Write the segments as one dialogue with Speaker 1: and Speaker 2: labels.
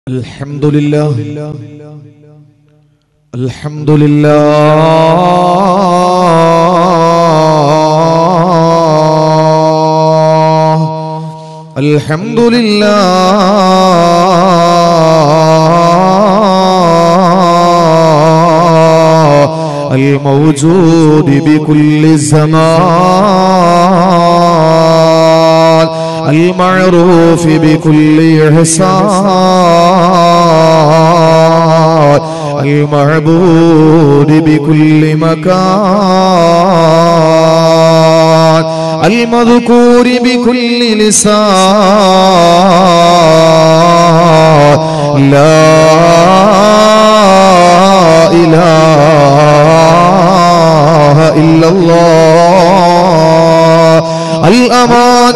Speaker 1: الحمد لله الحمد لله الحمد لله الموجود بكل زمان المعروف بكل إحسان المعبود بكل مكان المذكور بكل لسان لا إله إلا الله الأمان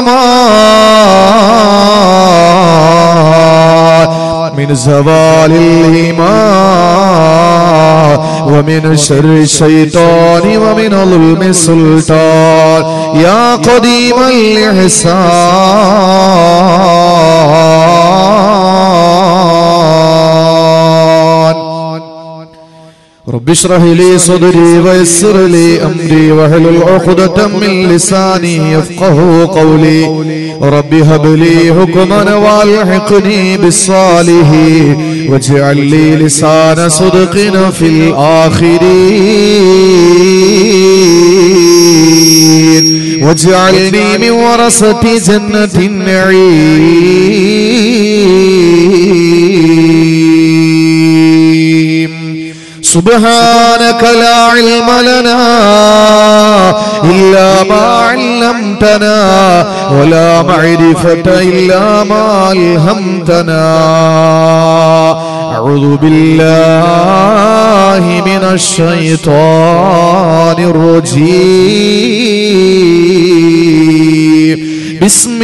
Speaker 1: الأمان من زوال الإيمان ومن شر الشيطان ومن ظلم السلطان يا قديم الإحسان رب اشرح لي صدري ويسر لي امري واحلل عقدة من لساني يفقه قولي رب هب لي حكما والحقني بالصالحين واجعل لي لسان صدق في الاخرين واجعلني من ورثة جنة النعيم سبحانك لا علم لنا إلا ما علمتنا ولا معرفة إلا ما ألهمتنا أعوذ بالله من الشيطان الرجيم بسم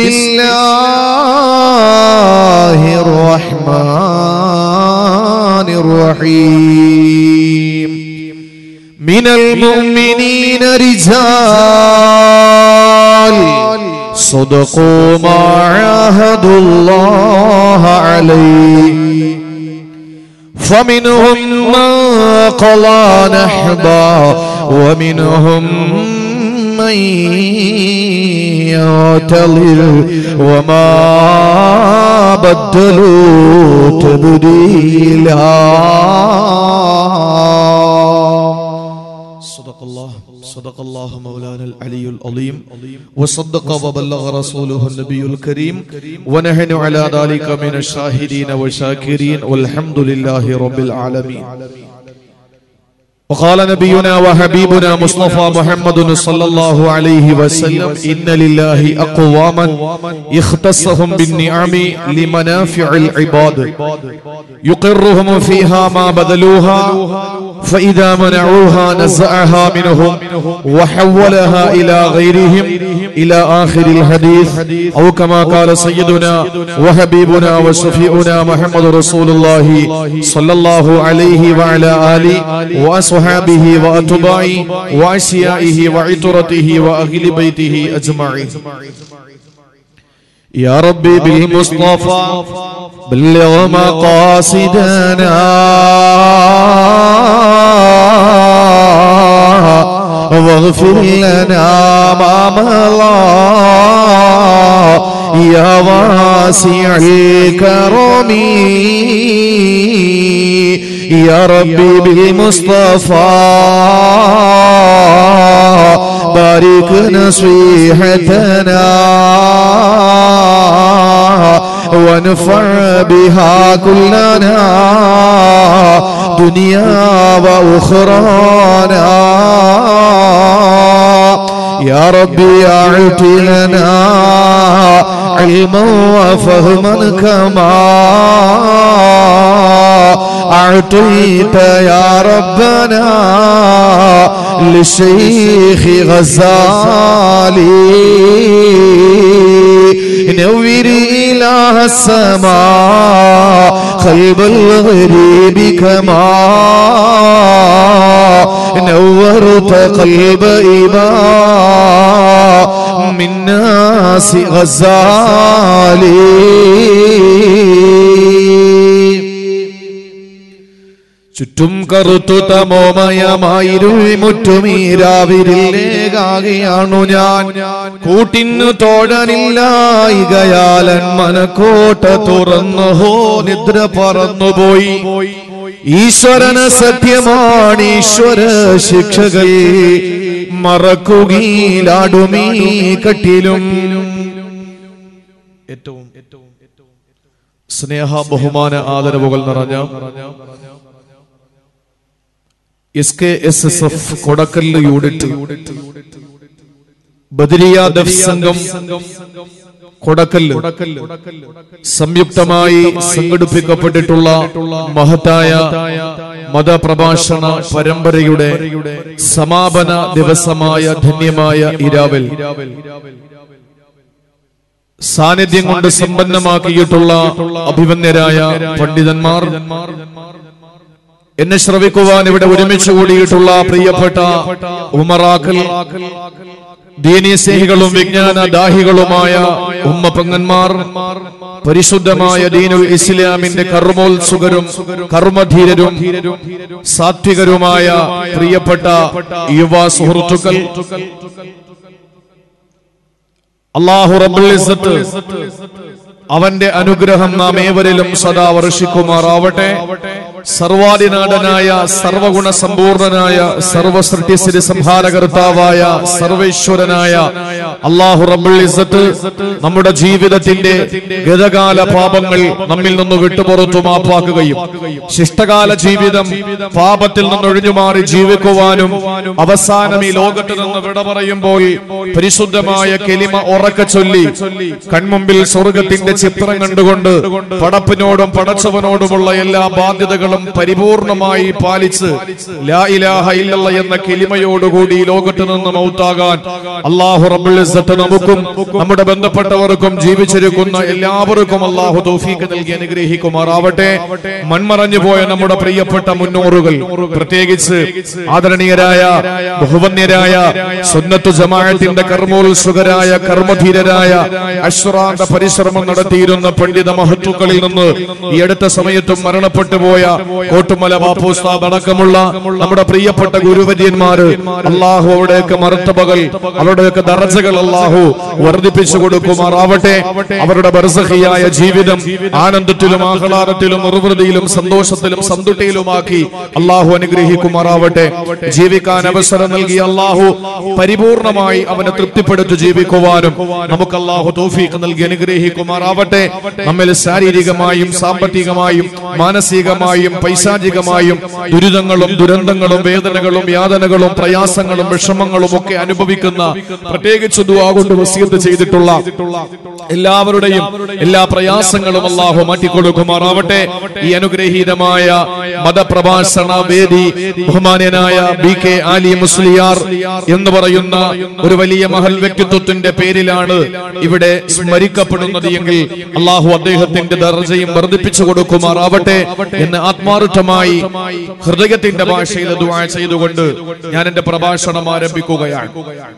Speaker 1: الله الرحمن الرحيم من المؤمنين رجال صدقوا ما عاهدوا الله عليه فمنهم من قضى نحبا ومنهم من يعتذر وما بدلوا تبديلا صدق الله صدق الله مولانا العلي العظيم وصدق وبلغ رسوله النبي الكريم ونحن على ذلك من الشاهدين والشاكرين والحمد لله رب العالمين وقال نبينا وحبيبنا مصطفى محمد صلى الله عليه وسلم إن لله أقواما يختصهم بالنعم لمنافع العباد يقرهم فيها ما بذلوها فإذا منعوها نزعها منهم وحولها إلى غيرهم إلى آخر الحديث أو كما قال سيدنا وحبيبنا وشفيعنا محمد رسول الله صلى الله عليه وعلى آله وأصحابه وأتباعه وأشيائه وعطرته وأهل بيته أجمعين يا ربي بالمصطفى بلغ مقاصدنا واغفر لنا ما مضى يا واسع الكرم يا ربي بالمصطفى بارك نصيحتنا وانفع بها كلنا دنيا واخرانا يا ربي اعط لنا علما وفهما كما أعطيت يا ربنا للشيخ غزالي نور إله السماء قلب الغريب كما نورت قلب إباء من ناس غزالي ചുറ്റും കറുത്തു തമോമയമായിരുൾ മുറ്റുമീരാവിരില്ലേകാകെയാണു ഞാൻ കൂട്ടിന്നു തോഴനില്ലായികയാലൻ മനക്കോട്ട തുറന്നു ഹോ നിദ്ര പറന്നുപോയി ഈശ്വരന് സത്യമാണ് ഈശ്വര ശിക്ഷകൾ മറക്കുകയിലാടുമീ കട്ടിലും ഏറ്റവും സ്നേഹ ബഹുമാന ആദരവുകൾ നിറഞ്ഞ S K S S F Kodakkal unit ബദരിയ ദഫ് സംഘം കൊടക്കല്ല് സംയുക്തമായി സംഘടിപ്പിക്കപ്പെട്ടിട്ടുള്ള മഹത്തായ മതപ്രഭാഷണ പരമ്പരയുടെ സമാപന ദിവസമായ ധന്യമായ ഇരാവൽ സാന്നിധ്യം കൊണ്ട് സമ്പന്നമാക്കിയിട്ടുള്ള അഭിമന്യരായ പണ്ഡിതന്മാർ എന്നെ ശ്രവിക്കുവാൻ ഇവിടെ ഒരുമിച്ച് കൂടിയിട്ടുള്ള പ്രിയപ്പെട്ട ഉമറാക്കൽ ദീനീ സ്നേഹികളും വിജ്ഞാന ദാഹികളുമായ ഉമ്മ പെങ്ങന്മാർ പരിശുദ്ധമായ ദീനുൽ ഇസ്ലാമിന്റെ കർമ്മോത്സുകരും കർമ്മധീരരും സാത്വികരുമായ പ്രിയപ്പെട്ട യുവ സുഹൃത്തുക്കൾ അള്ളാഹു റബ്ബുൽ ഇസ്സത്ത് അവന്റെ അനുഗ്രഹം നാം ഏവരിലും സദാ വർഷിക്കുമാറാവട്ടെ സർവാധിനാടനായ സർവഗുണ സമ്പൂർണനായ സർവസൃഷ്ടിസ്ഥിതി സംഹാരകർത്താവായ സർവേശ്വരനായ അള്ളാഹു റബ്ബുൽ ഇസ്സത്ത് നമ്മുടെ ജീവിതത്തിന്റെ ഗതകാല പാപങ്ങൾ നമ്മിൽ നിന്ന് വിട്ടുപുറത്തു മാപ്പാക്കുകയും ശിഷ്ടകാല ജീവിതം പാപത്തിൽ നിന്ന് ഒഴിഞ്ഞുമാറി ജീവിക്കുവാനും അവസാനം ഈ ലോകത്ത് നിന്ന് വിട പറയുമ്പോൾ പരിശുദ്ധമായ കെലിമ ഉറക്ക ചൊല്ലി കൺമുമ്പിൽ സ്വർഗത്തിന്റെ ചിത്രം കണ്ടുകൊണ്ട് പടപ്പിനോടും പടച്ചവനോടുമുള്ള എല്ലാ ബാധ്യതകളും പരിപൂർണമായി പാലിച്ച് ലാ ഇലാഹ ഇല്ലല്ല എന്ന കെലിമയോടുകൂടി ഈ ലോകത്ത് നിന്ന് മൗത്താകാൻ അള്ളാഹു റബ്ബുൽ ഇസ്സത്ത് നമുക്കും നമ്മുടെ ബന്ധപ്പെട്ടവർക്കും ജീവിച്ചിരിക്കുന്ന എല്ലാവർക്കും അള്ളാഹു തൗഫീഖ് നൽകി അനുഗ്രഹിക്കുമാറാവട്ടെ മൺമറഞ്ഞു പോയ നമ്മുടെ പ്രിയപ്പെട്ട മുന്നോറുകൾ പ്രത്യേകിച്ച് ആദരണീയരായ ബഹുവന്യരായ സുന്നത്തു ജമാഅത്തിന്റെ കർമ്മോത്സുകരായ കർമ്മധീരരായ അശ്രാന്ത പരിശ്രമം നടത്തിയിരുന്ന പണ്ഡിത മഹത്തുക്കളിൽ നിന്ന് ഈ അടുത്ത സമയത്തും മരണപ്പെട്ടു പോയ കോട്ടുമല ബാപ്പുസ്താബ് അടക്കമുള്ള നമ്മുടെ പ്രിയപ്പെട്ട ഗുരുവര്യന്മാര് അള്ളാഹു അവിടെയൊക്കെ മർത്തബകൾ അവരുടെയൊക്കെ ദർജകൾ അള്ളാഹു വർദ്ധിപ്പിച്ചു കൊടുക്കുമാറാവട്ടെ അവരുടെ ബർസഹിയായ ജീവിതം ആനന്ദത്തിലും ആഹ്ലാദത്തിലും നിർവൃതിയിലും സന്തോഷത്തിലും സന്തുട്ടിയിലുമാക്കി അള്ളാഹു അനുഗ്രഹിക്കുമാറാവട്ടെ ജീവിക്കാൻ അവസരം നൽകി അള്ളാഹു പരിപൂർണമായി അവനെ തൃപ്തിപ്പെടുത്തി ജീവിക്കുവാനും നമുക്ക് അള്ളാഹു തൗഫീഖ് നൽകി അനുഗ്രഹിക്കുമാറാവട്ടെ നമ്മിൽ ശാരീരികമായും സാമ്പത്തികമായും മാനസികമായും പൈശാചികമായും ദുരിതങ്ങളും ദുരന്തങ്ങളും വേദനകളും യാതനകളും പ്രയാസങ്ങളും വിഷമങ്ങളും ഒക്കെ അനുഭവിക്കുന്ന പ്രത്യേകിച്ച് ദുആ കൊണ്ട് വസീയത്ത് ചെയ്തിട്ടുള്ള എല്ലാവരുടെയും എല്ലാ പ്രയാസങ്ങളും അള്ളാഹു മാറ്റിക്കൊടുക്കുമാറാവട്ടെ ഈ അനുഗ്രഹീതമായ മതപ്രഭാഷണ വേദി ബഹുമാന്യനായ ബി കെ ആലി മുസ്ലിയാർ എന്ന് പറയുന്ന ഒരു വലിയ മഹൽ വ്യക്തിത്വത്തിന്റെ പേരിലാണ് ഇവിടെ സ്മരിക്കപ്പെടുന്നത് എങ്കിൽ അള്ളാഹു അദ്ദേഹത്തിന്റെ ദർജയും വർദ്ധിപ്പിച്ചു കൊടുക്കുമാറാവട്ടെ എന്ന് ആത്മാർത്ഥമായി ഹൃദയത്തിന്റെ ഭാഷയിൽ ദുആ ചെയ്തുകൊണ്ട് ഞാൻ എന്റെ പ്രഭാഷണം ആരംഭിക്കുകയാണ്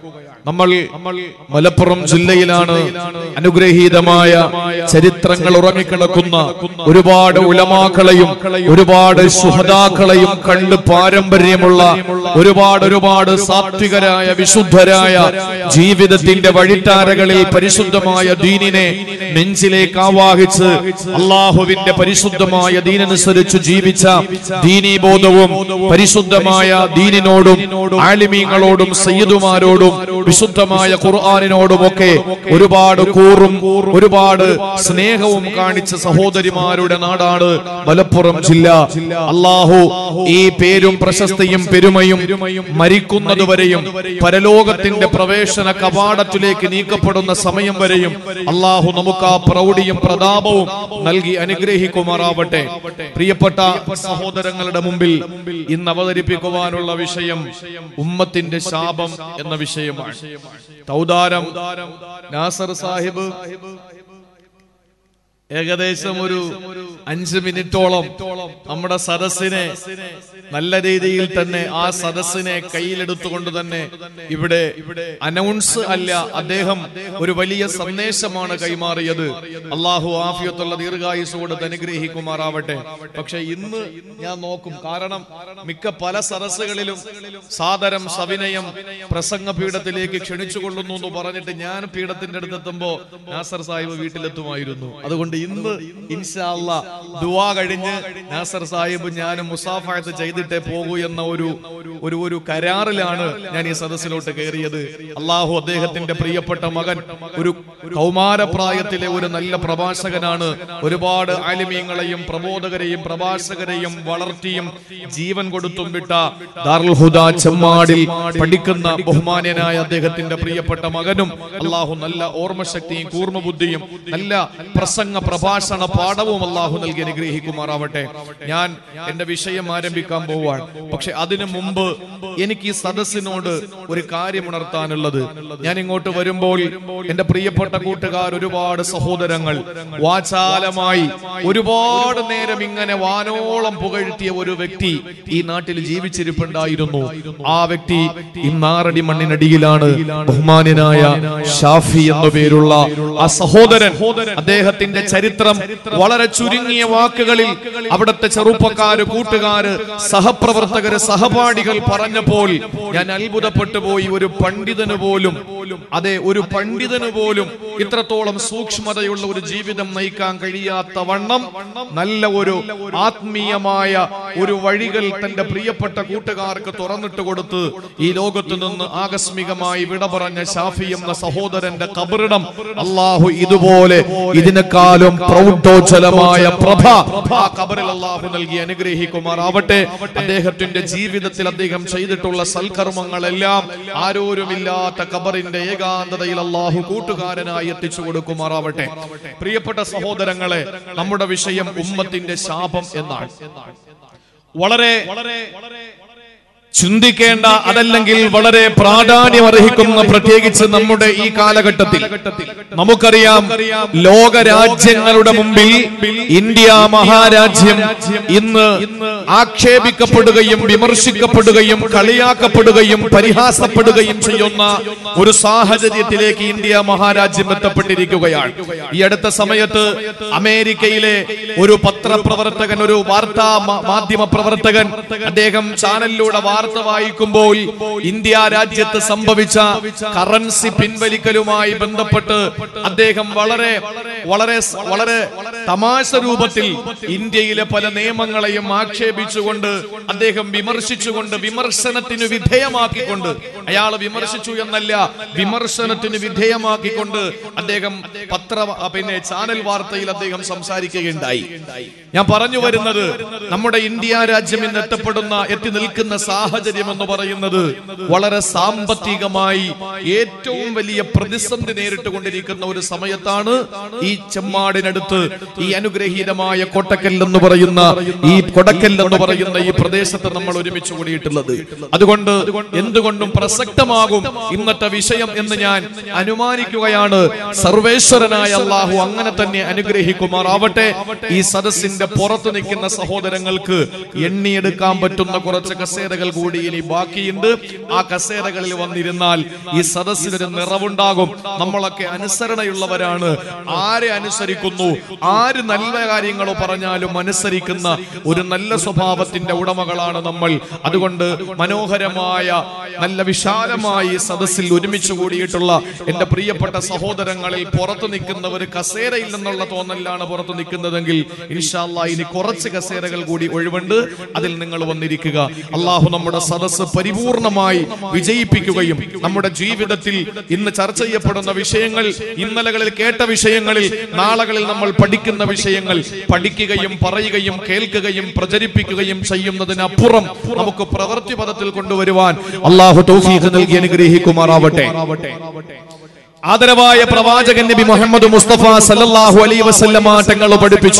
Speaker 1: നമ്മൾ മലപ്പുറം ജില്ലയിലാണ് അനുഗ്രഹീതമായ ചരിത്രങ്ങൾ ഉറങ്ങിക്കിടക്കുന്ന ഒരുപാട് ഉലമാക്കളെയും ഒരുപാട് സുഹതാക്കളെയും കണ്ട് പാരമ്പര്യമുള്ള ഒരുപാട് ഒരുപാട് സാത്വികരായ വിശുദ്ധരായ ജീവിതത്തിന്റെ വഴിത്താരകളിൽ പരിശുദ്ധമായ ദീനിനെ നെഞ്ചിലേക്ക് ആവാഹിച്ച് അള്ളാഹുവിന്റെ പരിശുദ്ധമായ ദീനനുസരിച്ച് ജീവിച്ച ദീനീബോധവും പരിശുദ്ധമായ ദീനിനോടും ആലിമീങ്ങളോടും സയ്യിദുമാരോടും വിശുദ്ധമായ ഖുർആാനിനോടുമൊക്കെ ഒരുപാട് കൂറും ഒരുപാട് സ്നേഹവും കാണിച്ച സഹോദരിമാരുടെ നാടാണ് മലപ്പുറം ജില്ല അള്ളാഹു ഈ പേരും പ്രശസ്തിയും പെരുമയും മരിക്കുന്നതുവരെയും പരലോകത്തിന്റെ പ്രവേശന കവാടത്തിലേക്ക് നീക്കപ്പെടുന്ന സമയം വരെയും അള്ളാഹു നമുക്ക് ആ പ്രൗഢിയും പ്രതാപവും നൽകി അനുഗ്രഹിക്കുമാറാവട്ടെ പ്രിയപ്പെട്ട സഹോദരങ്ങളുടെ മുമ്പിൽ ഇന്ന് അവതരിപ്പിക്കുവാനുള്ള വിഷയം ഉമ്മത്തിന്റെ ശാപം എന്ന വിഷയമാണ് തൗദാരം നാസർ സാഹിബ് ഏകദേശം ഒരു അഞ്ച് മിനിറ്റോളം നമ്മുടെ സദസ്സിനെ നല്ല രീതിയിൽ തന്നെ ആ സദസ്സിനെ കയ്യിലെടുത്തുകൊണ്ട് തന്നെ ഇവിടെ അനൗൺസ് അല്ല അദ്ദേഹം ഒരു വലിയ സന്ദേശമാണ് കൈമാറിയത് അള്ളാഹു ആഫിയത്തുള്ള ദീർഘായുസ് കൊടുത്ത് അനുഗ്രഹിക്കുമാറാവട്ടെ പക്ഷെ ഇന്ന് ഞാൻ നോക്കും കാരണം മിക്ക പല സദസ്സുകളിലും സാദരം സവിനയം പ്രസംഗ പീഠത്തിലേക്ക് ക്ഷണിച്ചു കൊള്ളുന്നു എന്ന് പറഞ്ഞിട്ട് ഞാൻ പീഠത്തിന്റെ അടുത്തെത്തുമ്പോ നാസർ സാഹിബ് വീട്ടിലെത്തുമായിരുന്നു അതുകൊണ്ട് ഇന്ന് ഇൻഷാല്ല ദുവാ കഴിഞ്ഞ് നാസർ സാഹിബ് ഞാനും മുസാഫായത്ത് ചെയ്തിട്ടേ പോകൂ എന്ന ഒരു ഒരു ഒരു കരാറിലാണ് ഞാൻ ഈ സദസ്സിലോട്ട് കയറിയത് അള്ളാഹു അദ്ദേഹത്തിന്റെ പ്രിയപ്പെട്ട മകൻ ഒരു കൗമാരപ്രായത്തിലെ ഒരു നല്ല പ്രഭാഷകനാണ് ഒരുപാട് ആലിമീങ്ങളെയും പ്രബോധകരെയും പ്രഭാഷകരെയും വളർത്തിയും ജീവൻ കൊടുത്തും വിട്ട ദാറുൽ ഹുദ ചെമ്മാടിൽ പഠിക്കുന്ന ബഹുമാന്യനായ അദ്ദേഹത്തിന്റെ പ്രിയപ്പെട്ട മകനും അള്ളാഹു നല്ല ഓർമ്മശക്തിയും കൂർമ്മബുദ്ധിയും നല്ല പ്രസംഗ പ്രഭാഷണ പാഠവും അള്ളാഹു നൽകി അനുഗ്രഹിക്കുമാറാവട്ടെ ഞാൻ എന്റെ വിഷയം ആരംഭിക്കാൻ പോവാൻ പക്ഷെ അതിനു മുമ്പ് എനിക്ക് ഈ സദസ്സിനോട് ഒരു കാര്യം ഉണർത്താനുള്ളത് ഞാൻ ഇങ്ങോട്ട് വരുമ്പോൾ എന്റെ പ്രിയപ്പെട്ട കൂട്ടുകാർ ഒരുപാട് സഹോദരങ്ങൾ വാചാലമായി ഒരുപാട് നേരം ഇങ്ങനെ വാനോളം പുകഴ്ത്തിയ ഒരു വ്യക്തി ഈ നാട്ടിൽ ജീവിച്ചിരിപ്പുണ്ടായിരുന്നു ആ വ്യക്തി ഇന്നാറടി മണ്ണിനടിയിലാണ് ബഹുമാന്യനായ ഷാഫി എന്നു പേരുള്ള ആ സഹോദരൻ അദ്ദേഹത്തിന്റെ ചരിത്രം വളരെ ചുരുങ്ങിയ വാക്കുകളിൽ അവിടുത്തെ ചെറുപ്പക്കാര് കൂട്ടുകാര് സഹപ്രവർത്തകര് സഹപാഠികൾ പറഞ്ഞപ്പോൾ ഞാൻ അത്ഭുതപ്പെട്ടു പോയി ഒരു പണ്ഡിതന് പോലും അതെ ഒരു പണ്ഡിതന് പോലും ഇത്രത്തോളം സൂക്ഷ്മതയുള്ള ഒരു ജീവിതം നയിക്കാൻ കഴിയാത്ത വണ്ണം നല്ല ഒരു ആത്മീയമായ ഒരു വഴികൾ തന്റെ പ്രിയപ്പെട്ട കൂട്ടുകാർക്ക് തുറന്നിട്ട് കൊടുത്ത് ഈ ലോകത്ത് നിന്ന് ആകസ്മികമായി വിട പറഞ്ഞ ഷാഫി എന്ന സഹോദരന്റെ കബറിടം അള്ളാഹു ഇതുപോലെ ഇതിനെക്കാളും പ്രൗഢോജ്വലമായ പ്രഭ ആ കബറിൽ അള്ളാഹു നൽകി അനുഗ്രഹിക്കുമാറാവട്ടെ അദ്ദേഹത്തിന്റെ ജീവിതത്തിൽ അദ്ദേഹം ചെയ്തിട്ടുള്ള സൽക്കർമ്മങ്ങളെല്ലാം ആരോരുമില്ലാത്ത കബറിന്റെ ഏകാന്തതയിൽ അള്ളാഹു കൂട്ടുകാരനായി എത്തിച്ചു കൊടുക്കുമാറാവട്ടെ പ്രിയപ്പെട്ട സഹോദരങ്ങളെ നമ്മുടെ വിഷയം ഉമ്മത്തിന്റെ ശാപം എന്നാണ് വളരെ ചിന്തിക്കേണ്ട അതല്ലെങ്കിൽ വളരെ പ്രാധാന്യം അർഹിക്കുന്ന പ്രത്യേകിച്ച് നമ്മുടെ ഈ കാലഘട്ടത്തിൽ നമുക്കറിയാം ലോക രാജ്യങ്ങളുടെ മുമ്പിൽ ഇന്ത്യ മഹാരാജ്യം ഇന്ന് ആക്ഷേപിക്കപ്പെടുകയും വിമർശിക്കപ്പെടുകയും കളിയാക്കപ്പെടുകയും പരിഹാസപ്പെടുകയും ചെയ്യുന്ന ഒരു സാഹചര്യത്തിലേക്ക് ഇന്ത്യ മഹാരാജ്യം എത്തപ്പെട്ടിരിക്കുകയാണ് ഈ അടുത്ത സമയത്ത് അമേരിക്കയിലെ ഒരു പത്രപ്രവർത്തകൻ ഒരു വാർത്താ മാ- മാധ്യമ പ്രവർത്തകൻ അദ്ദേഹം ചാനലിലൂടെ വാർത്ത വായിക്കുമ്പോൾ ഇന്ത്യ രാജ്യത്ത് സംഭവിച്ച കറൻസി പിൻവലിക്കലുമായി ബന്ധപ്പെട്ട് അദ്ദേഹം വളരെ വളരെ വളരെ തമാശ രൂപത്തിൽ ഇന്ത്യയിലെ പല നിയമങ്ങളെയും ആക്ഷേപിച്ചുകൊണ്ട് അദ്ദേഹം വിമർശിച്ചുകൊണ്ട് വിമർശനത്തിന് വിധേയമാക്കിക്കൊണ്ട് അയാൾ വിമർശിച്ചു എന്നല്ല വിമർശനത്തിന് വിധേയമാക്കിക്കൊണ്ട് അദ്ദേഹം പത്ര പിന്നെ ചാനൽ വാർത്തയിൽ അദ്ദേഹം സംസാരിക്കുകയുണ്ടായി ഞാൻ പറഞ്ഞു വരുന്നത് നമ്മുടെ ഇന്ത്യ രാജ്യം ഇന്ന് എത്തപ്പെടുന്ന എത്തി നിൽക്കുന്ന സാഹചര്യം എന്ന് പറയുന്നത് വളരെ സാമ്പത്തികമായി ഏറ്റവും വലിയ പ്രതിസന്ധി നേരിട്ട് കൊണ്ടിരിക്കുന്ന ഒരു സമയത്താണ് ഈ ചെമ്മാടിനടുത്ത് ഈ അനുഗ്രഹീതമായ കൊട്ടക്കൽ എന്ന് പറയുന്ന ഈ കൊടക്കൽ എന്ന് പറയുന്ന ഈ പ്രദേശത്ത് നമ്മൾ ഒരുമിച്ച് കൂടിയിട്ടുള്ളത് അതുകൊണ്ട് എന്തുകൊണ്ടും പ്രസക്തമാകും ഇന്നത്തെ വിഷയം എന്ന് ഞാൻ അനുമാനിക്കുകയാണ് സർവേശ്വരനായ അള്ളാഹു അങ്ങനെ തന്നെ അനുഗ്രഹിക്കുമാറാവട്ടെ ഈ സദസ്സിന്റെ പുറത്ത് നിൽക്കുന്ന സഹോദരങ്ങൾക്ക് എണ്ണിയെടുക്കാൻ പറ്റുന്ന കുറച്ച് കസേരകൾ കൂടി ഇനി ബാക്കിയുണ്ട് ആ കസേരകളിൽ വന്നിരുന്നാൽ ഈ സദസ്സിനൊരു നിറവുണ്ടാകും നമ്മളൊക്കെ അനുസരണയുള്ളവരാണ് ആരെ അനുസരിക്കുന്നു ആര് നല്ല കാര്യങ്ങളോ പറഞ്ഞാലും അനുസരിക്കുന്ന ഒരു നല്ല സ്വഭാവത്തിന്റെ ഉടമകളാണ് നമ്മൾ അതുകൊണ്ട് മനോഹരമായ നല്ല വിശാലമായി ഈ സദസ്സിൽ ഒരുമിച്ച് കൂടിയിട്ടുള്ള എന്റെ പ്രിയപ്പെട്ട സഹോദരങ്ങളിൽ പുറത്തു നിൽക്കുന്നവർ കസേരയിൽ നിന്നുള്ള തോന്നലാണ് പുറത്തു നിൽക്കുന്നതെങ്കിൽ ഇൻഷാല്ല ഇനി കുറച്ച് കസേരകൾ കൂടി ഒഴിവുണ്ട് അതിൽ നിങ്ങൾ വന്നിരിക്കുക അള്ളാഹു നമ്മുടെ സദസ്സ് പരിപൂർണമായി വിജയിപ്പിക്കുകയും നമ്മുടെ ജീവിതത്തിൽ ഇന്ന് ചർച്ച ചെയ്യപ്പെടുന്ന വിഷയങ്ങൾ ഇന്നലകളിൽ കേട്ട വിഷയങ്ങളിൽ നാളുകളിൽ നമ്മൾ പഠിക്കുന്ന വിഷയങ്ങൾ പഠിക്കുകയും പറയുകയും കേൾക്കുകയും പ്രചരിപ്പിക്കുകയും ചെയ്യുന്നതിനപ്പുറം നമുക്ക് പ്രവൃത്തി പദത്തിൽ കൊണ്ടുവരുവാൻ അള്ളാഹു തൗഫീഖ് നൽകി അനുഗ്രഹിക്കുമാറാവട്ടെ ആദരവായ പ്രവാചകൻ നബി മുഹമ്മദ് മുസ്തഫ സല്ലല്ലാഹു അലൈഹി വസല്ലമ തങ്ങൾ പഠിപ്പിച്ചു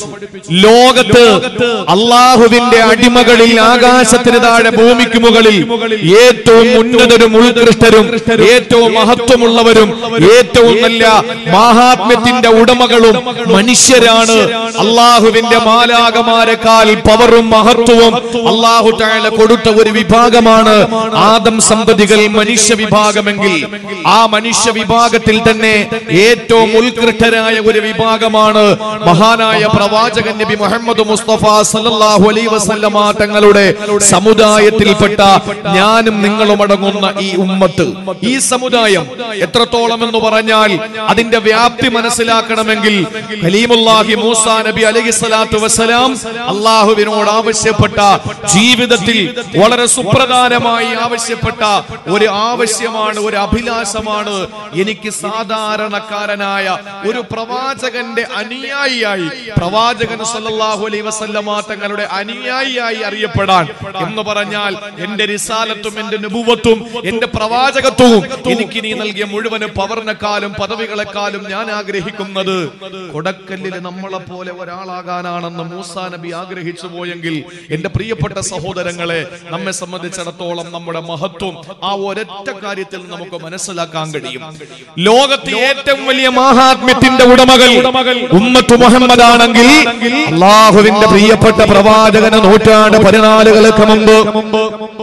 Speaker 1: ലോകത്ത് അള്ളാഹുവിന്റെ അടിമകളിൽ ആകാശത്തിന് താഴെ ഭൂമിക്ക് മുകളിൽ ഏറ്റവും ഉന്നതരും ഉത്കൃഷ്ടരും ഏറ്റവും മഹത്വമുള്ളവരും ഏറ്റവും നല്ല മാഹാത്മ്യത്തിന്റെ ഉടമകളും മനുഷ്യരാണ് അള്ളാഹുവിന്റെ മാലാകമാരെക്കാൾ പവറും മഹത്വവും അള്ളാഹു താഴെ കൊടുത്ത ഒരു വിഭാഗമാണ് ആദം സന്തതികൾ മനുഷ്യ വിഭാഗമെങ്കിൽ ആ മനുഷ്യ വിഭാഗത്തിൽ തന്നെ ഏറ്റവും ഉത്കൃഷ്ടരായ ഒരു വിഭാഗമാണ് മഹാനായ പ്രവാചകൻ നബി മുഹമ്മദ് മുസ്തഫ സല്ലല്ലാഹു അലൈഹി വസല്ലമ തങ്ങളുടെ സമുദായത്തിൽപ്പെട്ട ഞാനും നിങ്ങളും അടങ്ങുന്ന ഈ ഉമ്മത്ത് ഈ സമുദായം എത്രത്തോളം എന്ന് പറഞ്ഞാൽ അതിന്റെ വ്യാപ്തി മനസ്സിലാക്കണമെങ്കിൽ ഖലീമുല്ലാഹി മൂസ നബി അലൈഹി സ്വലാത്തു വസ്സലാം അള്ളാഹുവിനോട് ആവശ്യപ്പെട്ട ജീവിതത്തിൽ വളരെ സുപ്രധാനമായി ആവശ്യപ്പെട്ട ഒരു ആവശ്യമാണ് ഒരു അഭിലാഷമാണ് എനിക്ക് സാധാരണക്കാരനായ ഒരു പ്രവാചകന്റെ അനുയായിയായി പ്രവാചകൻ സല്ലല്ലാഹു അലൈഹി വസല്ലമ തങ്ങളുടെ അനുയായിയായി അറിയപ്പെടാൻ എന്ന് പറഞ്ഞാൽ എന്റെ റിസാലത്തും എന്റെ നുബുവത്തും എന്റെ പ്രവാചകത്വവും എനിക്ക് നീ നൽകിയ മുഴുവന് പവറിനെക്കാളും പദവികളെക്കാളും ഞാൻ ആഗ്രഹിക്കുന്നത് കൊടക്കല്ലിൽ നമ്മളെ പോലെ ഒരാളാകാനാണെന്ന് മൂസാ നബി ആഗ്രഹിച്ചു പോയെങ്കിൽ എന്റെ പ്രിയപ്പെട്ട സഹോദരങ്ങളെ നമ്മെ സംബന്ധിച്ചിടത്തോളം നമ്മുടെ മഹത്വം ആ ഒരൊറ്റ കാര്യത്തിൽ നമുക്ക് മനസ്സിലാക്കാൻ കഴിയും ലോകത്തെ ഏറ്റവും വലിയ മഹാത്മ്യത്തിന്റെ ഉടമകൾ ഉമ്മത്ത് മുഹമ്മദ് ആണെങ്കിൽ അള്ളാഹുവിന്റെ പ്രിയപ്പെട്ട പ്രവാചകന് നൂറ്റാണ്ട് പതിനാലുകൾക്ക് മുമ്പ്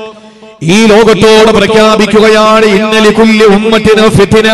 Speaker 1: ഈ ലോകത്തോട് പ്രഖ്യാപിക്കുകയാണ് ഇന്നലെ കുല്യ ഉമ്മത്തിന് ഫിത്തിന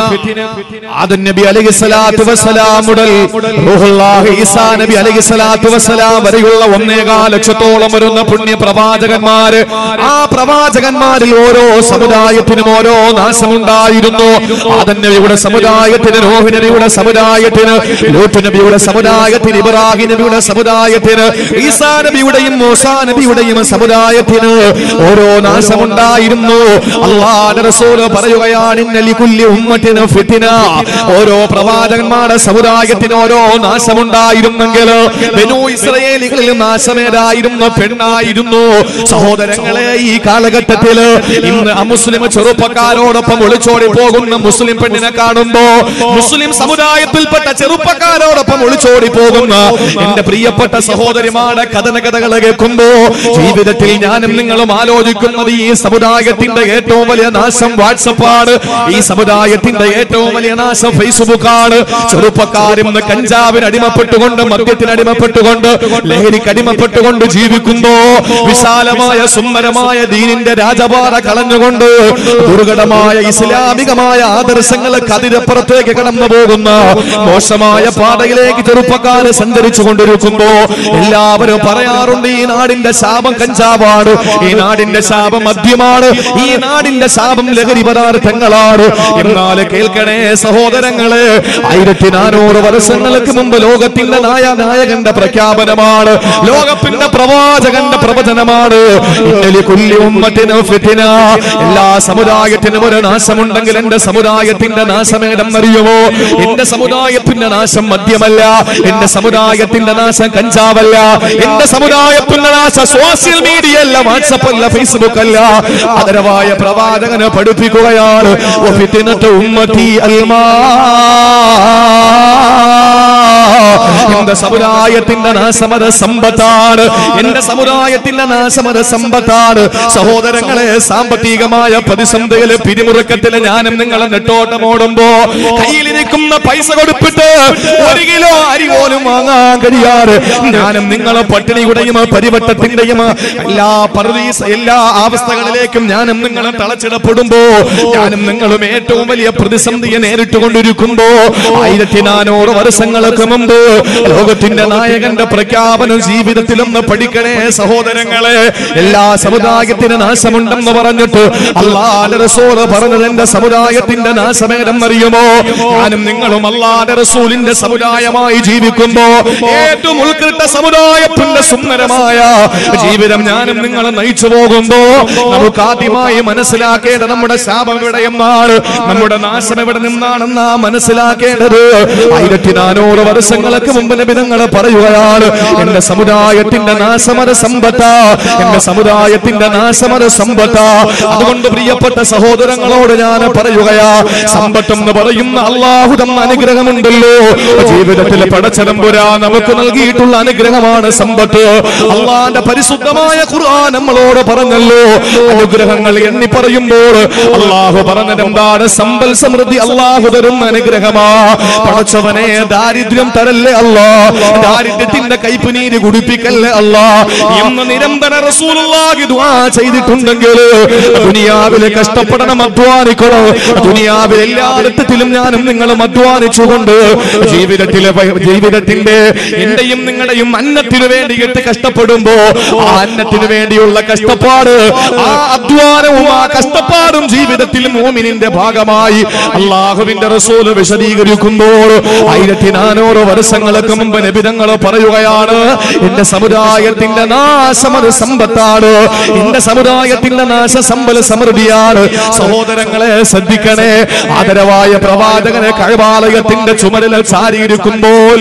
Speaker 1: ആദം നബി അലൈഹി സ്വലാത്തു വസ്സലാം മുതൽ റൂഹുല്ലാഹി ഈസാ നബി അലൈഹി സ്വലാത്തു വസ്സലാം വരെയുള്ള ഒന്നേകാൽ ലക്ഷത്തോളം വരുന്ന പുണ്യ പ്രവാചകന്മാര് ആ പ്രവാചകന്മാരിൽ ഓരോ സമുദായത്തിനും ഓരോ നാശമുണ്ടായിരുന്നു ആദം നബിയുടെ സമുദായത്തിന് നോഹ് നബിയുടെ സമുദായത്തിന് ലൂത്ത് നബിയുടെ സമുദായത്തിന് ഇബ്രാഹിം നബിയുടെ സമുദായത്തിന് ഈസാ നബിയുടെയും മൂസാ നബിയുടെയും സമുദായത്തിന് ഓരോ നാശമുണ്ടായിരുന്നു അള്ളാഹുവിന്റെ റസൂൽ പറയുകയാണ് ഇന്നലി കുല്ലി ഉമ്മത്തിന് ഫിത്തിന ഓരോ പ്രവാചകന്മാരുടെ സമുദായത്തിന് ഓരോ നാശമുണ്ടായിരുന്നെങ്കിൽ ബനു ഇസ്രയേലികളിൽ നാശമേതായിരുന്നു പെണ്ണായിരുന്നു സഹോദരങ്ങളെ ഈ കാലഘട്ടത്തിൽ ഇന്ന് അമുസ്ലിം ചെറുപ്പക്കാരോടൊപ്പം ഒളിച്ചോടി പോകുന്ന മുസ്ലിം പെണ്ണിനെ കാണുമ്പോ മുസ്ലിം സമുദായത്തിൽപ്പെട്ട ചെറുപ്പക്കാരോടൊപ്പം ഒളിച്ചോടി പോകുന്ന എന്റെ പ്രിയപ്പെട്ട സഹോദരിമാരുടെ കഥന കഥകൾ കേൾക്കുമ്പോ ജീവിതത്തിൽ ഞാനും നിങ്ങളും ആലോചിക്കുന്നത് ഈ സമുദായത്തിന്റെ ഏറ്റവും വലിയ നാശം വാട്സപ്പാണ് ഈ സമുദായത്തിന്റെ ഏറ്റവും വലിയ നാശം ഫേസ്ബുക്കാണ് ചെറുപ്പക്കാരും ഇന്ന് കഞ്ചാവിന് അടിമപ്പെട്ടുകൊണ്ട് മദ്യത്തിന് അടിമപ്പെട്ടുകൊണ്ട് ലഹരിക്ക് അടിമപ്പെട്ടുകൊണ്ട് ജീവിക്കുമ്പോ വിശാലമായ സുന്ദരമായ ദീനിന്റെ രാജപാത കളഞ്ഞുകൊണ്ട് ദുർഘടമായ ഇസ്ലാമികമായ ആദർശങ്ങൾ കതിരപ്പുറത്തേക്ക് കടന്നു പോകുന്ന മോശമായ പാതയിലേക്ക് ചെറുപ്പക്കാര് സഞ്ചരിച്ചു കൊണ്ടിരിക്കുമ്പോ എല്ലാവരും പറയാറുണ്ട് ഈ നാടിന്റെ ശാപം കഞ്ചാവാണ് ഈ നാടിന്റെ ശാപം മദ്യമാണ് ഈ നാടിന്റെ ശാപം ലഹരി പദാർത്ഥങ്ങളാണ് എന്നാൽ കേൾക്കണേ സഹോദരങ്ങളെ ആയിരത്തി നാനൂറ് വർഷങ്ങൾക്ക് മുമ്പ് ലോകത്തിന്റെ നായ നായകന്റെ പ്രഖ്യാപനമാണ് ലോകത്തിന്റെ പ്രവാചകന്റെ പ്രവചനമാണ് ഇന്നലെ കുല്ലി ഉമ്മത്തിന് ഫിത്തിന എല്ലാ സമുദായത്തിനും ഒരു നാശമുണ്ടെങ്കിൽ എന്റെ സമുദായത്തിന്റെ നാശമേതെന്നറിയുമോ എന്റെ സമുദായത്തിന്റെ നാശം മദ്യമല്ല എന്റെ സമുദായത്തിന്റെ നാശം കഞ്ചാവല്ല എന്റെ സമുദായത്തിന്റെ നാശം സോഷ്യൽ മീഡിയ അല്ല വാട്സപ്പ് അല്ല ഫേസ്ബുക്ക് അല്ല ആദരവായ പ്രവാചകനെ പഠിപ്പിക്കുകയാണ് വഫിത്തിനത്ത് ഉമ്മത്തി അൽമാ എന്റെ സമുദായത്തിന്റെ നാശമത സമ്പത്താണ് എന്റെ സമുദായത്തിന്റെ നാശമത സമ്പത്താണ് സഹോദരങ്ങളെ സാമ്പത്തികമായ പ്രതിസന്ധിയില് പിരിമുറുക്കത്തില് ഞാനും നിങ്ങളെ നെട്ടോട്ടമോടുമ്പോ കയ്യിലിരിക്കുന്ന പൈസ കൊടുത്തിട്ട് ഒരു കിലോ അരി പോലും വാങ്ങാൻ കഴിയാറ് ഞാനും നിങ്ങളെ പട്ടിണിയുടെയും പരിവട്ടത്തിന്റെയും എല്ലാ പർദീസ എല്ലാ അവസ്ഥകളിലേക്കും ഞാനും നിങ്ങളും തളച്ചിടപ്പെടുമ്പോ ഞാനും നിങ്ങളും ഏറ്റവും വലിയ പ്രതിസന്ധിയെ നേരിട്ടുകൊണ്ടിരിക്കുമ്പോ ആയിരത്തി നാനൂറ് വർഷങ്ങൾക്ക് മുമ്പ് ലോകത്തിന്റെ നായകന്റെ പ്രഖ്യാപനം ജീവിതത്തിലൊന്ന് പഠിക്കണേ സഹോദരങ്ങളെ എല്ലാ സമുദായത്തിന് നാശമുണ്ടെന്ന് പറഞ്ഞിട്ട് അള്ളാന്റെ റസൂല് പറഞ്ഞത് എന്റെ സമുദായത്തിന്റെ നാശമേതെന്നറിയുമോ ഞാനും നിങ്ങളും അള്ളാന്റെ റസൂലിന്റെ സമുദായമായി ജീവിക്കുമ്പോ ഏറ്റവും ഉൾക്കൃട്ട സമുദായത്തിന്റെ സുന്ദരമായ ജീവിതം ഞാനും നിങ്ങളും നയിച്ചു പോകുമ്പോ നമുക്ക് ആദ്യമായി മനസ്സിലാക്കേണ്ട നമ്മുടെ ശാപം എവിടെയെന്നാണ് നമ്മുടെ നാശം എവിടെ നിന്നാണെന്നാ മനസ്സിലാക്കേണ്ടത് ആയിരത്തി നാനൂറ് വർഷം വർഷങ്ങൾക്ക് മുമ്പ് നബിതങ്ങൾ പറയുകയാണ് എന്റെ സമുദായത്തിന്റെ നാശമര സമ്പത്ത എന്റെ സമുദായത്തിന്റെ നാശമര സമ്പത്ത അതുകൊണ്ട് പ്രിയപ്പെട്ട സഹോദരങ്ങളോട് ഞാൻ പറയുകയാ സമ്പത്തെന്ന് പറയുന്ന അള്ളാഹു തന്ന അനുഗ്രഹമുണ്ടല്ലോ ജീവിതത്തിൽ പടച്ചതമ്പുരാ നമുക്ക് നൽകിയിട്ടുള്ള അനുഗ്രഹമാണ് സമ്പത്ത് അള്ളാന്റെ പരിശുദ്ധമായ ഖുർആൻ നമ്മളോട് പറഞ്ഞല്ലോ അനുഗ്രഹങ്ങൾ എണ്ണി പറയുമ്പോൾ അള്ളാഹു പറഞ്ഞത് എന്താണ് സമ്പൽ സമൃദ്ധി അള്ളാഹു തരുന്ന അനുഗ്രഹമാ പടച്ചവനെ ദാരിദ്ര്യം തരല്ലേ അല്ലാ ദാരിദ്ര്യത്തിന്റെ കൈപ്പുനീര് കുടിപ്പിക്കല്ലേ അല്ലാ എന്ന് നിരന്തര റസൂലുള്ളാഹി ദുആ ചെയ്തിട്ടുണ്ടെങ്കിൽ ദുനിയാവിലെ കഷ്ടപ്പെടണം അധ്വാനിക്കണം ദുനിയാവിൽ എല്ലാ അർത്ഥത്തിലും ഞാനും നിങ്ങളും അധ്വാനിച്ചുകൊണ്ട് ജീവിതത്തിലെ വ- ജീവിതത്തിന്റെ എന്റെയും നിങ്ങളുടെയും അന്നത്തിനു വേണ്ടിയിട്ട് കഷ്ടപ്പെടുമ്പോ ആ അന്നത്തിനു വേണ്ടിയുള്ള കഷ്ടപ്പാട് ആ അധ്വാനവും ആ കഷ്ടപ്പാടും ജീവിതത്തിൽ മോമിനിന്റെ ഭാഗമായി അള്ളാഹുവിന്റെ റസൂല് വിശദീകരിക്കുമ്പോൾ ആയിരത്തി നാനൂറ് വർഷങ്ങൾക്ക് മുമ്പ് നബിതങ്ങൾ പറയുകയാണ് എന്റെ സമുദായത്തിന്റെ നാശം അത് സമ്പത്താണ് എന്റെ സമുദായത്തിന്റെ നാശ സമ്പൽ സമൃദ്ധിയാണ് സഹോദരങ്ങളെ ശ്രദ്ധിക്കണേ ആദരവായ പ്രവാചകനെ കഴവാലയത്തിന്റെ ചുമരിൽ ചാരിയിരിക്കുമ്പോൾ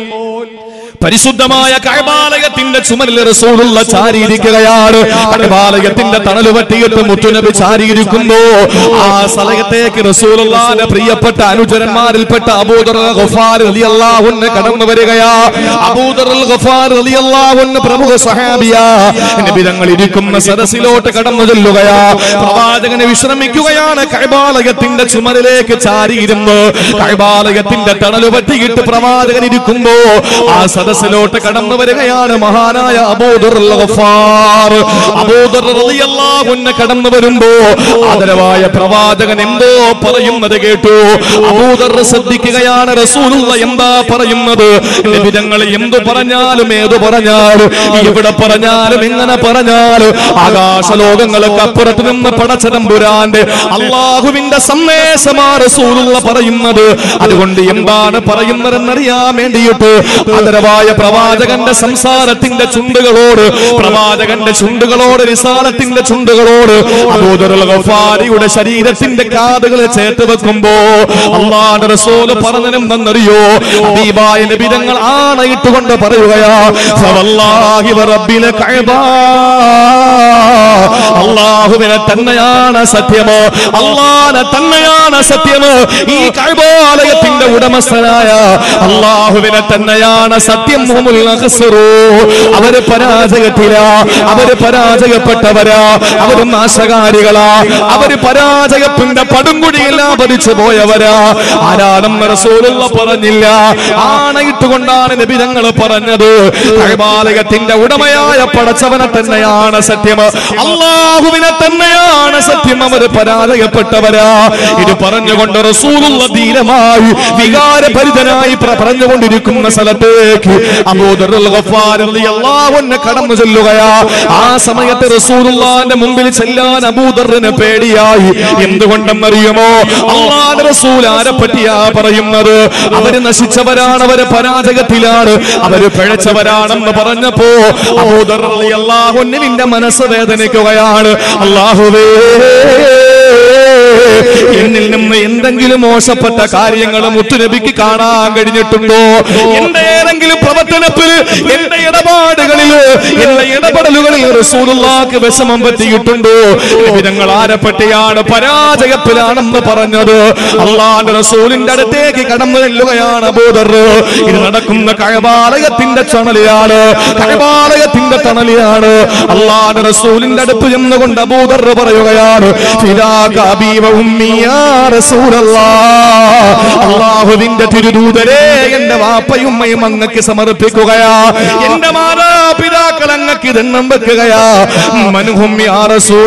Speaker 1: പരിശുദ്ധമായ കഴബാലയത്തിന്റെ ചുമലിൽ റസൂലുള്ള ചാരിയിരിക്കുകയാണ് കഴബാലയത്തിന്റെ തണല് പറ്റിയിട്ട് മുത്തുനബി ചാരിയിരിക്കുമ്പോ ആ സ്ഥലത്തേക്ക് റസൂലുള്ളാന്റെ പ്രിയപ്പെട്ട അനുചരന്മാരിൽപ്പെട്ട അബൂദർ ഗഫാർ റളിയല്ലാഹുവിന് കടന്നു വരികയാ അബൂദർ ഗഫാർ റളിയല്ലാഹുവിന് പ്രമുഖ സഹാബിയാ നബി തങ്ങൾ ഇരിക്കുന്ന സദസ്സിലോട്ട് കടന്നു ചെല്ലുകയാ പ്രവാചകനെ വിശ്രമിക്കുകയാണ് കഴബാലയത്തിന്റെ ചുമലിലേക്ക് ചാരിയിരുന്ന് കഴബാലയത്തിന്റെ തണല് പറ്റിയിട്ട് പ്രവാചകൻ ഇരിക്കുമ്പോ ആ സദസ്സിലോട്ട് കടന്നു വരികയാണ് മഹാനായ അബൂദർ ഗഫാർ അബൂദർ റളിയല്ലാഹു അൻഹു കടന്നു വരുമ്പോ ആദരവായ പ്രവാചകൻ എന്തോ പറയുന്നത് കേട്ടു അബൂദർ ശ്രദ്ധിക്കുകയാണ് റസൂലുള്ള എന്താ പറയുന്നത് നബിതങ്ങൾ എന്തു പറഞ്ഞാലും ഏതു പറഞ്ഞാലും എവിടെ പറഞ്ഞാലും എങ്ങനെ പറഞ്ഞാലും ആകാശ ലോകങ്ങൾക്ക് അപ്പുറത്ത് നിന്ന് പടച്ചതമ്പുരാന്റെ അള്ളാഹുവിന്റെ സന്ദേശമാ റസൂലുള്ള പറയുന്നത് അതുകൊണ്ട് എന്താണ് പറയുന്നതെന്നറിയാൻ വേണ്ടിയിട്ട് ആദരവായ പ്രവാചകന്റെ സംസാരത്തിന്റെ ചുണ്ടുകളോട് പ്രവാചകന്റെ ചുണ്ടുകളോട് വിശാലത്തിന്റെ ചുണ്ടുകളോട് അബൂദറുൽ ഗഫാരിയുടെ ശരീരത്തിന്റെ കാതുകൾ ചേർത്ത് വെക്കുമ്പോ അള്ളാഹുവിന്റെ റസൂല് പറഞ്ഞതെന്നറിയോ ഹബീബായ നബിതങ്ങൾ ആണയിട്ടുകൊണ്ട് പറയുകയാ ഫവല്ലാഹി വറബ്ബിൽ കഅബാ അള്ളാഹുവിനെ തന്നെയാണ് സത്യമോ അള്ളാനെ തന്നെയാണ് സത്യമോ ഈ കൈബാലയത്തിന്റെ ഉടമസ്ഥനായ അള്ളാഹുവിനെ തന്നെയാണ് സത്യം ഹുമുൽ അഖ്സറൂ. അവര് പരാജയത്തിലാ അവര് പരാജയപ്പെട്ടവരാ അവര് നാശകാരികളാ അവര് പരാജയത്തിന്റെ പടുംകുടിയിൽ ആപതിച്ചു പോയവരാ ആരാണെന്ന് റസൂലുള്ള പറഞ്ഞില്ല ആണയിട്ടുകൊണ്ടാണ് നബി ഞങ്ങൾ പറഞ്ഞത് കൈബാലയത്തിന്റെ ഉടമയായ പടച്ചവനെ തന്നെയാണ് സത്യം അള്ളാഹുവിനെ തന്നെയാണ് സത്യം അവര് പരാജയപ്പെട്ടവരാ ഇത് പറഞ്ഞുകൊണ്ട് റസൂലുള്ള ധീരമായി വികാരഭരിതനായി പ്ര- പറഞ്ഞുകൊണ്ടിരിക്കുന്ന സ്ഥലത്തേക്ക് അബൂദറുൽ ഗഫാർ റളിയല്ലാഹു അൻഹു കടന്നു ചെല്ലുകയാ ആ സമയത്ത് റസൂലുള്ളാന്റെ മുമ്പിൽ ചെല്ലാൻ അബൂദറിന് പേടിയായി എന്തുകൊണ്ടെന്നറിയുമോ അള്ളാഹുവിന്റെ റസൂൽ ആരെ പറ്റിയാ പറയുന്നത് അവര് നശിച്ചവരാണ് അവര് പരാജയത്തിലാണ് അവര് പിഴച്ചവരാണെന്ന് പറഞ്ഞപ്പോ അബൂദർ റളിയല്ലാഹു അൻഹുവിന്റെ മനസ്സ് വേദനിക്കുകയാണ് അള്ളാഹുവേ എന്നിൽ നിന്ന് എന്തെങ്കിലും മോശപ്പെട്ട കാര്യങ്ങൾ മുത്തുനബിക്ക് കാണാൻ കഴിഞ്ഞിട്ടുണ്ടോ എന്റെ ഏതെങ്കിലും പ്രവർത്തനത്തിൽ എന്റെ ഇടപാടുകളിൽ എന്റെ ഇടപെടലുകളിൽ റസൂലുള്ളാക്ക് വിഷമം പറ്റിയിട്ടുണ്ടോ വിധങ്ങൾ ആരെ പറ്റിയാണ് പരാജയത്തിലാണെന്ന് പറഞ്ഞത് അള്ളാന്റെ റസൂലിന്റെ അടുത്തേക്ക് കടന്നു ചെല്ലുകയാണ് അബൂദർ ഇത് നടക്കുന്ന കഴബാലയത്തിന്റെ ചണലിയാണ് കഴബാലയത്തിന്റെ തണലിയാണ് അള്ളാന്റെ റസൂലിന്റെ അടുത്ത് ചെന്നുകൊണ്ട് അബൂദർ പറയുകയാണ് ഫിദാക അബീ വ ഉമ്മി യാ റസൂലല്ലാഹ്. അള്ളാഹുവിന്റെ തിരുദൂതരെ എന്റെ വാപ്പയും ഉമ്മയും അങ്ങക്ക് സമർപ്പിക്കുകയാ എന്റെ മാതാപിതാക്കൾ അങ്ങക്ക് ഇതെണ്ണം വെക്കുകയാ മനുഹും യാ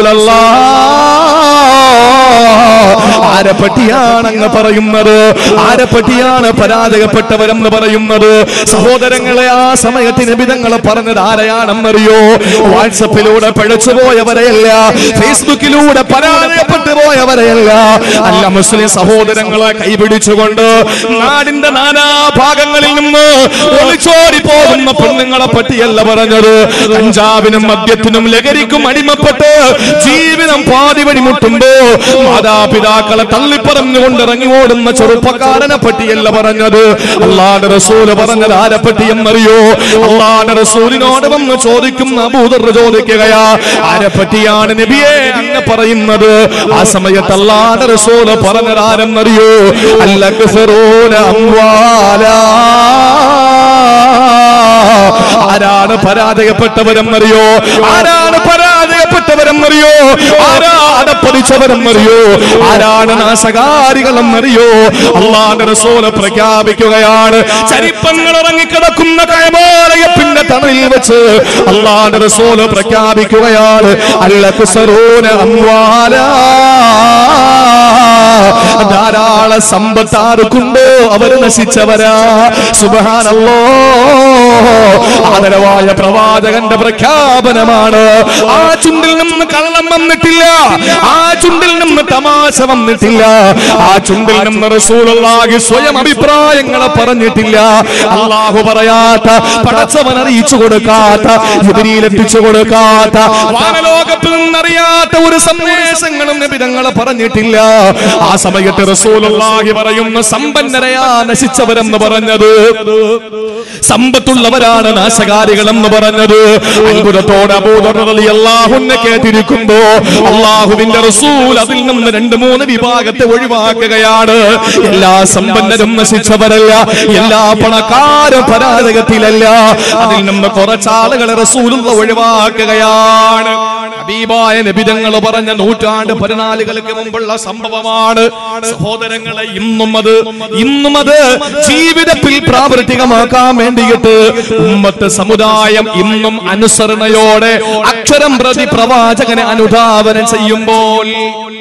Speaker 1: റസൂലല്ലാഹ്. ആരെ പറ്റിയാണ് അങ്ങ് പറയുന്നത് ആരെ പറ്റിയാണ് പരാജയപ്പെട്ടവരെന്ന് പറയുന്നത് സഹോദരങ്ങളെ ആ സമയത്ത് നബിതങ്ങൾ പറഞ്ഞത് ആരെയാണെന്നറിയോ വാട്സപ്പിലൂടെ പഴച്ചു പോയവരെയല്ല ഫേസ്ബുക്കിലൂടെ പരാജയപ്പെട്ടു പോയവരെയല്ല അല്ല മുസ്ലിം സഹോദരങ്ങളെ കൈപിടിച്ചുകൊണ്ട് നാടിന്റെ നാനാഭാഗങ്ങളിൽ നിന്ന് ഒളിച്ചോടി പോകുന്ന പെണ്ണുങ്ങളെ പറ്റിയല്ല പറഞ്ഞത് കഞ്ചാവിനും മദ്യത്തിനും ലഹരിക്കും അടിമപ്പെട്ട് ജീവിതം പാതി വഴിമുട്ടുമ്പോ മാതാപിതാക്കളെ തള്ളിപ്പറഞ്ഞുകൊണ്ട് ഇറങ്ങി ഓടുന്ന ചെറുപ്പക്കാരനെ പറ്റിയല്ല പറഞ്ഞത് അള്ളാന്റെ റസൂല് പറഞ്ഞത് ആരെ പറ്റി എന്നറിയോ അള്ളാന്റെ റസൂലിനോട് വന്ന് ചോദിക്കുന്ന അബൂദർ ചോദിക്കുകയാ ആരെ പറ്റിയാണ് നബിയെ അങ്ങ് പറയുന്നത് ആ സമയത്ത് അള്ളാന്റെ റസൂല് പറഞ്ഞത് ആരെന്നറിയോ അല്ലക്സറൂന അംവാലാ ആരാണ് പരാജയപ്പെട്ടവരെന്നറിയോ ആരാണ് പരാജയപ്പെട്ടവരെന്നറിയോ ആരാണ് പതിച്ചവരെന്നറിയോ ആരാണ് നാശകാരികളെന്നറിയോ അള്ളാന്റെ റസൂല് പ്രഖ്യാപിക്കുകയാണ് ചരിപ്പങ്ങൾ ഇറങ്ങിക്കിടക്കുന്ന കൈമാലയപ്പിന്റെ തണലിൽ വെച്ച് അള്ളാന്റെ റസൂല് പ്രഖ്യാപിക്കുകയാണ് അല്ലക്കുസറൂന അംവാലാ ധാരാളം സമ്പത്ത് ആർക്കുണ്ടോ അവർ നശിച്ചവരാ സുബഹാനല്ലോ ആദരവായ പ്രവാചകന്റെ പ്രഖ്യാപനമാണ് ആ ചുണ്ടിൽ നിന്ന് കള്ളം വന്നിട്ടില്ല ആ ചുണ്ടിൽ നിന്ന് തമാശ വന്നിട്ടില്ല ആ ചുണ്ടിൽ നിന്ന് റസൂലുള്ളാഹി സ്വയം അഭിപ്രായങ്ങളെ പറഞ്ഞിട്ടില്ല അള്ളാഹു പറയാത്ത പടച്ചവൻ അറിയിച്ചു കൊടുക്കാത്ത ജിബ്രീൽ എത്തിച്ചു കൊടുക്കാത്ത വാനലോകത്തിൽ നിന്നറിയാത്ത ഒരു സന്ദേശങ്ങളും നബിതങ്ങളെ പറഞ്ഞിട്ടില്ല ആ സമയത്ത് റസൂലുള്ളാഹി പറയുന്ന സമ്പന്നരയാ നശിച്ചവരെന്ന് പറഞ്ഞത് സമ്പത്തുള്ളവരാണ് നാശകാരികളെന്ന് പറഞ്ഞത് അത്ഭുതത്തോടെ അബൂദറിയാഹുന്നെ കേട്ടിരിക്കുമ്പോ അള്ളാഹുവിന്റെ റസൂൽ അതിൽ നിന്ന് രണ്ട് മൂന്ന് വിഭാഗത്തെ ഒഴിവാക്കുകയാണ് എല്ലാ സമ്പന്നരും നശിച്ചവരല്ല എല്ലാ പണക്കാരും പരാജയത്തിലല്ല അതിൽ നിന്ന് കുറച്ചാളുകളെ റസൂലുള്ള ഒഴിവാക്കുകയാണ് ഹബീബായ നബിതങ്ങൾ പറഞ്ഞ നൂറ്റാണ്ട് പതിനാലുകൾക്ക് മുമ്പുള്ള സംഭവമാണ് സഹോദരങ്ങളെ ഇന്നും അത് ഇന്നും അത് ജീവിതത്തിൽ പ്രാവർത്തികമാക്കാൻ വേണ്ടിയിട്ട് ഉമ്മത്ത് സമുദായം ഇന്നും അനുസരണയോടെ അക്ഷരം പ്രതി പ്രവാചകനെ അനുധാവനം ചെയ്യുമ്പോൾ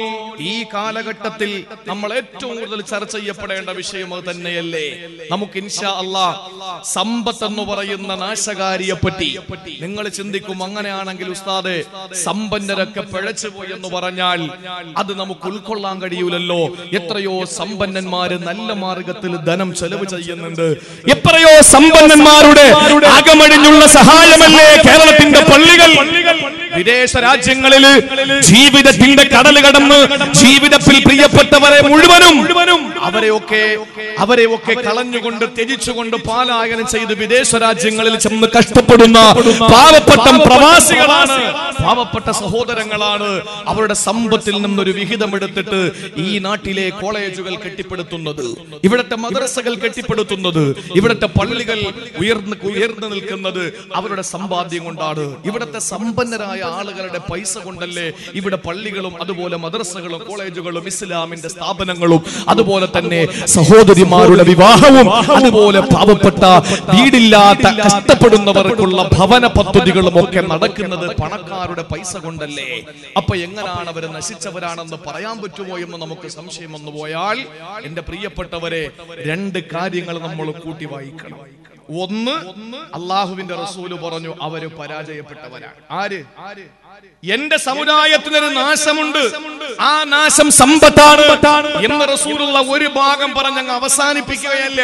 Speaker 1: ഈ കാലഘട്ടത്തിൽ നമ്മൾ ഏറ്റവും കൂടുതൽ ചർച്ച ചെയ്യപ്പെടേണ്ട വിഷയം അത് തന്നെയല്ലേ നമുക്ക് ഇൻഷാ അള്ളാ സമ്പത്ത് എന്ന് പറയുന്ന നാശകാരിയെ പറ്റി നിങ്ങൾ ചിന്തിക്കും അങ്ങനെയാണെങ്കിൽ ഉസ്താദെ സമ്പന്നരൊക്കെ പിഴച്ചുപോയി എന്ന് പറഞ്ഞാൽ അത് നമുക്ക് ഉൾക്കൊള്ളാൻ കഴിയൂലല്ലോ എത്രയോ സമ്പന്നന്മാര് നല്ല മാർഗത്തിൽ ധനം ചെലവ് ചെയ്യുന്നുണ്ട് എത്രയോ സമ്പന്നന്മാരുടെ അകമഴിഞ്ഞുള്ള സഹായമല്ലേ കേരളത്തിന്റെ പള്ളികൾ വിദേശ രാജ്യങ്ങളില് ജീവിതത്തിന്റെ കടൽ കടന്ന് ജീവിതത്തിൽ പ്രിയപ്പെട്ടവരെ മുഴുവനും അവരെയൊക്കെ അവരെയൊക്കെ കളഞ്ഞുകൊണ്ട് ത്യജിച്ചുകൊണ്ട് പാലായനം ചെയ്ത് വിദേശ രാജ്യങ്ങളിൽ ചെന്ന് കഷ്ടപ്പെടുന്ന പാവപ്പെട്ട പ്രവാസികളാണ് പാവപ്പെട്ട സഹോദരങ്ങളാണ് അവരുടെ സമ്പത്തിൽ നിന്നൊരു വിഹിതം എടുത്തിട്ട് ഈ നാട്ടിലെ കോളേജുകൾ കെട്ടിപ്പടുത്തുന്നത് ഇവിടുത്തെ മദ്രസകൾ കെട്ടിപ്പടുത്തുന്നത് ഇവിടുത്തെ പള്ളികൾ ഉയർന്ന് ഉയർന്നു നിൽക്കുന്നത് അവരുടെ സമ്പാദ്യം കൊണ്ടാണ് ഇവിടുത്തെ സമ്പന്നരായ ആളുകളുടെ പൈസ കൊണ്ടല്ലേ ഇവിടെ പള്ളികളും അതുപോലെ മദ്രസകളും കോളേജുകളും ഇസ്ലാമിന്റെ സ്ഥാപനങ്ങളും അതുപോലെ തന്നെ സഹോദരിമാരുടെ വിവാഹവും അതുപോലെ പാവപ്പെട്ട വീടില്ലാത്ത കഷ്ടപ്പെടുന്നവർക്കുള്ള ഭവന പദ്ധതികളും ഒക്കെ നടക്കുന്നത് പണക്കാരുടെ പൈസ കൊണ്ടല്ലേ അപ്പൊ എങ്ങനെയാണ് അവർ നശിച്ചവരാണെന്ന് പറയാൻ പറ്റുമോ എന്ന് നമുക്ക് സംശയം വന്നു പോയാൽ എന്റെ പ്രിയപ്പെട്ടവരെ രണ്ട് കാര്യങ്ങൾ നമ്മൾ കൂട്ടി വായിക്കണം ഒന്ന് അള്ളാഹുവിന്റെ റസൂല് പറഞ്ഞു അവര് പരാജയപ്പെട്ടവരാണ് ആര് എന്റെ സമുദായത്തിനൊരു നാശമുണ്ട് ആ നാശം സമ്പത്താണ് എന്ന് റസൂലുള്ള ഒരു ഭാഗം പറഞ്ഞങ്ങ് അവസാനിപ്പിക്കുകയല്ല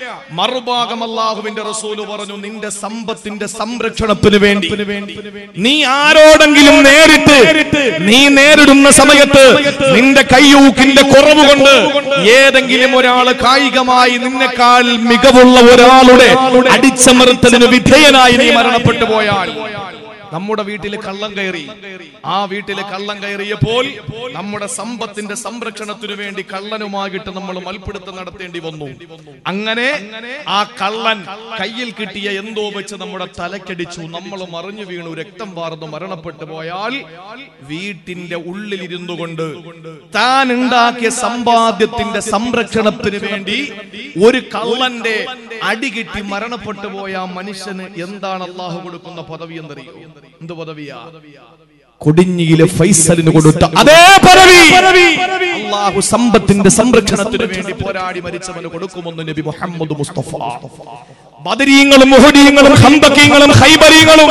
Speaker 1: മറുഭാഗം അള്ളാഹുവിന്റെ റസൂല് പറഞ്ഞു നിന്റെ സമ്പത്തിന്റെ സംരക്ഷണത്തിന് വേണ്ടി നീ ആരോടെങ്കിലും നേരിട്ട് നീ നേരിടുന്ന സമയത്ത് നിന്റെ കയ്യൂക്കിന്റെ കുറവ് കൊണ്ട് ഏതെങ്കിലും ഒരാൾ കായികമായി നിന്നെക്കാൾ മികവുള്ള ഒരാളുടെ അടിച്ചമർത്തലിന് വിധേയനായി നീ മരണപ്പെട്ടു പോയാൽ നമ്മുടെ വീട്ടിൽ കള്ളം കയറി ആ വീട്ടിൽ കള്ളം കയറിയപ്പോൾ നമ്മുടെ സമ്പത്തിന്റെ സംരക്ഷണത്തിനു വേണ്ടി കള്ളനുമായിട്ട് നമ്മൾ മൽപ്പിടുത്തം നടത്തേണ്ടി വന്നു അങ്ങനെ ആ കള്ളൻ കയ്യിൽ കിട്ടിയ എന്തോ വെച്ച് നമ്മുടെ തലക്കടിച്ചു നമ്മൾ മറിഞ്ഞു വീണു രക്തം വാർന്നു മരണപ്പെട്ടു പോയാൽ വീട്ടിന്റെ ഉള്ളിലിരുന്നു കൊണ്ട് താൻ ഉണ്ടാക്കിയ സമ്പാദ്യത്തിന്റെ സംരക്ഷണത്തിന് വേണ്ടി ഒരു കള്ളന്റെ അടികിട്ടി മരണപ്പെട്ടു പോയ ആ മനുഷ്യന് എന്താണ് അള്ളാഹു കൊടുക്കുന്ന പദവി എന്നറിയോ എന്ത് പദവിയാ കൊടിഞ്ഞിയിലെ ഫൈസലിന് കൊടുത്ത അതേ പദവി അള്ളാഹു സമ്പത്തിന്റെ സംരക്ഷണത്തിന് വേണ്ടി പോരാടി മരിച്ചവന് കൊടുക്കുമെന്ന് നബി മുഹമ്മദ് മുസ്തഫ ബദരീങ്ങളും മുഹദീങ്ങളും ഹന്തക്കീങ്ങളും ഹൈബരീങ്ങളും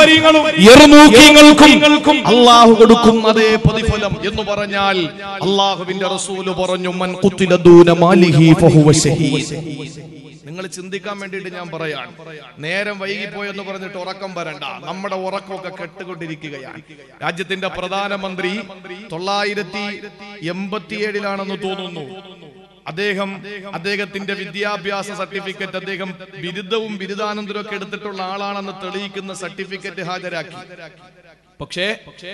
Speaker 1: യർമൂക്കീങ്ങൾക്കും അള്ളാഹു കൊടുക്കും അതേ പ്രതിഫലം എന്ന് പറഞ്ഞാൽ അള്ളാഹുവിന്റെ റസൂല് പറഞ്ഞു മൻ ഖുത്തില ദൂന മാലിഹി ഫഹുവ ശഹീദ് നിങ്ങൾ ചിന്തിക്കാൻ വേണ്ടിയിട്ട് ഞാൻ പറയാം നേരം വൈകിപ്പോയെന്ന് പറഞ്ഞിട്ട് ഉറക്കം വരണ്ട നമ്മുടെ ഉറക്കമൊക്കെ കെട്ടുകൊണ്ടിരിക്കുകയാണ് രാജ്യത്തിന്റെ പ്രധാനമന്ത്രി തൊള്ളായിരത്തി എൺപത്തിയേഴിലാണെന്ന് തോന്നുന്നു അദ്ദേഹം അദ്ദേഹത്തിന്റെ വിദ്യാഭ്യാസ സർട്ടിഫിക്കറ്റ് അദ്ദേഹം ബിരുദവും ബിരുദാനന്തരവും ഒക്കെ എടുത്തിട്ടുള്ള ആളാണെന്ന് തെളിയിക്കുന്ന സർട്ടിഫിക്കറ്റ് ഹാജരാക്കി പക്ഷേ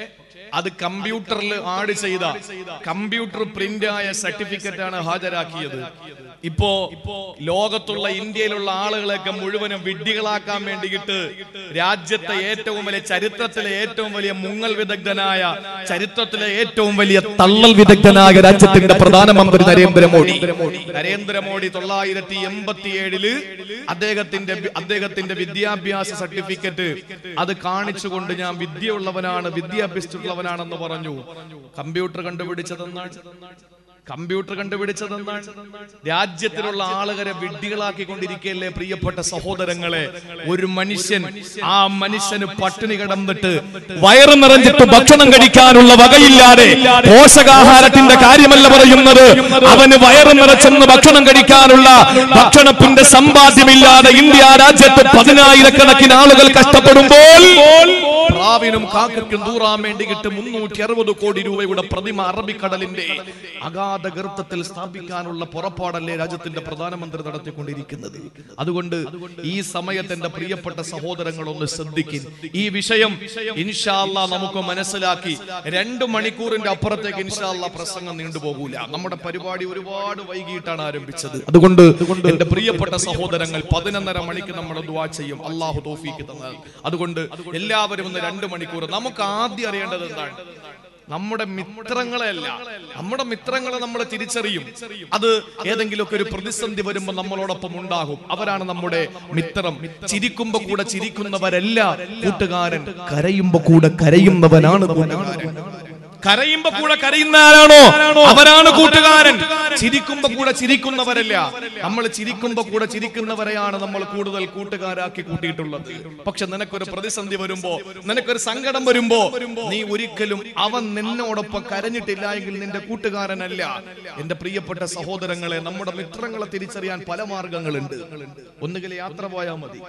Speaker 1: അത് കമ്പ്യൂട്ടറിൽ ആഡ് ചെയ്ത കമ്പ്യൂട്ടർ പ്രിന്റ് ആയ സർട്ടിഫിക്കറ്റ് ആണ് ഹാജരാക്കിയത് ഇപ്പോ ലോകത്തുള്ള ഇന്ത്യയിലുള്ള ആളുകളെയൊക്കെ മുഴുവനും വിഡ്ഢികളാക്കാൻ വേണ്ടിയിട്ട് രാജ്യത്തെ ഏറ്റവും വലിയ ചരിത്രത്തിലെ ഏറ്റവും വലിയ മുങ്ങൽ വിദഗ്ധനായ ചരിത്രത്തിലെ ഏറ്റവും വലിയ തള്ളൽ വിദഗ്ധനായ രാജ്യത്തിന്റെ പ്രധാനമന്ത്രി നരേന്ദ്രമോദി നരേന്ദ്രമോദി തൊള്ളായിരത്തി എൺപത്തി ഏഴില് അദ്ദേഹത്തിന്റെ അദ്ദേഹത്തിന്റെ വിദ്യാഭ്യാസ സർട്ടിഫിക്കറ്റ് അത് കാണിച്ചുകൊണ്ട് ഞാൻ വിദ്യയുള്ളവനാണ് വിദ്യ അഭ്യസിച്ചിട്ടുള്ളവനാണെന്ന് പറഞ്ഞു കമ്പ്യൂട്ടർ കണ്ടുപിടിച്ചതെന്നാണ് കമ്പ്യൂട്ടർ കണ്ടുപിടിച്ചതെന്നാണ് രാജ്യത്തിലുള്ള ആളുകളെ വിഡ്ഢികളാക്കിക്കൊണ്ടിരിക്കുകയല്ലേ പ്രിയപ്പെട്ട സഹോദരങ്ങളെ ഒരു മനുഷ്യൻ ആ മനുഷ്യന് പട്ടിണി കിടന്നിട്ട്
Speaker 2: വയറ് നിറഞ്ഞിട്ട് ഭക്ഷണം കഴിക്കാനുള്ള വകയില്ലാതെ പോഷകാഹാരത്തിന്റെ കാര്യമല്ല പറയുന്നത് അവന് വയറ് നിറച്ചെന്ന് ഭക്ഷണം കഴിക്കാനുള്ള ഭക്ഷണത്തിന്റെ സമ്പാദ്യമില്ലാതെ ഇന്ത്യ രാജ്യത്ത് പതിനായിരക്കണക്കിന് ആളുകൾ കഷ്ടപ്പെടുമ്പോൾ
Speaker 1: പ്രാവിനും കാക്കയ്ക്കും ദൂറാൻ വേണ്ടിയിട്ട് മുന്നൂറ്റി അറുപത് കോടി രൂപയുടെ പ്രതിമ അറബിക്കടലിന്റെ അഗാധ ഗർത്തത്തിൽ സ്ഥാപിക്കാനുള്ള പുറപ്പാടല്ലേ രാജ്യത്തിന്റെ പ്രധാനമന്ത്രി നടത്തിക്കൊണ്ടിരിക്കുന്നത് അതുകൊണ്ട് ഈ സമയത്ത് എന്റെ പ്രിയപ്പെട്ട സഹോദരങ്ങൾ ഒന്ന് ശ്രദ്ധിക്കും ഈ വിഷയം ഇൻഷാല്ല നമുക്ക് മനസ്സിലാക്കി രണ്ട് മണിക്കൂറിന്റെ അപ്പുറത്തേക്ക് ഇൻഷാല്ല പ്രസംഗം നീണ്ടുപോകൂല നമ്മുടെ പരിപാടി ഒരുപാട് വൈകിട്ടാണ് ആരംഭിച്ചത് അതുകൊണ്ട് എന്റെ പ്രിയപ്പെട്ട സഹോദരങ്ങൾ പതിനൊന്നര മണിക്ക് നമ്മൾ ദുവാ ചെയ്യും അള്ളാഹു തോഫീക്ക് തന്നാൽ അതുകൊണ്ട് എല്ലാവരും ഒന്ന് രണ്ട് മണിക്കൂർ നമുക്ക് ആദ്യം അറിയേണ്ടത് എന്താണ് നമ്മുടെ മിത്രങ്ങളെയല്ല നമ്മുടെ മിത്രങ്ങളെ നമ്മൾ തിരിച്ചറിയും അത് ഏതെങ്കിലുമൊക്കെ ഒരു പ്രതിസന്ധി വരുമ്പോൾ നമ്മളോടൊപ്പം ഉണ്ടാകും അവരാണ് നമ്മുടെ മിത്രം ചിരിക്കുമ്പോ കൂടെ ചിരിക്കുന്നവരല്ല കൂട്ടുകാരൻ കരയുമ്പോ കൂടെ കരയുന്നവനാണ് കൂട്ടുകാരൻ കരയുമ്പോ കൂടെ കരയുന്ന ആരാണോ അവരാണ് കൂട്ടുകാരൻ ചിരിക്കുമ്പോ കൂടെ ചിരിക്കുന്നവരല്ല നമ്മൾ ചിരിക്കുമ്പോ കൂടെ ചിരിക്കുന്നവരെയാണ് നമ്മൾ കൂടുതൽ കൂട്ടുകാരാക്കി കൂട്ടിയിട്ടുള്ളത് പക്ഷെ നിനക്കൊരു പ്രതിസന്ധി വരുമ്പോ നിനക്കൊരു സങ്കടം വരുമ്പോ നീ ഒരിക്കലും അവൻ നിന്നോടൊപ്പം കരഞ്ഞിട്ടില്ല എങ്കിൽ നിന്റെ കൂട്ടുകാരനല്ല എന്റെ പ്രിയപ്പെട്ട സഹോദരങ്ങളെ നമ്മുടെ മിത്രങ്ങളെ തിരിച്ചറിയാൻ പല മാർഗങ്ങളുണ്ട് ഒന്നുകിൽ യാത്ര പോയാൽ മതി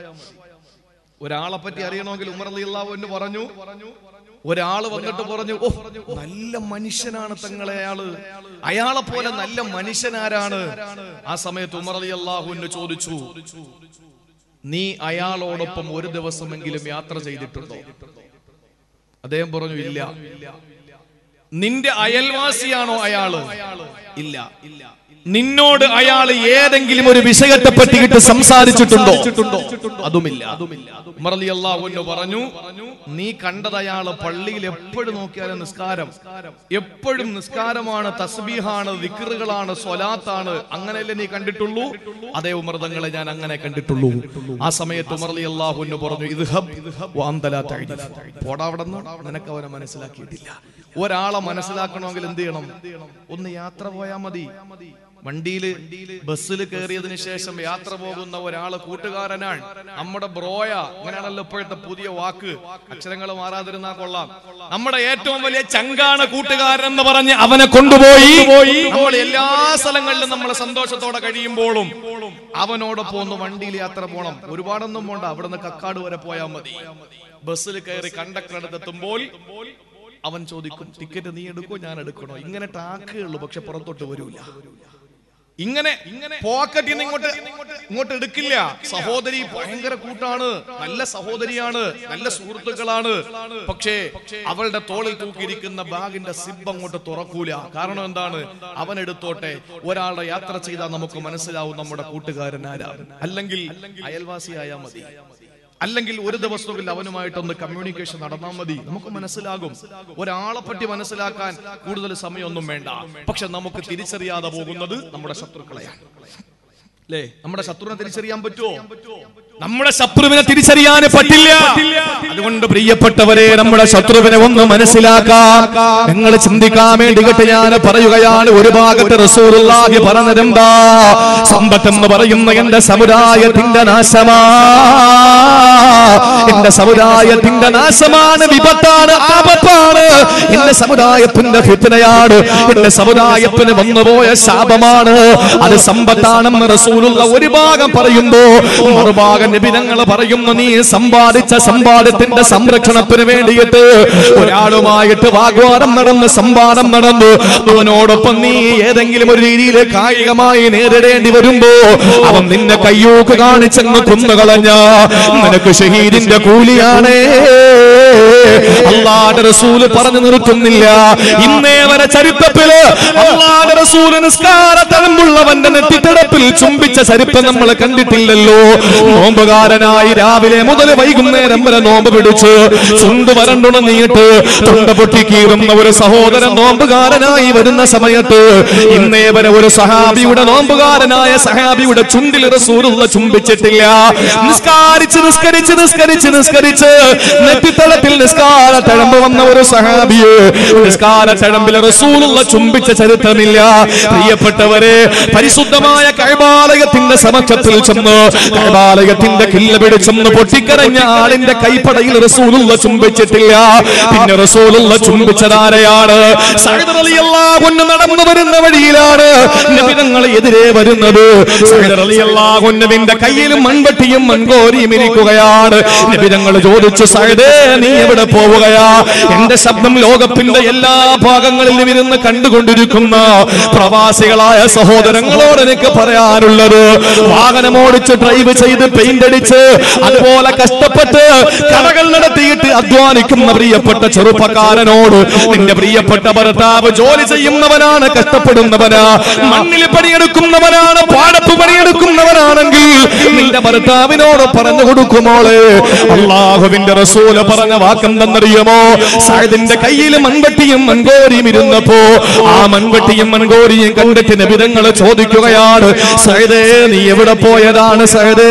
Speaker 1: ഒരാളെ പറ്റി അറിയണമെങ്കിൽ ഉമർ അള്ളാഹു എന്ന് പറഞ്ഞു ഒരാള് വന്നിട്ട് പറഞ്ഞു ഓ നല്ല മനുഷ്യനാണ് തങ്ങളെ അയാള് അയാളെ പോലെ നല്ല മനുഷ്യനാരാണ് ആ സമയത്ത് ഉമർ അലി അള്ളാഹുവിന് ചോദിച്ചു നീ അയാളോടൊപ്പം ഒരു ദിവസമെങ്കിലും യാത്ര ചെയ്തിട്ടുണ്ടോ അദ്ദേഹം പറഞ്ഞു ഇല്ല നിന്റെ അയൽവാസിയാണോ അയാള് ഇല്ല നിന്നോട് അയാൾ ഏതെങ്കിലും ഒരു വിഷയത്തെ പറ്റിയിട്ട് സംസാരിച്ചിട്ടുണ്ടോ അതുമില്ല ഉമർ അലി അള്ളാഹുവിന് പറഞ്ഞു നീ കണ്ടത് അയാള് പള്ളിയിൽ എപ്പോഴും നോക്കിയാലും നിസ്കാരം എപ്പോഴും നിസ്കാരമാണ് തസ്ബീഹാണ് വിക്റുകളാണ് സ്വലാത്താണ് അങ്ങനെയല്ലേ നീ കണ്ടിട്ടുള്ളൂ അതേ ഉമർദങ്ങളെ ഞാൻ അങ്ങനെ കണ്ടിട്ടുള്ളൂ ആ സമയത്ത് ഉമർ അലി അള്ളാഹുവിന് പറഞ്ഞു ഇത് പോടാ അവിടെ നിനക്ക് അവനെ മനസ്സിലാക്കിയിട്ടില്ല ഒരാളെ മനസ്സിലാക്കണമെങ്കിൽ എന്ത് ചെയ്യണം ഒന്ന് യാത്ര പോയാൽ മതി വണ്ടിയില് ബസ്സിൽ കയറിയതിനു ശേഷം യാത്ര പോകുന്ന ഒരാള് കൂട്ടുകാരനാണ് നമ്മുടെ ബ്രോയ അങ്ങനെയാണല്ലോ ഇപ്പോഴത്തെ പുതിയ വാക്ക് അക്ഷരങ്ങൾ മാറാതിരുന്നാ കൊള്ളാം നമ്മുടെ ഏറ്റവും വലിയ ചങ്കാണ് കൂട്ടുകാരൻ എന്ന് പറഞ്ഞ് അവനെ കൊണ്ടുപോയി നമ്മൾ എല്ലാ സ്ഥലങ്ങളിലും നമ്മൾ സന്തോഷത്തോടെ കഴിയുമ്പോഴും അവനോടൊപ്പം ഒന്ന് വണ്ടിയിൽ യാത്ര പോണം ഒരുപാടൊന്നും പോണ്ട അവിടെ നിന്ന് കക്കാട് വരെ പോയാൽ മതി ബസ്സിൽ കയറി കണ്ടക്ടർ അടുത്തെത്തുമ്പോൾ അവൻ ചോദിക്കും ടിക്കറ്റ് നീ എടുക്കോ ഞാൻ എടുക്കണോ ഇങ്ങനെ ടാക്കുള്ളൂ പക്ഷെ പുറത്തോട്ട് വരൂല ഇങ്ങനെ പോക്കറ്റിൽ നിന്ന് ഇങ്ങോട്ട് ഇങ്ങോട്ട് എടുക്കില്ല സഹോദരി ഭയങ്കര കൂട്ടാണ് നല്ല സഹോദരിയാണ് നല്ല സുഹൃത്തുക്കളാണ് പക്ഷേ അവളുടെ തോളിൽ തൂക്കിയിരിക്കുന്ന ബാഗിന്റെ സിബ് അങ്ങോട്ട് തുറക്കൂല കാരണം എന്താണ് അവൻ എടുത്തോട്ടെ ഒരാളുടെ യാത്ര ചെയ്താൽ നമുക്ക് മനസ്സിലാവും നമ്മുടെ കൂട്ടുകാരൻ ആരാ അല്ലെങ്കിൽ അയൽവാസിയായാൽ മതി അല്ലെങ്കിൽ ഒരു ദിവസമെങ്കിൽ അവനുമായിട്ടൊന്ന് കമ്മ്യൂണിക്കേഷൻ നടന്നാൽ മതി നമുക്ക് മനസ്സിലാകും ഒരാളെ പറ്റി മനസ്സിലാക്കാൻ കൂടുതൽ സമയമൊന്നും വേണ്ട പക്ഷെ നമുക്ക് തിരിച്ചറിയാതെ പോകുന്നത് നമ്മുടെ ശത്രുക്കളെയാണ് അല്ലേ നമ്മുടെ ശത്രുവിനെ തിരിച്ചറിയാൻ പറ്റുമോ
Speaker 2: നമ്മുടെ ശത്രുവിനെ തിരിച്ചറിയാൻ പറ്റില്ല അതുകൊണ്ട് പ്രിയപ്പെട്ടവരെ നമ്മുടെ ശത്രുവിനെ ഒന്ന് മനസ്സിലാക്കാം നിങ്ങൾ ചിന്തിക്കാൻ വേണ്ടി കേട്ട് ഞാൻ പറയുകയാണ് ഒരു ഭാഗത്ത് റസൂറുള്ളാഹി പറഞ്ഞതെന്താ സമ്പത്തെന്ന് പറയുന്ന എന്റെ സമുദായത്തിന്റെ നാശമാ എന്റെ സമുദായത്തിന്റെ നാശമാണ് വിപത്താണ് ആപത്താണ് എന്റെ സമുദായത്തിന്റെ ഫിത്തനയാണ് എന്റെ സമുദായത്തിന് വന്നുപോയ ശാപമാണ് അത് സമ്പത്താണെന്ന് റസൂൽ റസൂലുള്ള ഒരു ഭാഗം പറയുമ്പോ മറുഭാഗം നബിതങ്ങൾ പറയുന്നു നീ സമ്പാദിച്ച സമ്പാദ്യത്തിന്റെ സംരക്ഷണത്തിന് വേണ്ടിയിട്ട് ഒരാളുമായിട്ട് വാഗ്വാദം നടന്ന് സംവാദം നടന്നു അവനോടൊപ്പം നീ ഏതെങ്കിലും ഒരു രീതിയിൽ കായികമായി നേരിടേണ്ടി വരുമ്പോ അവൻ നിന്നെ കയ്യൂക്ക് കാണിച്ചെന്ന് കൊന്നുകളഞ്ഞ നിനക്ക് ഷഹീദിന്റെ കൂലിയാണേ അള്ളാന്റെ റസൂല് പറഞ്ഞു നിർത്തുന്നില്ല ഇന്നേ വരെ ചരിത്രത്തില് അള്ളാന്റെ റസൂല് നിസ്കാര തഴമ്പുള്ളവന്റെ നെറ്റിത്തടപ്പിൽ ചുംബിച്ച ചരിത്രം നമ്മൾ കണ്ടിട്ടില്ലല്ലോ നോമ്പുകാരനായി രാവിലെ മുതൽ വൈകുന്നേരം വരെ നോമ്പ് പിടിച്ച് ചുണ്ട് വരണ്ടുണങ്ങിയിട്ട് തൊണ്ട പൊട്ടിക്കീറുന്ന ഒരു സഹോദരൻ നോമ്പുകാരനായി വരുന്ന സമയത്ത് ഇന്നേ വരെ ഒരു സഹാബിയുടെ നോമ്പുകാരനായ സഹാബിയുടെ ചുണ്ടിൽ റസൂലുള്ള ചുംബിച്ചിട്ടില്ല നിസ്കാരിച്ച് നിസ്കരിച്ച് നിസ്കരിച്ച് നിസ്കരിച്ച് നെറ്റിത്തളത്തിൽ നിസ്കാര തഴമ്പ് വന്ന ഒരു സഹാബിയെ നിസ്കാര തഴമ്പിൽ റസൂലുള്ള ചുംബിച്ച ചരിത്രമില്ല പ്രിയപ്പെട്ടവരെ പരിശുദ്ധമായ കൈബാലയത്തിന്റെ സമക്ഷത്തിൽ ചെന്ന് കൈബാലയത്തിന്റെ കില്ല പിടിച്ചെന്ന് പൊട്ടിക്കരഞ്ഞ ആളിന്റെ കൈപ്പടയിൽ റസൂലുള്ള ചുംബിച്ചിട്ടില്ല പിന്നെ റസൂലുള്ള ചുംബിച്ചതാരെയാണ് സൈദർ റളിയല്ലാഹു അൻഹു നടന്നു വരുന്ന വഴിയിലാണ് നബിതങ്ങൾ എതിരെ വരുന്നത് സൈദർ റളിയല്ലാഹു അൻഹുവിന്റെ കയ്യിൽ മൺവെട്ടിയും മൺകോരിയും ഇരിക്കുകയാണ് നബിതങ്ങൾ ചോദിച്ചു സൈദേ നീ എവിടെ പോവുകയാ എന്റെ ശബ്ദം ലോകത്തിന്റെ എല്ലാ ഭാഗങ്ങളിലും ഇരുന്ന് കണ്ടുകൊണ്ടിരിക്കുന്ന പ്രവാസികളായ സഹോദരങ്ങളോട് എനിക്ക് പറയാനുള്ളത് വാഹനം ഓടിച്ച് ഡ്രൈവ് ചെയ്ത് പെയിന്റ് അടിച്ച് അതുപോലെ കഷ്ടപ്പെട്ട് കടകൾ നടത്തിയിട്ട് അധ്വാനിക്കുന്ന പ്രിയപ്പെട്ട ചെറുപ്പക്കാരനോട് നിന്റെ പ്രിയപ്പെട്ട ഭർത്താവ് ജോലി ചെയ്യുന്നവനാണ് കഷ്ടപ്പെടുന്നവനാ മണ്ണിൽ പണിയെടുക്കുന്നവനാണ് പാടപ്പ് പണിയെടുക്കുന്നവനാണെങ്കിൽ നിന്റെ ഭർത്താവിനോട് പറഞ്ഞു കൊടുക്കുമോളെ അള്ളാഹുവിന്റെ റസൂല് പറഞ്ഞ വാക്കെന്തെന്നറിയുമോ സായദിന്റെ കയ്യിൽ മൺവെട്ടിയും മൺകോരിയും ഇരുന്നപ്പോ ആ മൺവെട്ടിയും മൺകോരിയും കണ്ടിട്ട് നബിതങ്ങൾ ചോദിക്കുകയാണ് സൈദേ നീ എവിടെ പോയതാണ് സൈദേ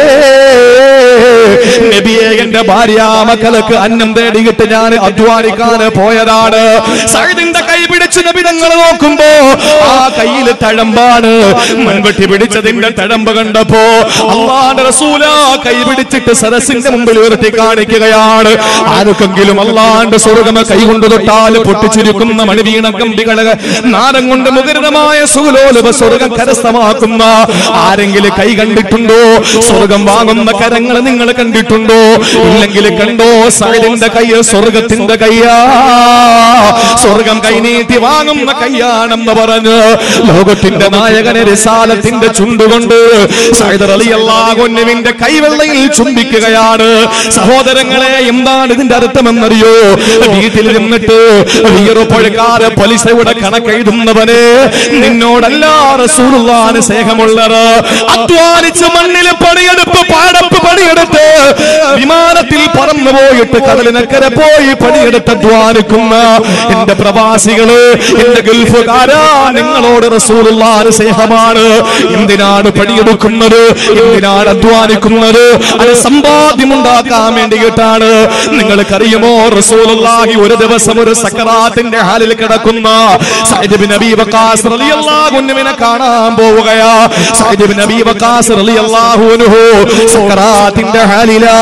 Speaker 2: നബിയെ എന്റെ ഭാര്യ മക്കളക്ക് അന്നം തേടിയിട്ട് ഞാൻ അധ്വാനിക്കാൻ പോയതാണ് സൈദിന്റെ കൈ പിടിച്ച് നബിതങ്ങൾ നോക്കുമ്പോ ആ കയ്യിൽ തഴമ്പാണ് മൺവെട്ടി പിടിച്ചതിന്റെ തഴമ്പ് കണ്ടപ്പോ അള്ളാന്റെ റസൂല കൈ പിടിച്ചിട്ട് സദസ്സിന്റെ മുമ്പിൽ ഉയർത്തി കാണിക്കുകയാണ് ആർക്കെങ്കിലും അള്ളാന്റെ സ്വർഗമ കൈകൊണ്ട് തൊട്ടാൽ പൊട്ടിച്ചിരിക്കുന്ന മണിവീണ കമ്പികള് നാരം കൊണ്ട് മുഖരിതമായ സുലോലഭ സ്വർഗം കരസ്ഥമാക്കുന്ന ആരെങ്കിലും കൈ കണ്ടിട്ടുണ്ടോ സ്വർഗം വാങ്ങുന്ന കരങ്ങൾ നിങ്ങൾ കണ്ടിട്ടുണ്ടോ ഇല്ലെങ്കിൽ കണ്ടോ സൈഡിന്റെ കൈ സ്വർഗത്തിന്റെ കയ്യാ സ്വർഗം കൈനീട്ടി വാങ്ങുന്ന കയ്യാണെന്ന് പറഞ്ഞ് ലോകത്തിന്റെ നായകനെ റിസാലത്തിന്റെ ചുണ്ടുകൊണ്ട് സൈദർ അലി അള്ളാഹുവിന്റെ കൈവെള്ളയിൽ ചുംബിക്കുകയാണ് സഹോദരങ്ങളെ എന്താണ് ഇതിന്റെ അർത്ഥമെന്നറിയോ വീട്ടിൽ നിന്നിട്ട് വീറുപഴക്കാറ് പലിശയുടെ കണക്കെഴുതുന്നവനെ നിന്നോടല്ല റസൂലുള്ളാന് സ്നേഹമുള്ളത് അധ്വാനിച്ച് മണ്ണിൽ പണിയെടുപ്പ് പാടപ്പ് പണിയെടുത്ത് വിമാനത്തിൽ പറന്നു പോയിട്ട് കടലിനക്കരെ പോയി പണിയെടുത്ത് അധ്വാനിക്കുന്ന എന്റെ പ്രവാസികള് എന്റെ ഗൾഫുകാരാ നിങ്ങളോട് റസൂലുള്ളാന് സ്നേഹമാണ് എന്തിനാണ് പണിയെടുക്കുന്നത് എന്തിനാണ് അധ്വാനിക്കുന്നത് അത് സമ്പാദ്യം ഉണ്ടാക്കാൻ വേണ്ടിയിട്ടാണ് നിങ്ങൾക്കറിയുമോ റസൂലുള്ളാഹി ഒരു ദിവസം ഒരു സക്കറാത്തിന്റെ ഹാലിൽ കിടക്കുന്ന സയ്യിദ് ബിൻ അബീ വഖാസ് റളിയല്ലാഹു അൻഹുവിനെ കാണാൻ പോവുകയാ സയ്യിദ് ബിൻ അബീ വഖാസ് റളിയല്ലാഹു അൻഹു സക്കറാത്തിന്റെ ഹാലിലാ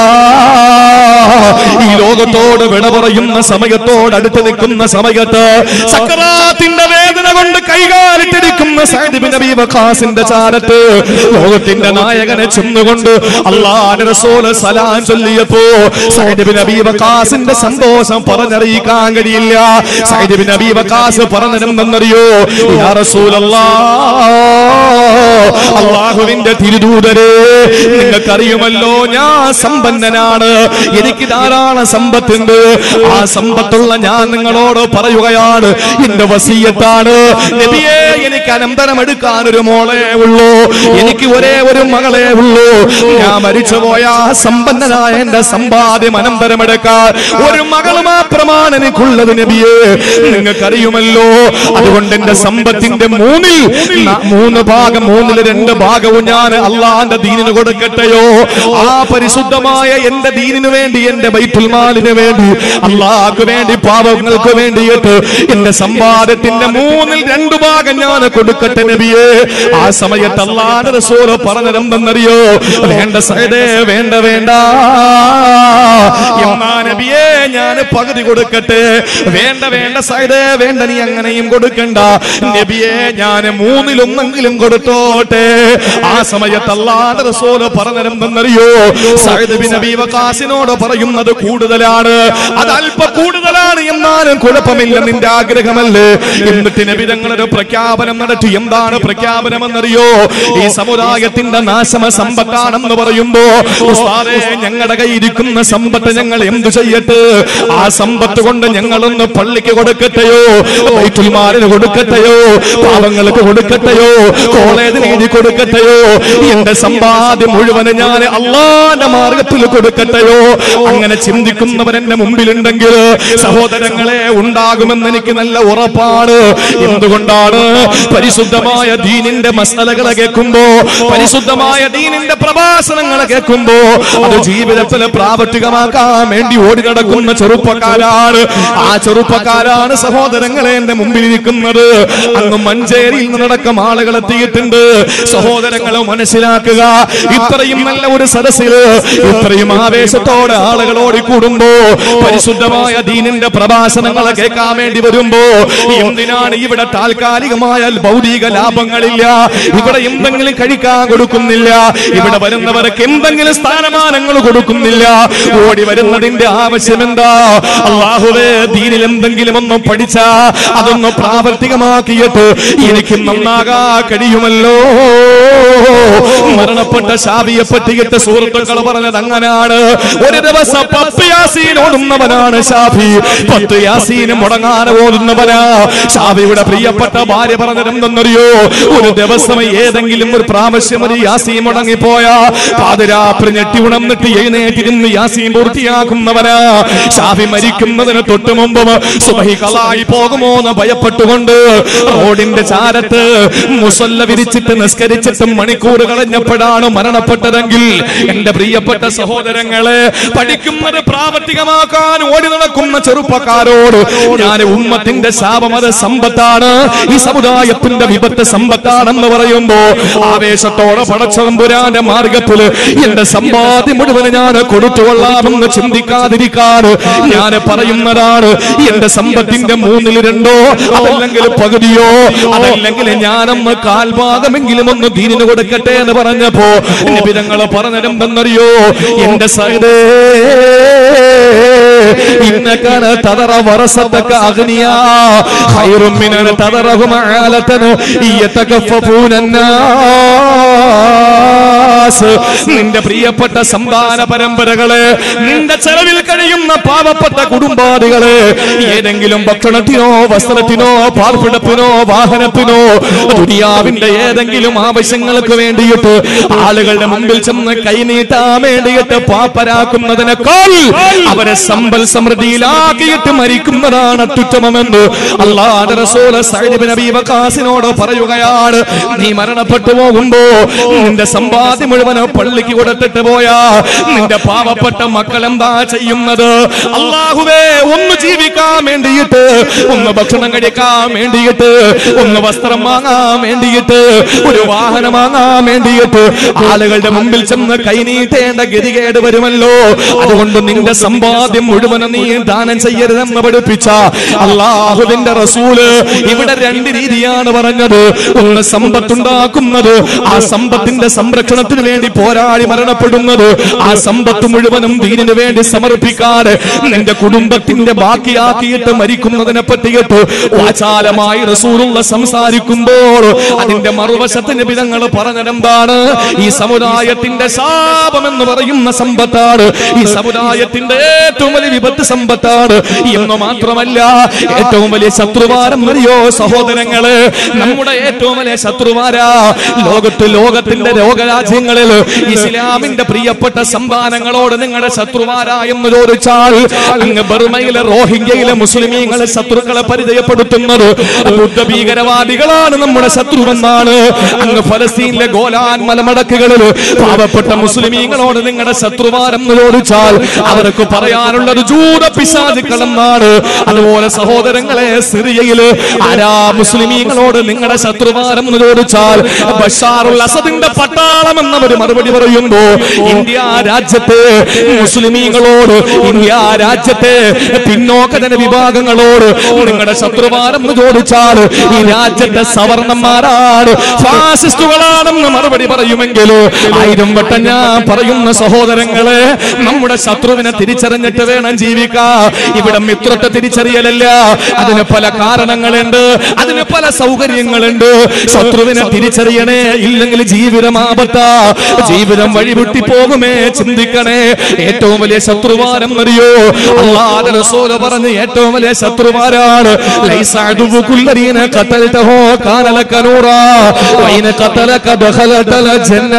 Speaker 2: ഈ ലോകത്തോട് വിട പറയുന്ന സമയത്തോട് അടുത്ത് നിൽക്കുന്ന സമയത്ത് സക്കറാത്തിന്റെ വേദന കൊണ്ട് കൈകാലിട്ടിരിക്കുന്ന സയ്യിദ് ബിൻ അബീ വഖാസിന്റെ ചാരത്ത് ലോകത്തിന്റെ നായകനെ ചെന്നുകൊണ്ട് അള്ളാഹുവിന്റെ റസൂൽ സലാം ചൊല്ലിയപ്പോ സയ്യിദ് ബിൻ അബീ വഖാസിന്റെ സന്തോഷം പറഞ്ഞറിയിക്കാൻ കഴിയില്ല സയ്യിദ് ബിൻ അബീ വഖാസ് പറഞ്ഞതെന്നറിയോ യാ റസൂലല്ലാഹ് അള്ളാഹുവിന്റെ തിരുദൂതരെ നിങ്ങൾക്കറിയുമല്ലോ ഞാൻ സമ്പന്നനാണ് എനിക്ക് ധാരാളം സമ്പത്തുണ്ട് ആ സമ്പത്തുള്ള ഞാൻ നിങ്ങളോട് പറയുകയാണ് എന്റെ വസീയത്താണ് നബിയെ എനിക്ക് അനന്തരം എടുക്കാൻ ഒരു മോളെ ഉള്ളൂ എനിക്ക് ഒരേ ഒരു മകളെ ഉള്ളൂ ഞാൻ മരിച്ചുപോയ ആ സമ്പന്നനായ എന്റെ സമ്പാദ്യം അനന്തരം എടുക്കാൻ ഒരു മകൾ മാത്രമാണ് എനിക്കുള്ളത് നബിയെ നിങ്ങൾക്കറിയുമല്ലോ അതുകൊണ്ട് എന്റെ സമ്പത്തിന്റെ മൂന്നിൽ ന- മൂന്ന് ഭാഗം മൂന്നിൽ രണ്ട് ഭാഗവും ഞാൻ അള്ളാന്റെ ദീനിന് കൊടുക്കട്ടെയോ ആ പരിശുദ്ധമായ എന്റെ ദീനിനു വേണ്ടി എന്റെ ബൈത്തുൽ മാലിന് വേണ്ടി അള്ളാഹ്ക്ക് വേണ്ടി പാപങ്ങൾക്ക് വേണ്ടിയിട്ട് എന്റെ സമ്പാദത്തിന്റെ മൂന്നിൽ രണ്ടു ഭാഗം ഞാൻ ഞാൻ കൊടുക്കട്ടെ നബിയേ ആ സമയത്ത് അള്ളാന്റെ റസൂല് പറഞ്ഞതെന്തെന്നറിയോ വേണ്ട സൈഡേ വേണ്ട വേണ്ട എന്നാ നബിയേ ഞാൻ പകുതി കൊടുക്കട്ടെ വേണ്ട വേണ്ട സൈഡേ വേണ്ട നീ അങ്ങനെയും കൊടുക്കണ്ട നബിയെ ഞാൻ മൂന്നിലൊന്നെങ്കിലും കൊടുത്തോട്ടെ ആ സമയത്ത് അള്ളാന്റെ റസൂല് പറഞ്ഞതെന്തെന്നറിയോ സൈദ് ബിൻ അബീ വഖാസിനോട് പറയുന്നത് കൂടുതലാണ് അത് അല്പ കൂടുതലാണ് എന്നാലും കുഴപ്പമില്ല നിന്റെ ആഗ്രഹമല്ലേ എന്നിട്ട് നബി തങ്ങളൊരു പ്രഖ്യാപനം നടത്തി എന്താണ് പ്രഖ്യാപനം എന്നറിയോ ഈ സമുദായത്തിന്റെ നാശമ സമ്പത്താണെന്ന് പറയുമ്പോ ഉസ്താദേ ഞങ്ങളുടെ കയ്യിരിക്കുന്ന സമ്പത്ത് ഞങ്ങൾ എന്തു ചെയ്യട്ടെ ആ സമ്പത്ത് കൊണ്ട് ഞങ്ങളൊന്ന് പള്ളിക്ക് കൊടുക്കട്ടെയോ വൈറ്റുൽമാരിന് കൊടുക്കട്ടെയോ പാവങ്ങൾക്ക് കൊടുക്കട്ടെയോ കോളേജിന് എഴുതി കൊടുക്കട്ടെയോ എന്റെ സമ്പാദ്യം മുഴുവൻ ഞാൻ അള്ളാന്റെ മാർഗത്തിൽ കൊടുക്കട്ടെയോ അങ്ങനെ ചിന്തിക്കുന്നവൻ എന്റെ മുമ്പിലുണ്ടെങ്കിൽ സഹോദരങ്ങളെ ഉണ്ടാകുമെന്ന് എനിക്ക് നല്ല ഉറപ്പാണ് എന്തുകൊണ്ടാണ് പരിശുദ്ധമായ ദീനിന്റെ മസലകളെ കേൾക്കുമ്പോ പരിശുദ്ധമായ ദീനിന്റെ പ്രഭാഷണങ്ങളെ കേൾക്കുമ്പോ അത് ജീവിതത്തിൽ പ്രാവർത്തികമാക്കാൻ വേണ്ടി ഓടി നടക്കുന്ന ചെറുപ്പക്കാരാണ് ആ ചെറുപ്പക്കാരാണ് സഹോദരങ്ങളെ എന്റെ മുമ്പിൽ ഇരിക്കുന്നത് അങ്ങ് മഞ്ചേരിയിൽ നിന്നടക്കം ആളുകൾ എത്തിയിട്ടുണ്ട് സഹോദരങ്ങളെ മനസ്സിലാക്കുക ഇത്രയും നല്ല ഒരു സദസ്സിൽ ഇത്രയും ആവേശത്തോടെ ആളുകൾ ഓടിക്കൂടുമ്പോ പരിശുദ്ധമായ ദീനിന്റെ പ്രഭാഷണങ്ങൾ കേൾക്കാൻ വേണ്ടി വരുമ്പോ എന്തിനാണ് ഇവിടെ താൽക്കാലികമായ ഭൗതിക ലാഭങ്ങളില്ല ഇവിടെ എന്തെങ്കിലും കഴിക്കാൻ കൊടുക്കുന്നില്ല ഇവിടെ വരുന്നവർക്ക് എന്തെങ്കിലും സ്ഥാനമാനങ്ങൾ കൊടുക്കുന്നില്ല ഓടി വരുന്നതിന്റെ ആവശ്യം എന്താ അള്ളാഹുവേ ദീനിൽ എന്തെങ്കിലും ഒന്ന് പഠിച്ചാ അതൊന്ന് പ്രാവർത്തികമാക്കിയിട്ട് എനിക്ക് നന്നാകാ കഴിയുമല്ലോ മരണപ്പെട്ട ഷാബിയെ പറ്റിയിട്ട് സുഹൃത്തുക്കൾ പറഞ്ഞത് അങ്ങനാണ് ഒരു ദിവസം പത്ത് യാസീൻ ഓടുന്നവനാണ് ഷാഫി പത്ത് യാസീന് മുടങ്ങാതെ ഓടുന്നവനാ ഷാഫിയുടെ പ്രിയപ്പെട്ട ഭാര്യ പറഞ്ഞത് എന്തെന്നറിയോ ഒരു ദിവസം ഏതെങ്കിലും ഒരു പ്രാവശ്യം ഒരു യാസീൻ മുടങ്ങിപ്പോയാ പാതിരാത്രി ഞെട്ടി ഉണർന്നിട്ട് എഴുന്നേറ്റിരുന്ന് യാസീൻ പൂർത്തിയാക്കുന്നവനാ ഷാഫി മരിക്കുന്നതിന് തൊട്ടു മുമ്പ് സുബഹി കളായി പോകുമോ എന്ന് ഭയപ്പെട്ടുകൊണ്ട് റോഡിന്റെ ചാരത്ത് മുസല്ല വിരിച്ചിട്ട് നിസ്കരിച്ചിട്ടും മണിക്കൂർ കളഞ്ഞപ്പോഴാണ് മരണപ്പെട്ടതെങ്കിൽ എന്റെ പ്രിയപ്പെട്ട സഹോദരങ്ങളെ പഠിക്കുന്നത് പ്രാവർത്തികമാക്കാൻ ഓടി നടക്കുന്ന ചെറുപ്പക്കാരോട് ഞാൻ ഉമ്മത്തിന്റെ ശാപം അത് സമ്പത്താണ് ഈ സമുദായത്തിന്റെ വിപത്ത് സമ്പത്താണെന്ന് പറയുമ്പോ ആവേശത്തോടെ പടച്ചതമ്പുരാന്റെ മാർഗത്തില് എന്റെ സമ്പാദ്യം മുഴുവൻ ഞാൻ കൊടുത്തുകൊള്ളാമെന്ന് ചിന്തിക്കാതിരിക്കാൻ ഞാൻ പറയുന്നതാണ് എന്റെ സമ്പത്തിന്റെ മൂന്നിൽ രണ്ടോ അതല്ലെങ്കിൽ പകുതിയോ അതല്ലെങ്കിൽ ഞാനൊന്ന് കാൽഭാഗമെങ്കിലും ഒന്ന് ദീനിന് കൊടുക്കട്ടെ എന്ന് പറഞ്ഞപ്പോ നിബിതങ്ങള് പറഞ്ഞിരുന്നെന്നറിയോ എന്റെ സൈതേ ഇന്നക്കാണ് തതറ വറസത്തക്ക അഗ്നിയ ഖൈറും മിനൻ തതറഹും ആലതൻ യതകഫഫൂനന്നാസ് നിന്റെ പ്രിയപ്പെട്ട സന്താന പരമ്പരകളെ നിന്റെ ചെലവിൽ കഴിയുന്ന പാവപ്പെട്ട കുടുംബാദികളെ ഏതെങ്കിലും ഭക്ഷണത്തിനോ വസ്ത്രത്തിനോ പാർപ്പിടത്തിനോ വാഹനത്തിനോ ദുനിയാവിന്റെ ഏതെങ്കിലും ആവശ്യങ്ങൾക്ക് വേണ്ടിയിട്ട് ആളുകളുടെ മുമ്പിൽ ചെന്ന് കൈനീട്ടാൻ വേണ്ടിയിട്ട് പാപ്പരാക്കുന്നതിനേക്കാൾ അവരെ സമ്പൽ സമൃദ്ധിയിലാക്കിയിട്ട് മരിക്കുന്നതാണ് അത്യുത്തമമെന്ന് അള്ളാഹുവിന്റെ റസൂൽ സഅദ് ഇബ്നു അബീ വഖാസിനോട് പറയുകയാണ് നീ മരണപ്പെട്ടു പോകുമ്പോ നിന്റെ സമ്പാദ്യം മുഴുവൻ പള്ളിക്ക് കൊടുത്തിട്ട് പോയാ നിന്റെ പാവപ്പെട്ട മക്കൾ എന്താ ചെയ്യുന്നത് അള്ളാഹുവേ ഒന്ന് ജീവിക്കാൻ വേണ്ടിയിട്ട് ഒന്ന് ഭക്ഷണം കഴിക്കാൻ വേണ്ടിയിട്ട് ഒന്ന് വസ്ത്രം വാങ്ങാൻ വേണ്ടിയിട്ട് ഒരു വാഹനം വാങ്ങാൻ വേണ്ടിയിട്ട് ആളുകളുടെ മുമ്പിൽ ചെന്ന് കൈനീട്ടേണ്ട ഗതികേട് വരുമല്ലോ അതുകൊണ്ട് നിന്റെ സമ്പാദ്യം മുഴുവനും നീ ദാനം ചെയ്യരുതെന്ന് പഠിപ്പിച്ച അള്ളാഹുവിന്റെ റസൂല് ഇവിടെ രണ്ട് രീതിയാണ് പറഞ്ഞത് ഒന്ന് സമ്പത്തുണ്ടാക്കുന്നത് ആ സമ്പത്തിന്റെ സംരക്ഷണത്തിന് വേണ്ടി പോരാടി മരണപ്പെടുന്നത് ആ സമ്പത്ത് മുഴുവനും ദീനിന് വേണ്ടി സമർപ്പിക്കാതെ നിന്റെ കുടുംബത്തിന്റെ ബാക്കിയാക്കിയിട്ട് മരിക്കുന്നതിനെ പറ്റിയിട്ട് വാചാലമായി റസൂലുള്ള സംസാരിക്കുമ്പോൾ അതിന്റെ മറുവശത്തിന് വിധങ്ങൾ പറഞ്ഞതെന്താണ് ഈ സമുദായത്തിന്റെ ശാപം എന്ന് പറയുന്ന സമ്പത്താണ് ഈ സമുദായത്തിന്റെ ഏറ്റവും വലിയ വിപത്ത് സമ്പത്താണ് എന്ന് മാത്രമല്ല ഏറ്റവും വലിയ ശത്രുവാരം അറിയോ സഹോദരങ്ങള് നമ്മുടെ ഏറ്റവും വലിയ ശത്രുവാരാ ലോകത്ത് ലോകത്തിന്റെ രോഗരാജ്യങ്ങൾ നാടുകളിൽ ഇസ്ലാമിന്റെ പ്രിയപ്പെട്ട സംഭാനങ്ങളോട് നിങ്ങളുടെ ശത്രുവാരാ എന്ന് ചോദിച്ചാൽ അങ്ങ് ബർമയിലെ റോഹിംഗ്യയിലെ മുസ്ലിമീങ്ങളെ ശത്രുക്കളെ പരിചയപ്പെടുത്തുന്നത് ബുദ്ധ ഭീകരവാദികളാണ് നമ്മുടെ ശത്രുവെന്നാണ് അങ്ങ് ഫലസ്തീനിലെ ഗോലാൻ മലമടക്കുകളിൽ പാവപ്പെട്ട മുസ്ലിമീങ്ങളോട് നിങ്ങളുടെ ശത്രുവാരെന്ന് ചോദിച്ചാൽ അവർക്ക് പറയാനുള്ളത് ജൂത പിശാചുക്കളെന്നാണ് അതുപോലെ സഹോദരങ്ങളെ സിറിയയില് ആരാ മുസ്ലിമീങ്ങളോട് നിങ്ങളുടെ ശത്രുവാരെന്ന് ചോദിച്ചാൽ ബഷാറുൽ അസദിന്റെ പട്ടാളം എന്നവർ മറുപടി പറയുമ്പോ ഇന്ത്യ രാജ്യത്തെ മുസ്ലിമീങ്ങളോട് ഇന്ത്യ രാജ്യത്തെ പിന്നോക്ക ജന വിഭാഗങ്ങളോട് നിങ്ങളുടെ ശത്രുവാരെന്ന് ചോദിച്ചാൽ ഈ രാജ്യത്തെ സവർണന്മാരാണ് ഫാസിസ്റ്റുകളാണെന്ന് മറുപടി പറയുമെങ്കിൽ ആയിരം വട്ടം ഞാൻ പറയുന്ന സഹോദരങ്ങളെ നമ്മുടെ ശത്രുവിനെ തിരിച്ചറിഞ്ഞിട്ട് വേണം ജീവിക്കാൻ ഇവിടെ മിത്രത്തെ തിരിച്ചറിയലല്ല അതിന് പല കാരണങ്ങളുണ്ട് അതിന് പല സൗകര്യങ്ങളുണ്ട് ശത്രുവിനെ തിരിച്ചറിയണേ ഇല്ലെങ്കിൽ ജീവിതം ആപത്താ ജീവിതം വഴിവിട്ടി പോകുമേ ചിന്തിക്കണേ ഏറ്റവും വലിയ ശത്രുവാരം അറിയോ അള്ളാഹുവിന്റെ റസൂല് പറഞ്ഞ് ഏറ്റവും വലിയ ശത്രുവാരാണ് ലൈസ അദുവുകുല്ലദീന ഖതൽതഹു കാന ലക നൂറാ വൈന ഖതലക ദഖലതൽ ജന്ന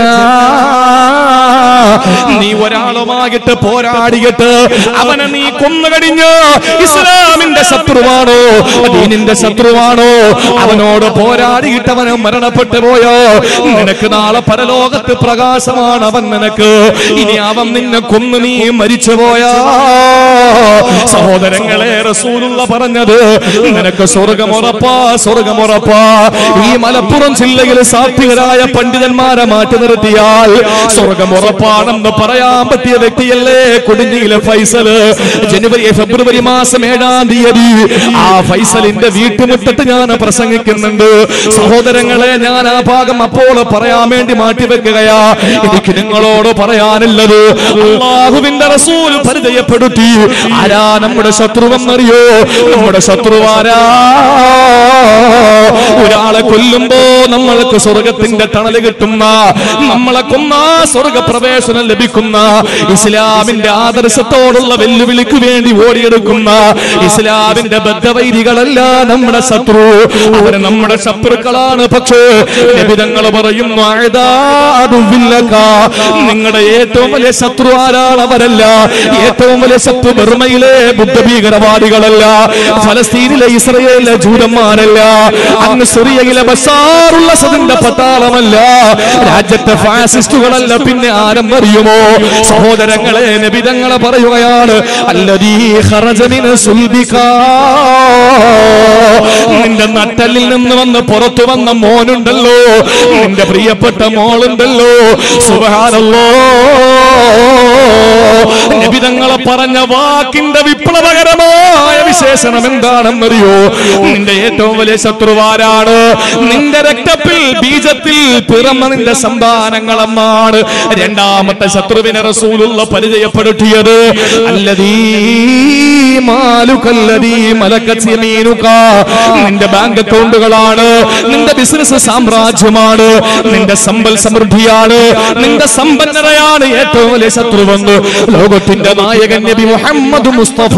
Speaker 2: നീ ഒരാളുമായിട്ട് പോരാടിയിട്ട് അവനെ നീ കൊന്നുകടിഞ്ഞ് ഇസ്ലാമിന്റെ ശത്രുവാണോ ദീനിന്റെ ശത്രുവാണോ അവനോട് പോരാടിയിട്ട് അവന് മരണപ്പെട്ടു പോയോ നിനക്ക് നാളെ പരലോകത്ത് പ്രകാശമാണ് അവൻ നിനക്ക് ഇനി അവൻ നിന്നെ കൊന്നു നീ മരിച്ചു പോയാ സഹോദരങ്ങളെ റസൂലുള്ള പറഞ്ഞത് നിനക്ക് സ്വർഗമുറപ്പാ സ്വർഗമുറപ്പാ ഈ മലപ്പുറം ജില്ലയിൽ സാത്വികരായ പണ്ഡിതന്മാരെ മാറ്റി നിർത്തിയാൽ സ്വർഗമുറപ്പാണെന്ന് പറയാൻ പറ്റിയ വ്യക്തിയല്ലേ കുടിഞ്ഞിയിലെ ഫൈസല് ജനുവരി ഫെബ്രുവരി മാസം ഏഴാം തീയതി ആ ഫൈസലിന്റെ വീട്ടുമുറ്റത്ത് ഞാൻ പ്രസംഗിക്കുന്നുണ്ട് സഹോദരങ്ങളെ ഞാൻ ആ ഭാഗം അപ്പോൾ പറയാൻ വേണ്ടി മാറ്റിവെക്കുകയാ എനിക്ക് നിങ്ങളോട് പറയാനുള്ളത് അള്ളാഹുവിന്റെ റസൂൽ പരിചയപ്പെടുത്തി ആരാ നമ്മുടെ ശത്രുവെന്നറിയോ നമ്മുടെ ശത്രുവാരാ ഒരാളെ കൊല്ലുമ്പോ നമ്മൾക്ക് സ്വർഗത്തിന്റെ തണല് കിട്ടുന്ന നമ്മളെ കൊന്ന സ്വർഗപ്രവേശനം ലഭിക്കുന്ന ഇസ്ലാമിന്റെ ആദർശത്തോടുള്ള വെല്ലുവിളിക്ക് വേണ്ടി ഓടിയെടുക്കുന്ന ഇസ്ലാമിന്റെ ബദ്ധവൈരികളല്ല നമ്മുടെ ശത്രു അവര് നമ്മുടെ ശത്രുക്കളാണ് പക്ഷേ ലഭിതങ്ങൾ പറയുന്നു അഴുതാതുവില്ലക്ക നിങ്ങളുടെ ഏറ്റവും വലിയ ശത്രു ആരാണ് അവരല്ല ഏറ്റവും വലിയ ശത്രു ബർമയിലെ ബുദ്ധ ഭീകരവാദികളല്ല ഫലസ്തീനിലെ ഇസ്രയേലിലെ ജൂതന്മാരല്ല അങ്ങ് സിറിയയിലെ ബസാറുള്ള സതിന്റെ പട്ടാളമല്ല രാജ്യത്തെ ഫാസിസ്റ്റുകളല്ല പിന്നെ ആരും അറിയുമോ സഹോദരങ്ങളെ നബിതങ്ങളെ പറയുകയാണ് അല്ലതീ ഖറജമിന് സുൽബിക്കാ നിന്റെ നട്ടലിൽ നിന്ന് വന്ന് പുറത്തു വന്ന മോനുണ്ടല്ലോ നിന്റെ പ്രിയപ്പെട്ട മോളുണ്ടല്ലോ സുബഹാനല്ലോ നബിതങ്ങളെ പറഞ്ഞ വാക്കിന്റെ വിപ്ലവകരമായ വിശേഷണം എന്താണെന്നറിയോ നിന്റെ ഏറ്റവും വലിയ ശത്രുവാരാണ് നിന്റെ രക്തത്തിൽ ബീജത്തിൽ പിറന്ന നിന്റെ സന്താനങ്ങളെന്നാണ് രണ്ടാമത്തെ ശത്രുവിനെ റസൂലുള്ള പരിചയപ്പെടുത്തിയത് അല്ലതീ മാലുകല്ലതീ മലക്കത്ത് യമീനുക. നിന്റെ ബാങ്ക് അക്കൗണ്ടുകളാണ് നിന്റെ ബിസിനസ് സാമ്രാജ്യമാണ് നിന്റെ സമ്പൽ സമൃദ്ധിയാണ് നിന്റെ സമ്പന്നതയാണ് ഏറ്റവും വലിയ ശത്രുവെന്ന് ലോകത്തിന്റെ നായകൻ നബി മുഹമ്മദ് മുസ്തഫ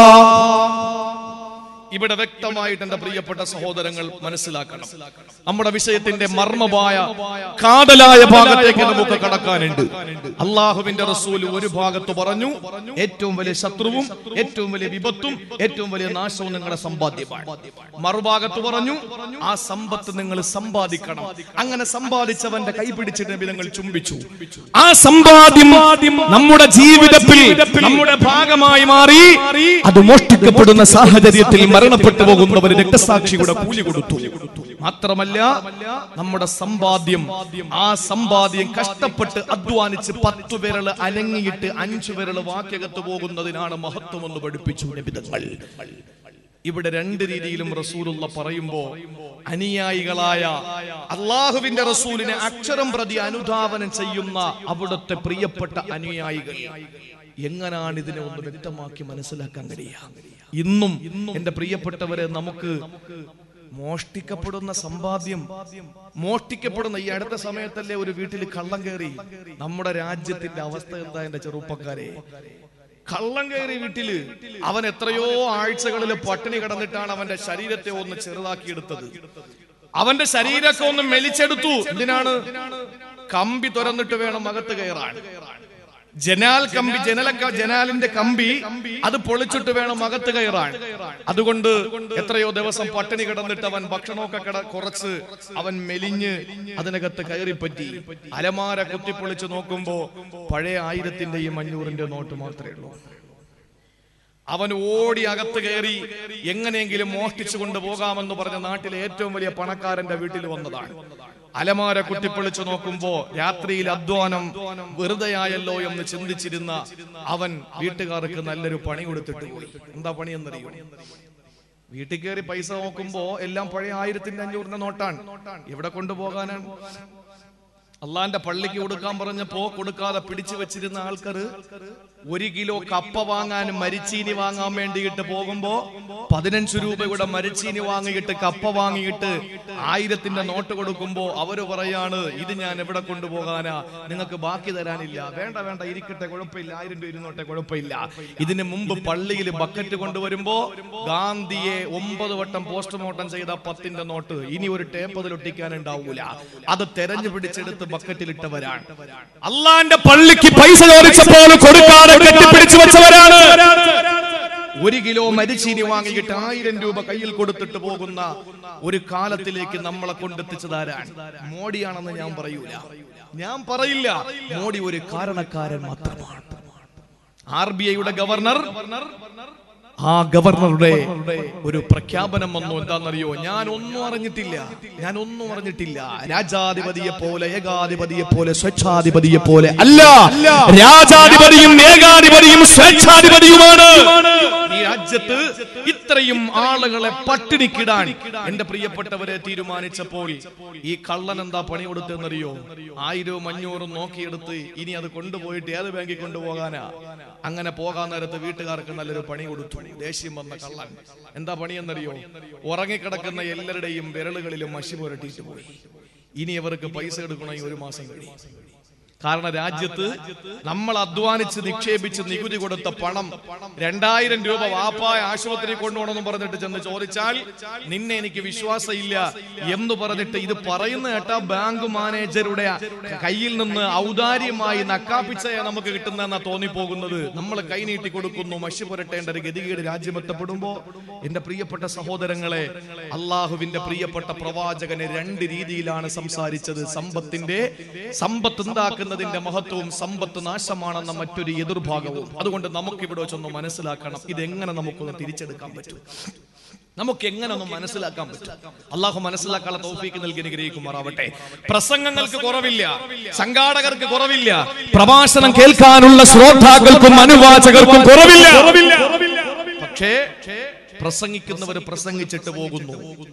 Speaker 2: ഇവിടെ വ്യക്തമായിട്ട് എന്റെ പ്രിയപ്പെട്ട സഹോദരങ്ങൾ മനസ്സിലാക്കണം നമ്മുടെ വിഷയത്തിന്റെ മർമ്മമായ കാതലായ ഭാഗത്തേക്ക് നമുക്ക് കടക്കാനുണ്ട് അള്ളാഹുവിന്റെ റസൂൽ ഒരു ഭാഗത്ത് പറഞ്ഞു ഏറ്റവും വലിയ ശത്രുവും ഏറ്റവും വലിയ വിപത്തും ഏറ്റവും വലിയ നാശവും നിങ്ങളുടെ സമ്പാദ്യമാണ് മറുഭാഗത്ത് പറഞ്ഞു ആ സമ്പത്ത് നിങ്ങൾ സമ്പാദിക്കണം അങ്ങനെ സമ്പാദിച്ചവന്റെ കൈ പിടിച്ചിട്ട് നബി നിങ്ങൾ ചുംബിച്ചു ആ സമ്പാദ്യം നമ്മുടെ ജീവിതത്തിൽ നമ്മുടെ ഭാഗമായി മാറി അത് മോഷ്ടിക്കപ്പെടുന്ന സാഹചര്യത്തിൽ മരണപ്പെട്ടു പോകുന്നവർ രക്തസാക്ഷിയുടെ കൂലി കൊടുത്തു മാത്രമല്ല നമ്മുടെ സമ്പാദ്യം ആ സമ്പാദ്യം കഷ്ടപ്പെട്ട് അധ്വാനിച്ച് പത്തു വിരൽ അനങ്ങിയിട്ട് അഞ്ചു വിരൽ വാക്യകത്ത് പോകുന്നതിനാണ് മഹത്വം എന്ന് പഠിപ്പിച്ചു നബിതങ്ങൾ ഇവിടെ രണ്ട് രീതിയിലും റസൂലുള്ള പറയുമ്പോ അനുയായികളായ അള്ളാഹുവിന്റെ റസൂലിനെ അക്ഷരം പ്രതി അനുധാവനം ചെയ്യുന്ന അവിടുത്തെ പ്രിയപ്പെട്ട അനുയായികൾ എങ്ങനാണ് ഇതിനെ ഒന്ന് വ്യക്തമാക്കി മനസ്സിലാക്കാൻ കഴിയുക ഇന്നും എന്റെ പ്രിയപ്പെട്ടവരെ നമുക്ക് മോഷ്ടിക്കപ്പെടുന്ന സമ്പാദ്യം മോഷ്ടിക്കപ്പെടുന്ന ഈ അടുത്ത സമയത്തല്ലേ ഒരു വീട്ടിൽ കള്ളം കയറി നമ്മുടെ രാജ്യത്തിന്റെ അവസ്ഥ എന്താ എന്റെ ചെറുപ്പക്കാരെ കള്ളം കയറി വീട്ടില് അവൻ എത്രയോ ആഴ്ചകളിൽ പട്ടിണി കിടന്നിട്ടാണ് അവന്റെ ശരീരത്തെ ഒന്ന് ചെറുതാക്കിയെടുത്തത് അവന്റെ ശരീരമൊക്കെ ഒന്ന് മെലിച്ചെടുത്തു എന്തിനാണ് കമ്പി തുറന്നിട്ട് വേണം അകത്ത് കയറാൻ ജനാൽ കമ്പി ജനല ജനാലിന്റെ കമ്പി അത് പൊളിച്ചിട്ട് വേണം അകത്ത് കയറാൻ അതുകൊണ്ട് എത്രയോ ദിവസം പട്ടിണി കിടന്നിട്ട് അവൻ ഭക്ഷണമൊക്കെ കിട കുറച്ച് അവൻ മെലിഞ്ഞ് അതിനകത്ത് കയറിപ്പറ്റി അലമാര കുത്തിപ്പൊളിച്ച് നോക്കുമ്പോ പഴയ ആയിരത്തിന്റെയും അഞ്ഞൂറിന്റെ നോട്ട് മാത്രമേ ഉള്ളൂ അവൻ ഓടി അകത്ത് കയറി എങ്ങനെയെങ്കിലും മോഷ്ടിച്ചു കൊണ്ടുപോകാമെന്ന് പറഞ്ഞ നാട്ടിലെ ഏറ്റവും വലിയ പണക്കാരന്റെ വീട്ടിൽ വന്നതാണ് അലമാര കുത്തിപ്പൊളിച്ചു നോക്കുമ്പോ രാത്രിയിൽ അധ്വാനം വെറുതെയായല്ലോ എന്ന് ചിന്തിച്ചിരുന്ന അവൻ വീട്ടുകാർക്ക് നല്ലൊരു പണി കൊടുത്തിട്ട് പോയി എന്താ പണി എന്നറിയോ വീട്ടിൽ കയറി പൈസ നോക്കുമ്പോ എല്ലാം പഴയ ആയിരത്തിന്റെ അഞ്ഞൂറിന്റെ നോട്ടാണ് എവിടെ കൊണ്ടുപോകാനാണ് അള്ളാന്റെ പള്ളിക്ക് കൊടുക്കാൻ പറഞ്ഞപ്പോ കൊടുക്കാതെ പിടിച്ചു വെച്ചിരുന്ന ആൾക്കാര് ഒരു കിലോ കപ്പ വാങ്ങാൻ മരിച്ചീനി വാങ്ങാൻ വേണ്ടിയിട്ട് പോകുമ്പോ പതിനഞ്ച് രൂപയുടെ മരിച്ചീനി വാങ്ങിയിട്ട് കപ്പ വാങ്ങിയിട്ട് ആയിരത്തിന്റെ നോട്ട് കൊടുക്കുമ്പോ അവര് പറയാണ് ഇത് ഞാൻ എവിടെ കൊണ്ടുപോകാനാ നിങ്ങൾക്ക് ബാക്കി തരാനില്ല വേണ്ട വേണ്ട ഇരിക്കട്ടെ കുഴപ്പമില്ല ആയിരം രൂപ ഇരുന്നോട്ടെ കുഴപ്പമില്ല ഇതിന് മുമ്പ് പള്ളിയിൽ ബക്കറ്റ് കൊണ്ടുവരുമ്പോ ഗാന്ധിയെ ഒമ്പത് വട്ടം പോസ്റ്റ്മോർട്ടം ചെയ്ത പത്തിന്റെ നോട്ട് ഇനി ഒരു ടേപ്പ് അതിൽ ഒട്ടിക്കാൻ ഉണ്ടാവൂല അത് തെരഞ്ഞു പിടിച്ചെടുത്ത് ബക്കറ്റിലിട്ടവരാണ്
Speaker 1: അള്ളാന്റെ പള്ളിക്ക് പൈസ ചോദിച്ചപ്പോൾ കൊടുക്കാതെ കെട്ടിപ്പിടിച്ചു വെച്ചവരാണ്
Speaker 2: ഒരു കിലോ മരിച്ചീനി വാങ്ങിയിട്ട് ആയിരം രൂപ കയ്യിൽ കൊടുത്തിട്ട് പോകുന്ന ഒരു കാലത്തിലേക്ക് നമ്മളെ കൊണ്ടെത്തിച്ചതാരാണ് മോഡിയാണെന്ന് ഞാൻ പറയൂല ഞാൻ പറയില്ല മോഡി ഒരു കാരണക്കാരൻ മാത്രമാണ് ആർ ബി ഐയുടെ ഗവർണർ ആ ഗവർണറുടെ ഒരു പ്രഖ്യാപനം വന്നു എന്താണെന്നറിയോ ഞാൻ ഒന്നും അറിഞ്ഞിട്ടില്ല ഞാൻ ഒന്നും അറിഞ്ഞിട്ടില്ല രാജാധിപതിയെ പോലെ ഏകാധിപതിയെ പോലെ സ്വച്ഛാധിപതിയെ പോലെ
Speaker 1: അല്ല രാജാധിപതിയും ഏകാധിപതിയും സ്വേച്ഛാധിപതിയുമാണ്
Speaker 2: ഈ രാജ്യത്ത് ഇത്രയും ആളുകളെ പട്ടിണിക്കിടാൻ എന്റെ പ്രിയപ്പെട്ടവരെ തീരുമാനിച്ചപ്പോൾ ഈ കള്ളൻ എന്താ പണി കൊടുത്തെന്നറിയോ ആയിരവും അഞ്ഞൂറും നോക്കിയെടുത്ത് ഇനി അത് കൊണ്ടുപോയിട്ട് ഏത് ബാങ്കിൽ കൊണ്ടുപോകാനാ അങ്ങനെ പോകാൻ നേരത്ത് വീട്ടുകാർക്ക് നല്ലൊരു പണി കൊടുത്തു ദേഷ്യം വന്ന കള്ളൻ എന്താ പണിയെന്നറിയോ ഉറങ്ങിക്കിടക്കുന്ന എല്ലാവരുടെയും വിരലുകളിലും മഷി പുരട്ടിയിട്ട് പോയി ഇനി അവർക്ക് പൈസ എടുക്കണമെങ്കിൽ ഒരു മാസം കഴിയും കാരണം രാജ്യത്ത് നമ്മൾ അധ്വാനിച്ച് നിക്ഷേപിച്ച് നികുതി കൊടുത്ത പണം രണ്ടായിരം രൂപ വാപ്പായ ആശുപത്രി കൊണ്ടുപോകണമെന്ന് പറഞ്ഞിട്ട് ചെന്ന് ചോദിച്ചാൽ നിന്നെ എനിക്ക് വിശ്വാസമില്ല എന്ന് പറഞ്ഞിട്ട് ഇത് പറയുന്ന കേട്ട ബാങ്ക് മാനേജറുടെ കയ്യിൽ നിന്ന് ഔദാര്യമായി നക്കാപ്പിച്ചയെ നമുക്ക് കിട്ടുന്നതെന്നാ തോന്നിപ്പോകുന്നത് നമ്മൾ കൈനീട്ടി കൊടുക്കുന്നു മഷി പുരട്ടേണ്ട ഒരു ഗതികേട് രാജ്യം എത്തപ്പെടുമ്പോ എന്റെ പ്രിയപ്പെട്ട സഹോദരങ്ങളെ അള്ളാഹുവിന്റെ പ്രിയപ്പെട്ട പ്രവാചകന് രണ്ട് രീതിയിലാണ് സംസാരിച്ചത് സമ്പത്തിന്റെ സമ്പത്ത് ഉണ്ടാക്കുന്നതിന്റെ മഹത്വവും സമ്പത്ത് നാശമാണെന്ന മറ്റൊരു എതിർഭാഗവും അതുകൊണ്ട് നമുക്ക് ഇവിടെ വെച്ചൊന്ന് മനസ്സിലാക്കണം ഇതെങ്ങനെ നമുക്കൊന്ന് തിരിച്ചെടുക്കാൻ പറ്റും നമുക്ക് എങ്ങനെ ഒന്ന് മനസ്സിലാക്കാൻ പറ്റും അള്ളാഹു മനസ്സിലാക്കാനുള്ള തൗഫീക്ക് നൽകി അനുഗ്രഹിക്കുമാറാവട്ടെ പ്രസംഗങ്ങൾക്ക് കുറവില്ല സംഘാടകർക്ക് കുറവില്ല
Speaker 1: പ്രഭാഷണം കേൾക്കാനുള്ള ശ്രോതാക്കൾക്കും അനുവാചകർക്കും കുറവില്ല
Speaker 2: പക്ഷേ പ്രസംഗിക്കുന്നവർ പ്രസംഗിച്ചിട്ട് പോകുന്നു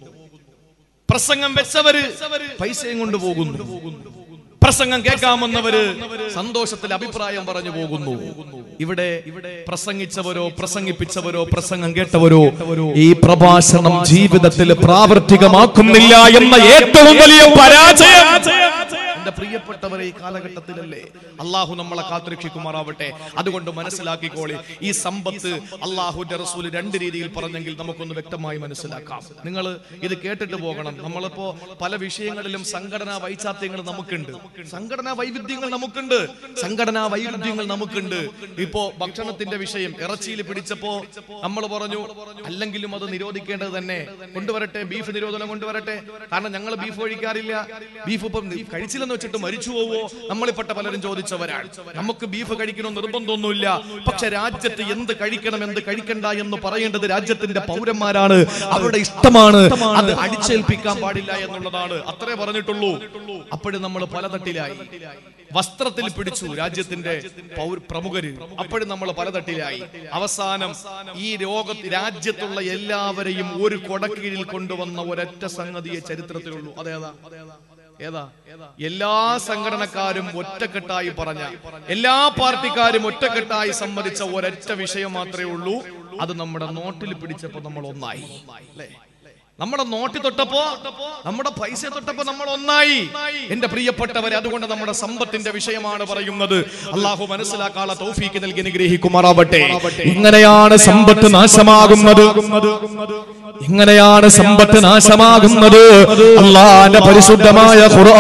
Speaker 2: പ്രസംഗം വെച്ചവര് പൈസയും കൊണ്ട് പോകുന്നു പ്രസംഗം കേൾക്കാമെന്നവര് സന്തോഷത്തിൽ അഭിപ്രായം പറഞ്ഞു പോകുന്നു ഇവിടെ പ്രസംഗിച്ചവരോ പ്രസംഗിപ്പിച്ചവരോ പ്രസംഗം കേട്ടവരോ
Speaker 1: ഈ പ്രഭാഷണം ജീവിതത്തിൽ പ്രാവർത്തികമാക്കുന്നില്ല എന്ന ഏറ്റവും വലിയ പരാജയം
Speaker 2: എന്റെ പ്രിയപ്പെട്ടവരെ ഈ കാലഘട്ടത്തിലല്ലേ അള്ളാഹു നമ്മളെ കാത്തുരക്ഷിക്കുമാറാവട്ടെ അതുകൊണ്ട് മനസ്സിലാക്കിക്കോളി ഈ സമ്പത്ത് അള്ളാഹുന്റെ റസൂൽ രണ്ട് രീതിയിൽ പറഞ്ഞെങ്കിൽ നമുക്കൊന്ന് വ്യക്തമായി മനസ്സിലാക്കാം നിങ്ങൾ ഇത് കേട്ടിട്ട് പോകണം നമ്മളിപ്പോ പല വിഷയങ്ങളിലും സംഘടനാ വൈചാത്യങ്ങൾ നമുക്കുണ്ട് സംഘടനാ വൈവിധ്യങ്ങൾ നമുക്കുണ്ട് സംഘടനാ വൈരുദ്ധ്യങ്ങൾ നമുക്കുണ്ട് ഇപ്പോ ഭക്ഷണത്തിന്റെ വിഷയം ഇറച്ചിയിൽ പിടിച്ചപ്പോ നമ്മൾ പറഞ്ഞു അല്ലെങ്കിലും അത് നിരോധിക്കേണ്ടത് തന്നെ കൊണ്ടുവരട്ടെ ബീഫ് നിരോധനം കൊണ്ടുവരട്ടെ കാരണം ഞങ്ങൾ ബീഫ് കഴിക്കാറില്ല ബീഫ് ഇപ്പം കഴിച്ചില്ലെന്ന് വെച്ചിട്ട് മരിച്ചു പോവോ നമ്മളിൽപ്പെട്ട പലരും ചോദിച്ചവരാണ് നമുക്ക് ബീഫ് കഴിക്കണമെന്ന് നിർബന്ധമൊന്നുമില്ല പക്ഷെ രാജ്യത്ത് എന്ത് കഴിക്കണം എന്ത് കഴിക്കണ്ട എന്ന് പറയേണ്ടത് രാജ്യത്തിന്റെ പൗരന്മാരാണ് അവരുടെ ഇഷ്ടമാണ് അത് അടിച്ചേൽപ്പിക്കാൻ പാടില്ല എന്നുള്ളതാണ് അത്രേ പറഞ്ഞിട്ടുള്ളൂ അപ്പോഴും നമ്മൾ പലതട്ടിലായി വസ്ത്രത്തിൽ പിടിച്ചു രാജ്യത്തിന്റെ പൗര പ്രമുഖര് അപ്പോഴും നമ്മൾ പലതട്ടിലായി അവസാനം ഈ രോഗ രാജ്യത്തുള്ള എല്ലാവരെയും ഒരു കൊടക്കീഴിൽ കൊണ്ടുവന്ന ഒരൊറ്റ സംഗതിയെ ചരിത്രത്തിലുള്ളൂ അതേതാ ഏതാ എല്ലാ സംഘടനക്കാരും ഒറ്റക്കെട്ടായി പറഞ്ഞ എല്ലാ പാർട്ടിക്കാരും ഒറ്റക്കെട്ടായി സമ്മതിച്ച ഒരൊറ്റ വിഷയം മാത്രമേ ഉള്ളൂ അത് നമ്മുടെ നോട്ടിൽ പിടിച്ചപ്പോ നമ്മൾ ഒന്നായി അല്ലേ നമ്മുടെ നോട്ടി തൊട്ടപ്പോ നമ്മുടെ പൈസ തൊട്ടപ്പോ നമ്മൾ ഒന്നായി എന്റെ പ്രിയപ്പെട്ടവരെ അതുകൊണ്ട് നമ്മുടെ സമ്പത്തിന്റെ വിഷയമാണ് പറയുന്നത് അള്ളാഹു മനസ്സിലാക്കാനുള്ള തൗഫീക്ക് നൽകി അനുഗ്രഹിക്കുമാറാവട്ടെ
Speaker 1: ഇങ്ങനെയാണ് സമ്പത്ത് നാശമാകുന്നത്
Speaker 2: എങ്ങനെയാണ് സമ്പത്ത് നാശമാകുന്നത് അള്ളാന്റെ പരിശുദ്ധമായ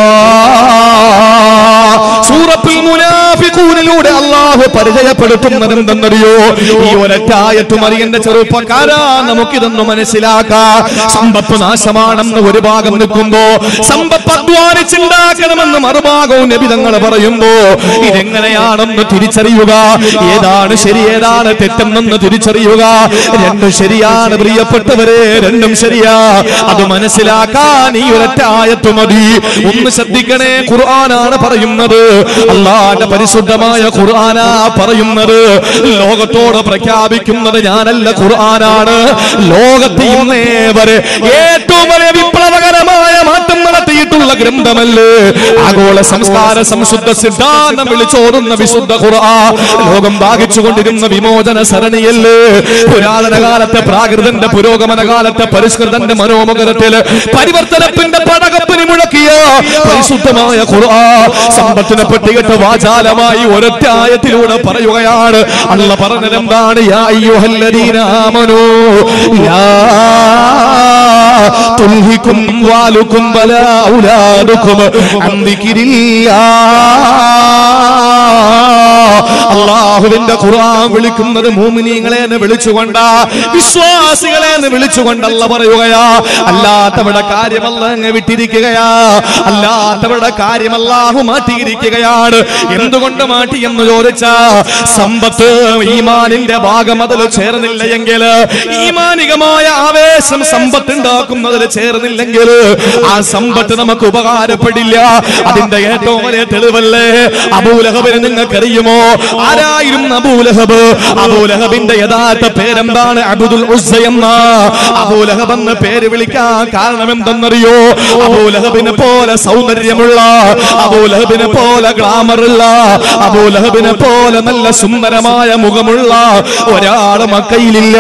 Speaker 2: ഖുർആൻ സൂറത്തുൽ മുനാഫിഖൂനിലൂടെ അള്ളാഹു പരിചയപ്പെടുത്തുന്നത് എന്തെന്നറിയോ ഈ ഒരറ്റായത്ത് മറിയന്റെ ചെറുപ്പക്കാരാ നമുക്കിതൊന്ന് മനസ്സിലാക്കാം സമ്പത്ത് നാശമാണെന്ന് ഒരു ഭാഗം നിൽക്കുമ്പോ സമ്പത്ത് അധ്വാനിച്ചുണ്ടാക്കണമെന്ന് മറുഭാഗവും നബിതങ്ങൾ പറയുമ്പോ ഇതെങ്ങനെയാണെന്ന് തിരിച്ചറിയുക ഏതാണ് ശരി ഏതാണ് തെറ്റെന്നെന്ന് തിരിച്ചറിയുക രണ്ടും ശരിയാണ് പ്രിയപ്പെട്ടവരെ രണ്ടും ശരിയാ അത് മനസ്സിലാക്കാൻ ഈ ഒരറ്റായത്ത് മതി ഒന്ന് ശ്രദ്ധിക്കണേ ഖുർആനാണ് പറയുന്നത് അള്ളാന്റെ പരിശുദ്ധമായ ഖുർആനാ പറയുന്നത് ലോകത്തോട് പ്രഖ്യാപിക്കുന്നത് ഞാനല്ല ഖുർആനാണ് ലോകത്ത് ഇന്നേ വരെ ഏറ്റവും വലിയ വിപ്ലവകരമായ മാറ്റം നടത്തിയിട്ടുള്ള ഗ്രന്ഥമല്ലേ ആഗോള സംസ്കാര സംശുദ്ധ സിദ്ധാന്തം വിളിച്ചോതുന്ന വിശുദ്ധ ഖുർആൻ ലോകം ഭാഗിച്ചുകൊണ്ടിരുന്ന വിമോചന സരണിയല്ലേ പുരാതന കാലത്തെ പ്രാകൃതന്റെ പുരോഗമന കാലത്തെ പരിഷ്കൃതന്റെ മനോമുഖരത്തില് പരിവർത്തനത്തിന്റെ പടകപ്പിന് മുഴക്കിയ പരിശുദ്ധമായ ഖുർആൻ സമ്പത്തിനെ പറ്റിയിട്ട് വാചാലമായി ഒരൊറ്റായത്തിലൂടെ പറയുകയാണ് അല്ല പറഞ്ഞത് എന്താണ് യാ അയ്യുഹല്ലദീന ആമനൂ ലാ തുൽഹിക്കും വാലുക്കും വലാ ഔലാദുക്കും അൻ ദിക്രില്ലാ അള്ളാഹുവിന്റെ ഖുർആൻ വിളിക്കുന്നത് മൂമിനീങ്ങളെ എന്ന് വിളിച്ചുകൊണ്ട വിശ്വാസികളെ എന്ന് വിളിച്ചുകൊണ്ടല്ല പറയുകയാ അല്ലാത്തവിടെ കാര്യമല്ല അങ്ങ് വിട്ടിരിക്കുകയാ അല്ലാത്തവിടെ കാര്യമല്ലാഹു മാറ്റിയിരിക്കുകയാണ് എന്തുകൊണ്ട് മാറ്റി എന്ന് ചോദിച്ച സമ്പത്ത് ഈമാനിന്റെ ഭാഗം അതിൽ ചേർന്നില്ല എങ്കിൽ ഈമാനികമായ ആവേശം സമ്പത്ത് ഉണ്ടാക്കുന്നതിൽ ചേർന്നില്ലെങ്കിൽ ആ സമ്പത്ത് നമുക്ക് ഉപകാരപ്പെടില്ല അതിന്റെ ഏറ്റവും വലിയ തെളിവല്ലേ അബൂലഹബിന് നിങ്ങൾക്കറിയുമോ ആരായിരുന്നു അബൂലഹബ് അബൂലഹബിന്റെ യഥാർത്ഥ പേരെന്താണ് അബുദുൽ ഉസ്സ എന്ന അബൂലഹബ് എന്ന് പേര് വിളിക്കാൻ കാരണം എന്തെന്നറിയോ അബൂലഹബിനെ പോലെ സൗന്ദര്യമുള്ള അബൂലഹബിനെ പോലെ ഗ്ലാമറുള്ള അബൂലഹബിനെ പോലെ നല്ല സുന്ദരമായ മുഖമുള്ള ഒരാള് മക്കയിലില്ല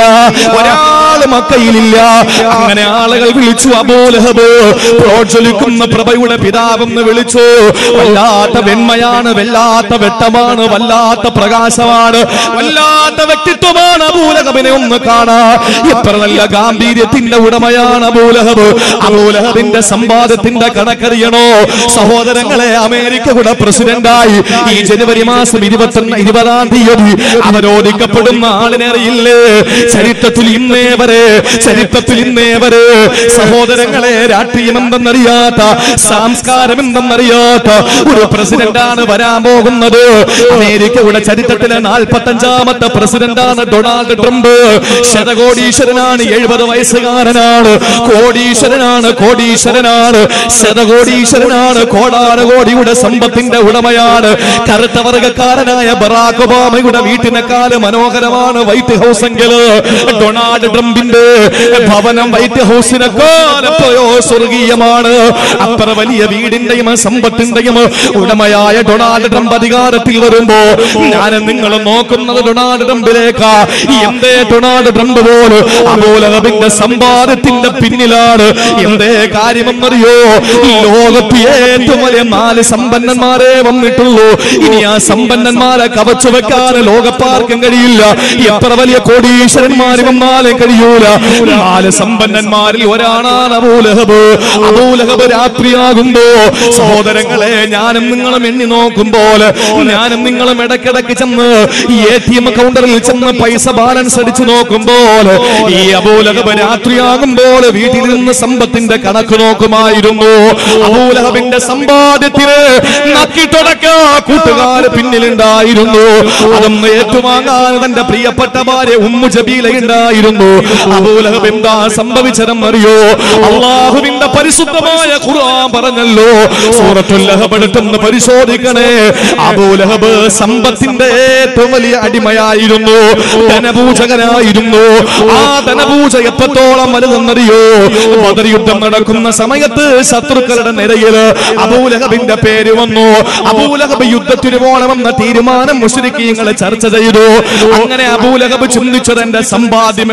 Speaker 2: ഒരാള് മക്കയിലില്ല അങ്ങനെ ആളുകൾ വിളിച്ചു അബൂലഹബ് പ്രോജ്വലിക്കുന്ന പ്രഭയുടെ പിതാവെന്ന് വിളിച്ചു വല്ലാത്ത വെണ്മയാണ് വല്ലാത്ത വെട്ടമാണ് വല്ലാത്ത പ്രകാശമാണ് വല്ലാത്ത വ്യക്തിത്വമാണ് അബൂലഹബിനെ ഒന്ന് കാണാ എത്ര നല്ല ഗാംഭീര്യത്തിന്റെ ഉടമയാണ് അബൂലഹബ് അബൂലഹബിന്റെ സമ്പാദത്തിന്റെ കണക്കറിയണോ സഹോദരങ്ങളെ അമേരിക്കയുടെ പ്രസിഡന്റായി ഈ ജനുവരി മാസം ഇരുപത്തൊന്ന് ഇരുപതാം തീയതി അവരോധിക്കപ്പെടുന്ന ആളിനെ അറിയില്ലേ ചരിത്രത്തിൽ ഇന്നേ വരെ ചരിത്രത്തിൽ ഇന്നേ വരെ സഹോദരങ്ങളെ രാഷ്ട്രീയം എന്തെന്നറിയാത്ത സംസ്കാരം എന്തെന്നറിയാത്ത ഒരു പ്രസിഡന്റാണ് വരാൻ പോകുന്നത് അമേരിക്കയുടെ ചരിത്രത്തിലെ നാൽപ്പത്തി അഞ്ചാമത്തെ പ്രസിഡന്റാണ് ഡൊണാൾഡ് ട്രംപ് ശതകോടീശ്വരനാണ് എഴുപത് വയസ്സുകാരനാണ് കോടീശ്വരനാണ് കോടീശ്വരനാണ് ശതകോടീശ്വരനാണ് കോടാനുകോടിയുടെ സമ്പത്തിന്റെ ഉടമയാണ് കറുത്ത വർഗക്കാരനായ ബറാക് ഒബാമയുടെ വീട്ടിനെക്കാല് മനോഹരമാണ് വൈറ്റ് ഹൗസ് എങ്കില് ഡൊണാൾഡ് ട്രംപിന്റെ ഭവനം വൈറ്റ് ഹൗസിനെക്കാൾ എത്രയോ സ്വർഗീയമാണ് അത്ര വലിയ വീടിന്റെയും സമ്പത്തിന്റെയും ഉടമയായ ഡൊണാൾഡ് ട്രംപ് അധികാരത്തിൽ വരുമ്പോ ഞാൻ നിങ്ങൾ നോക്കുന്നത് ഡൊണാൾഡ് ട്രംപിലേക്കാ എന്തേ ഡൊണാൾഡ് ട്രംപ് പോലും അബൂലഹബിന്റെ സമ്പാദ്യത്തിന്റെ പിന്നിലാണ് എന്തേ കാര്യമെന്നറിയോ ലോകത്ത് ഏറ്റവും വലിയ നാല് സമ്പന്നന്മാരെ വന്നിട്ടുള്ളൂ ഇനി ആ സമ്പന്നന്മാരെ കവച്ചു വെക്കാൻ ലോകപ്പാർക്കും കഴിയില്ല എത്ര വലിയ കോടീശ്വരന്മാര് വന്നാലും കഴിയൂല നാല് സമ്പന്നന്മാരിൽ ഒരാളാണ് അബൂലഹബ് അബൂലഹബ് രാത്രിയാകുമ്പോ സഹോദരങ്ങളെ ഞാനും നിങ്ങളും എണ്ണി നോക്കുമ്പോൾ ഞാനും നിങ്ങളും ഇടയ്ക്കിടയ്ക്ക് ചെന്ന് ഈ എ ടി എം കൗണ്ടറിൽ ചെന്ന് പൈസ ബാലൻസ് അടിച്ചു നോക്കുമ്പോൾ ഈ അബൂലഹബ് രാത്രിയാകുമ്പോൾ വീട്ടിൽ നിന്ന് സമ്പത്തിന്റെ കണക്ക് നോക്കുമായിരുന്നു അബൂലഹബിന്റെ സമ്പാദ്യത്തിന് നക്കിട്ടുടക്ക കൂട്ടുകാർ പിന്നിലുണ്ടായിരുന്നു അതൊന്ന് ഏറ്റുവാങ്ങാൻ തന്റെ പ്രിയപ്പെട്ട ഭാര്യ ഉമ്മു ജബീല ഉണ്ടായിരുന്നു അബൂലഹബ് എന്താ സംഭവിച്ചതെന്നറിയോ അള്ളാഹുവിന്റെ പരിശുദ്ധമായ ഖുർആൻ പറഞ്ഞല്ലോ സൂറത്തുൽ ലഹബ് എടുത്തെന്ന് പരിശോധിക്കണേ അബൂലഹബ് സമ്പത്തിന്റെ ഏറ്റവും വലിയ അടിമയായിരുന്നു ധനപൂജകനായിരുന്നു ആ ധനപൂജ എത്രത്തോളം വലുതെന്നറിയോ ബദർ യുദ്ധം നടക്കുന്ന സമയത്ത് ശത്രുക്കളുടെ നിരയിൽ അബൂലഹബിന്റെ പേര് വന്നു അബൂലഹബ് യുദ്ധത്തിന് പോകണമെന്ന തീരുമാനം മുസ്ലിക്കീങ്ങളെ ചർച്ച ചെയ്തു അങ്ങനെ അബൂലഹബ് ചിന്തിച്ചത് എന്റെ സമ്പാദ്യം എവിടെ പോകും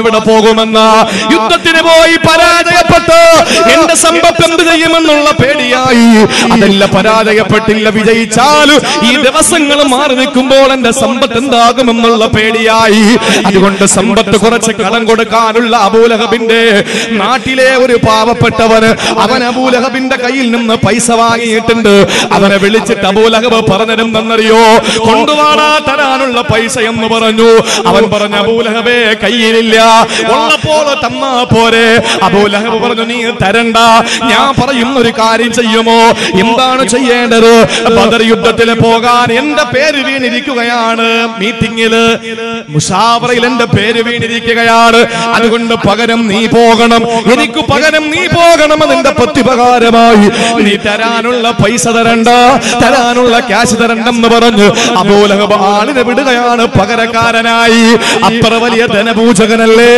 Speaker 2: പോകുമെന്ന യുദ്ധത്തിന് പോയി പരാജയപ്പെട്ട് എന്റെ സമ്പത്ത് എന്ത് ചെയ്യുമെന്നുള്ള പേടിയായി അതല്ല പരാജയപ്പെട്ടില്ല വിജയിച്ചാൽ ഈ ദിവസങ്ങൾ മാറി നിൽക്കുമ്പോൾ എന്റെ സമ്പത്ത് എന്താകുമെന്നുള്ള പേടിയായി അതുകൊണ്ട് സമ്പത്ത് കുറച്ച് കടം കൊടുക്കാനുള്ള അബൂലഹബിന്റെ നാട്ടിലെ ഒരു പാവപ്പെട്ടവന് അവൻ അബൂലഹബിന്റെ കയ്യിൽ നിന്ന് പൈസ വാങ്ങിയിട്ടുണ്ട് അവനെ വിളിച്ചിട്ട് അബൂലഹബ് പറഞ്ഞിരുന്നെന്നറിയോ കൊണ്ടുവാടാ തരാനുള്ള പൈസ എന്ന് പറഞ്ഞു അവൻ പറഞ്ഞു അബൂലഹബേ കയ്യിലില്ല ഉള്ളപ്പോൾ തന്നാ പോരെ അബൂലഹബ് പറഞ്ഞു നീ തരണ്ട ഞാൻ പറയുന്ന ഒരു കാര്യം ചെയ്യുമോ എന്താണ് ചെയ്യേണ്ടത് ബദർ യുദ്ധത്തിൽ പോകാൻ എന്റെ പേര് വീണിരിക്കുകയാണ് മീറ്റിംഗില് മുഷാവറയിൽ എന്റെ പേര് വീണിരിക്കുകയാണ് അതുകൊണ്ട് പകരം നീ പോകണം എനിക്ക് പകരം നീ പോകണം അതിന്റെ പ്രത്യുപകാരമായി നീ തരാനുള്ള പൈസ തരണ്ട തരാനുള്ള ക്യാഷ് തരണ്ടെന്ന് പറഞ്ഞു അബൂലഹബ് ആളിനെ വിടുകയാണ് പകരക്കാരനായി അത്ര വലിയ ധനപൂജകനല്ലേ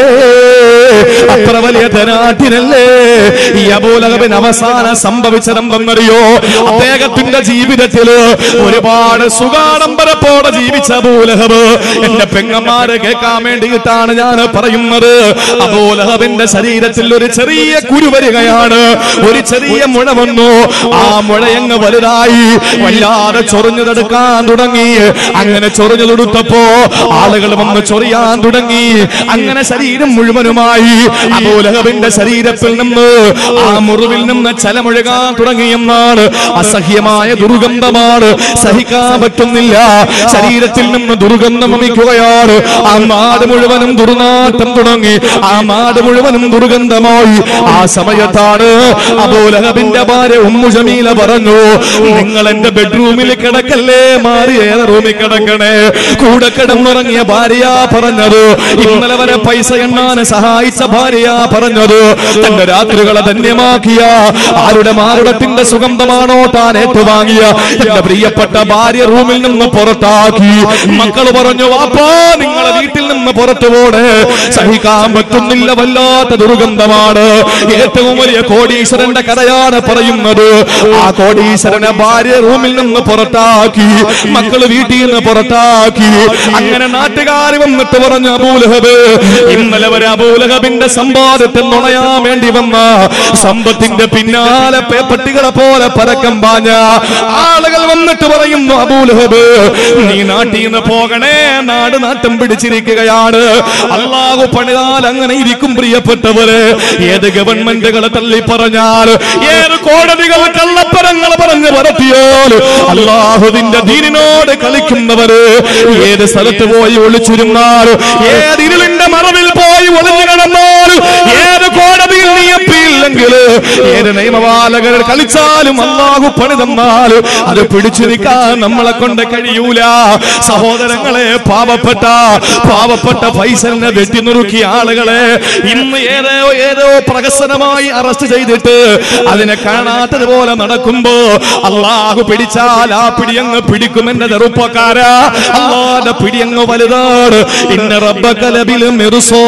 Speaker 2: അത്ര വലിയ ധനാഠ്യനല്ലേ ഈ അബൂലഹബിന് അവസാനം സംഭവിച്ചതെന്തെന്നറിയോ അദ്ദേഹത്തിന്റെ ജീവിതത്തില് ഒരുപാട് സുഖാഡംബരപ്പോടെ ജീവിച്ച അബൂലഹബ് എന്റെ പെങ്ങന്മാര് കേൾക്കാൻ വേണ്ടിയിട്ടാണ് ഞാൻ പറയുന്നത് അബൂലഹബിന്റെ ശരീരത്തിൽ ഒരു ചെറിയ കുരു വരികയാണ് ഒരു ചെറിയ മുഴ വന്നു ആ മുഴയങ്ങ് വലുതായി വല്ലാതെ ചൊറിഞ്ഞതെടുക്കാൻ തുടങ്ങി അങ്ങനെ ചൊറിഞ്ഞതെടുത്തപ്പോ ആളുകൾ വന്ന് ചൊറിയാൻ തുടങ്ങി അങ്ങനെ ശരീരം മുഴുവനുമായി അബൂലഹബിന്റെ ശരീരത്തിൽ നിന്ന് ആ മുറിവിൽ നിന്ന് ചലമൊഴുകാൻ തുടങ്ങിയെന്നാണ് അസഹ്യമായ ദുർഗന്ധമാണ് സഹിക്കാൻ പറ്റുന്നില്ല ശരീരത്തിൽ നിന്ന് ദുർഗന്ധം വമിക്കുകയാണ് ആ നാട് മുഴുവനും ദുർനാട്ടം തുടങ്ങി ആ നാട് മുഴുവനും ദുർഗന്ധമായി ആ സമയത്താണ് അബൂലഹബിന്റെ ഭാര്യ ഉമ്മു ജമീല പറഞ്ഞു നിങ്ങൾ എന്റെ ബെഡ്റൂമിൽ കിടക്കല്ലേ മാറി ഏറെ റൂമിൽ കിടക്കണേ കൂടെ കിടന്നുറങ്ങിയ ഭാര്യ പറഞ്ഞത് ഇന്നലെ വരെ പൈസ എണ്ണാൻ സഹായിച്ച ഭാര്യ പറഞ്ഞത് തന്റെ രാത്രികളെ ധന്യമാക്കിയ ആരുടെ മാരുടത്തിന്റെ സുഗന്ധമാണോ താൻ ഏറ്റുവാങ്ങിയ തന്റെ പ്രിയപ്പെട്ട ഭാര്യ റൂമിൽ നിന്ന് പുറത്താക്കി മക്കൾ പറഞ്ഞു വാപ്പാ നിങ്ങളെ വീട്ടിൽ നിന്ന് പുറത്തു പോണേ സഹിക്കാൻ പറ്റുന്നില്ല വല്ലാത്ത ദുർഗന്ധമാണ് ഏറ്റവും വലിയ കോടീശ്വരന്റെ കഥയാണ് പറയുന്നത് ആ കോടീശ്വരനെ ഭാര്യ റൂമിൽ നിന്ന് പുറത്താക്കി മക്കള് വീട്ടിൽ നിന്ന് പുറത്താക്കി അങ്ങനെ നാട്ടുകാർ വന്നിട്ട് പറഞ്ഞു അബൂലഹബ് ഇന്നലെ വരെ അബൂലഹബിന്റെ സമ്പാദത്തിൽ നുണയാൻ വേണ്ടി വന്ന സമ്പത്തിന്റെ പിന്നാലെ പേപ്പട്ടികളെ പോലെ പരക്കം പാഞ്ഞ ആളുകൾ വന്നിട്ട് പറയുന്നു അബൂലഹബ് നീ നാട്ടിൽ നിന്ന് പോകണേ നാട് നാട്ടം പിടിച്ചിരിക്കുകയാണ് അള്ളാഹു പണിതാൽ അങ്ങനെ ഇരിക്കും പ്രിയപ്പെട്ടവര് ഏത് ഗവൺമെന്റുകളെ തള്ളി പറഞ്ഞാൽ ഏത് കോടതികൾ കള്ളപ്പരങ്ങൾ പറഞ്ഞ് പരത്തിയാൽ അള്ളാഹുവിന്റെ ദീനിനോട് കളിക്കുന്നവര് ഏത് സ്ഥലത്ത് പോയി ഒളിച്ചിരുന്നാൽ ഏത് ഇരുളിന്റെ മറവിൽ പോയി ഒളിഞ്ഞു കിടന്നാൽ ഏത് കോടതിയിൽ നീ എത്തിയില്ലെങ്കിൽ ഏത് നിയമപാലകർ കളിച്ചാലും അള്ളാഹു പണി തന്നാൽ അത് പിടിച്ചു നിൽക്കാൻ നമ്മളെ കൊണ്ട് കഴിയൂല സഹോദരങ്ങളെ പാവപ്പെട്ട പാവപ്പെട്ട ഫൈസലിനെ വെട്ടിനുറുക്കിയ ആളുകളെ ഇന്ന് ഏതോ ഏതോ പ്രഹസനമായി അറസ്റ്റ് ചെയ്തിട്ട് അതിനെ കാണാത്തതുപോലെ നടക്കുമ്പോ അള്ളാഹു പിടിച്ചാൽ ആ പിടിയങ്ങ് പിടിക്കുമെന്റെ ചെറുപ്പക്കാരാ അള്ളാന്റെ പിടിയങ്ങ് വലുതാണ് ഇന്ന റബ്ബക്കലബിൽ മെറുസോ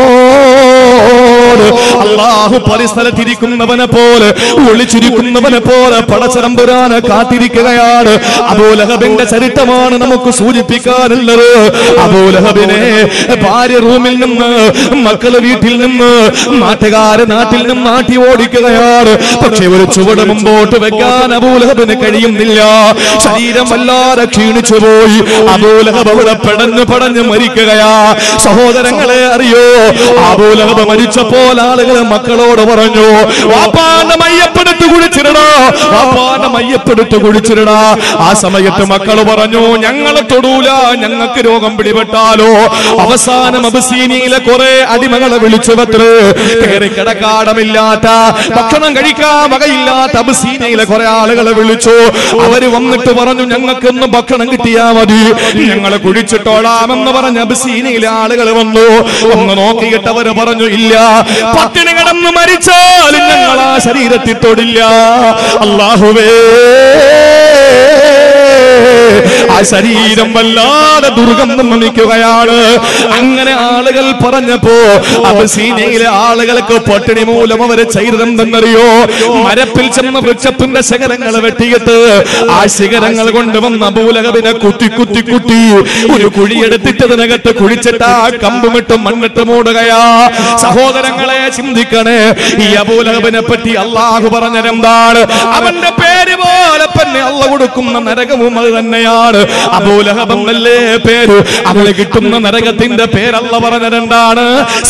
Speaker 2: അള്ളാഹു പരിസ്ഥലത്തിരിക്കുന്നവനെ പോലെ ഒളിച്ചിരിക്കുന്നവനെ പോലെ പടച്ചറമ്പുരാനെ കാത്തിരിക്കുകയാണ് അബൂലഹബിന്റെ ചരിത്രമാണ് നമുക്ക് സൂചിപ്പിക്കാനുള്ളത് അബൂലഹബിനെ ഭാര്യ റൂമിൽ നിന്ന് മക്കള് വീട്ടിൽ നിന്ന് നാട്ടുകാര് നാട്ടിൽ നിന്ന് നാട്ടി ഓടിക്കുകയാണ് പക്ഷെ ഒരു ചുവട് മുമ്പോട്ട് വെക്കാൻ അബൂലഹബിന് കഴിയുന്നില്ല ശരീരം വല്ലാതെ ക്ഷീണിച്ചു പോയി അബൂലഹബ് അവിടെ പെടഞ്ഞു പടഞ്ഞു മരിക്കുകയാ സഹോദരങ്ങളെ അറിയോ അബൂലഹബ് മരിച്ചപ്പോൾ ആളുകൾ മക്കളോട് പറഞ്ഞു വാപ്പാന്റെ മയ്യപ്പെടുത്ത് കുഴിച്ചിടടാ വാപ്പാന്റെ മയ്യപ്പെടുത്ത് കുഴിച്ചിടടാ ആ സമയത്ത് മക്കൾ പറഞ്ഞു ഞങ്ങളെ തൊടൂല ഞങ്ങൾക്ക് രോഗം പിടിപെട്ടാലോ അവസാനം അബസീനിയിലെ കുറെ അടിമകളെ വിളിച്ചു പത്രേ കയറി കിടക്കാടമില്ലാത്ത ഭക്ഷണം കഴിക്കാൻ വകയില്ലാത്ത അബസീനയിലെ കുറെ ആളുകളെ വിളിച്ചു അവര് വന്നിട്ട് പറഞ്ഞു ഞങ്ങൾക്കൊന്ന് ഭക്ഷണം കിട്ടിയാ മതി ഞങ്ങളെ കുഴിച്ചിട്ടോളാമെന്ന് പറഞ്ഞ അബസീനയിലെ ആളുകൾ വന്നു ഒന്ന് നോക്കിയിട്ട് അവര് പറഞ്ഞു ഇല്ല പട്ടിണി കിടന്ന് മരിച്ചാലും ഞങ്ങൾ ആ ശരീരത്തിൽ തൊടില്ല അള്ളാഹുവേ ആ ശരീരം വല്ലാതെ ദുർഗന്ധം വമിക്കുകയാണ് അങ്ങനെ ആളുകൾ പറഞ്ഞപ്പോ അബസീനയിലെ ആളുകൾക്ക് പട്ടിണി മൂലം അവരെ ചെയ്തതെന്തെന്നറിയോ മരപ്പിൽ ചെന്ന വൃക്ഷത്തിന്റെ ശിഖരങ്ങൾ വെട്ടിയിട്ട് ആ ശിഖരങ്ങൾ കൊണ്ടുവന്ന അബൂലഹബിനെ കുത്തി കുത്തി കുത്തി ഒരു കുഴിയെടുത്തിട്ട് അതിനകത്ത് കുഴിച്ചിട്ട് ആ കമ്പുമിട്ട് മണ്ണിട്ട് മൂടുകയാ സഹോദരങ്ങളെ ചിന്തിക്കണേ ഈ അബൂലഹബിനെ പറ്റി അള്ളാഹു പറഞ്ഞതെന്താണ് അവന്റെ പേര് പോലെ തന്നെ അള്ള കൊടുക്കുന്ന നരകവും അത് തന്നെയാണ് അബൂലഹബം അല്ലേ പേര് അവന് കിട്ടുന്ന നരകത്തിന്റെ പേരല്ല പറഞ്ഞതെന്താണ്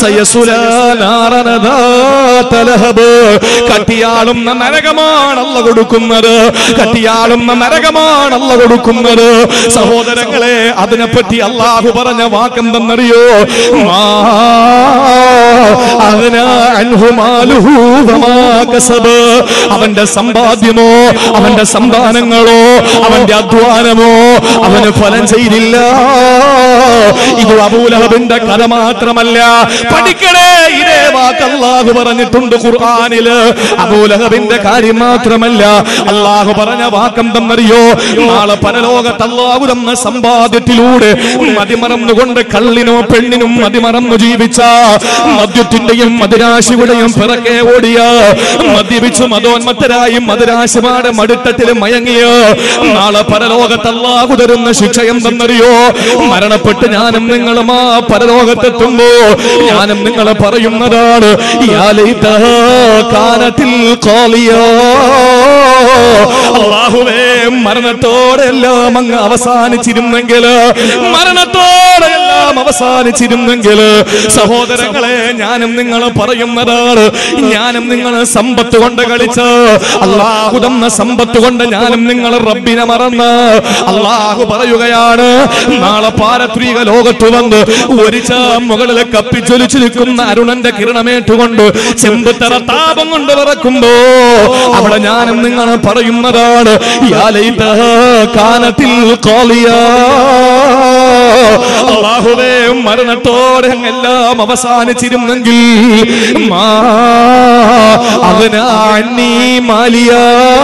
Speaker 2: സയസുലാനാറനദാതലഹബ്. കട്ടിയാളുന്ന നരകമാണല്ല കൊടുക്കുന്നത് കട്ടിയാളുന്ന നരകമാണല്ല കൊടുക്കുന്നത് സഹോദരങ്ങളെ അതിനെപ്പറ്റി അള്ളാഹു പറഞ്ഞ വാക്കെന്തെന്നറിയോ മാ അഗ്നാ അൻഹു മാലുഹു വമാ കസബ്. അവന്റെ സമ്പാദ്യമോ അവന്റെ സന്താനങ്ങളോ അവന്റെ അധ്വാനമോ അവന് ഫലം ചെയ്തില്ല ഇത് അബൂലഹബിന്റെ കഥ മാത്രമല്ല പഠിക്കണേ ഇതേ വാക്ക് അള്ളാഹു പറഞ്ഞിട്ടുണ്ട് ഖുർആനില് അബൂലഹബിന്റെ കാര്യം മാത്രമല്ല അള്ളാഹു പറഞ്ഞ വാക്കെന്തെന്നറിയോ നാളെ പരലോകത്ത് അള്ളാഹു തന്ന സമ്പാദ്യത്തിലൂടെ മതിമറന്നുകൊണ്ട് കള്ളിനോ പെണ്ണിനും മതിമറന്നു ജീവിച്ച മദ്യത്തിന്റെയും മതിരാശിയുടെയും പിറകെ ഓടിയ മദ്യപിച്ചു മതോന്മത്തരായി മതിരാശിമാരുടെ മടുത്തത്തിൽ മയങ്ങിയ നാളെ പരലോകത്ത് അള്ളാഹു തരുന്ന ശിക്ഷ എന്തെന്നറിയോ മരണപ്പെട്ട് ഞാനും നിങ്ങളും ആ പരലോകത്തെത്തുമ്പോ ഞാനും നിങ്ങൾ പറയുന്നതാണ് യാ ലൈതഹാ കാനത്തിൽ ഖാലിയാ. അള്ളാഹുവേ മരണത്തോടെ എല്ലാം അങ്ങ് അവസാനിച്ചിരുന്നെങ്കിൽ മരണത്തോടെ എല്ലാം അവസാനിച്ചിരുന്നെങ്കിൽ സഹോദരങ്ങളെ ഞാനും നിങ്ങൾ പറയുന്നതാണ് ഞാനും നിങ്ങൾ സമ്പത്ത് കൊണ്ട് കളിച്ച് അള്ളാഹു തന്ന സമ്പത്ത് കൊണ്ട് ഞാനും നിങ്ങൾ റബ്ബിനെ മറന്ന് അള്ളാഹു പറയുകയാണ് നാളെ പാരത്രിക ലോകത്ത് വന്ന് ഒരു മുകളിൽ കപ്പിച്ചൊലിച്ചു നിൽക്കുന്ന അരുണന്റെ കിരണമേറ്റുകൊണ്ട് ചെമ്പുത്തറ താപം കൊണ്ട് വിറക്കുമ്പോ അവിടെ ഞാനും നിങ്ങൾ പറയുന്നതാണ് യാ ലൈതഹാ കാനത്തിൽ ഖാലിയാ. അള്ളാഹുവേ മരണത്തോടെ അങ്ങെല്ലാം അവസാനിച്ചിരുന്നെങ്കിൽ മാ അവനാ അന്നീ മാലിയാ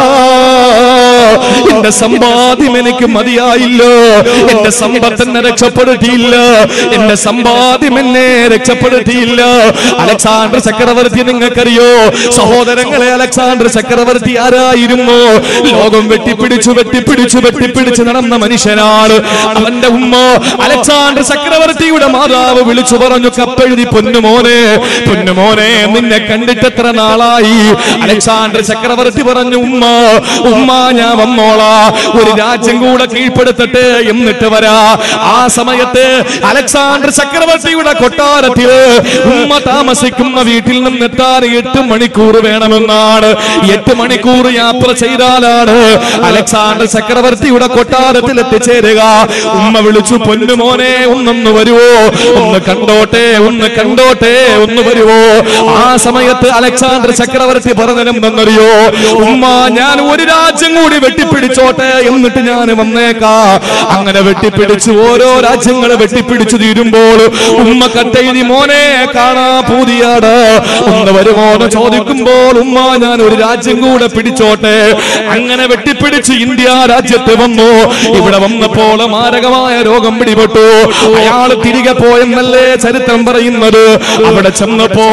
Speaker 2: എന്റെ സമ്പാദ്യം എനിക്ക് മതിയായില്ല എന്റെ സമ്പത്ത് എന്നെ രക്ഷപ്പെടുത്തിയില്ല എന്റെ സമ്പാദ്യം എന്നെ രക്ഷപ്പെടുത്തിയില്ല അലക്സാണ്ടർ ചക്രവർത്തി നിങ്ങൾക്കറിയോ സഹോദരങ്ങളെ അലക്സാണ്ടർ ചക്രവർത്തി ആരായിരുന്നു ലോകം വെട്ടിപ്പിടിച്ചു വെട്ടിപ്പിടിച്ചു വെട്ടിപ്പിടിച്ചു നടന്ന മനുഷ്യനാണ് അവന്റെ ഉമ്മ അലക്സാണ്ടർ ചക്രവർത്തിയുടെ മാതാവ് വിളിച്ചു പറഞ്ഞു കപ്പെഴുതി പൊന്നുമോനെ പൊന്നുമോനെ നിന്നെ കണ്ടിട്ട് എത്ര നാളായി അലക്സാണ്ടർ ചക്രവർത്തി പറഞ്ഞു ഉമ്മ ഉമ്മ ഞാൻ വന്നോളാ ഒരു രാജ്യം കൂടെ കീഴ്പ്പെടുത്തട്ടെ എന്നിട്ട് വരാ ആ സമയത്ത് അലക്സാണ്ടർ ചക്രവർത്തിയുടെ കൊട്ടാരത്തില് ഉമ്മ താമസിക്കുന്ന വീട്ടിൽ നിന്ന് എത്താൻ എട്ട് മണിക്കൂർ വേണമെന്നാണ് എട്ട് മണിക്കൂർ യാത്ര ചെയ്താലാണ് അലക്സാണ്ടർ ചക്രവർത്തിയുടെ കൊട്ടാരത്തിൽ എത്തിച്ചേരുക ഉമ്മ വിളിച്ചു പൊന്നുമോനെ ഒന്നൊന്ന് വരുവോ ഒന്ന് കണ്ടോട്ടെ ഒന്ന് കണ്ടോട്ടെ ഒന്ന് വരുവോ ആ സമയത്ത് അലക്സാണ്ടർ ചക്രവർത്തി പറഞ്ഞതെന്തെന്നറിയോ ഉമ്മ ഞാൻ ഒരു രാജ്യം കൂടി വെട്ടിപ്പിടിച്ചോട്ടെ എന്നിട്ട് ഞാൻ വന്നേക്കാ അങ്ങനെ വെട്ടിപ്പിടിച്ച് ഓരോ രാജ്യങ്ങൾ വെട്ടിപ്പിടിച്ചു തീരുമ്പോൾ ഉമ്മ കട്ടെഴുതി മോനെ കാണാ പൂതിയാട് ഒന്ന് വരുമോ എന്ന് ചോദിക്കുമ്പോൾ ഉമ്മ ഞാൻ ഒരു രാജ്യം കൂടെ പിടിച്ചോട്ടെ അങ്ങനെ വെട്ടിപ്പിടിച്ച് ഇന്ത്യ രാജ്യത്ത് വന്നു ഇവിടെ വന്നപ്പോൾ മാരകമായ രോഗം പിടിപെട്ടു അയാൾ തിരികെ പോയെന്നല്ലേ ചരിത്രം പറയുന്നത് അവിടെ ചെന്നപ്പോ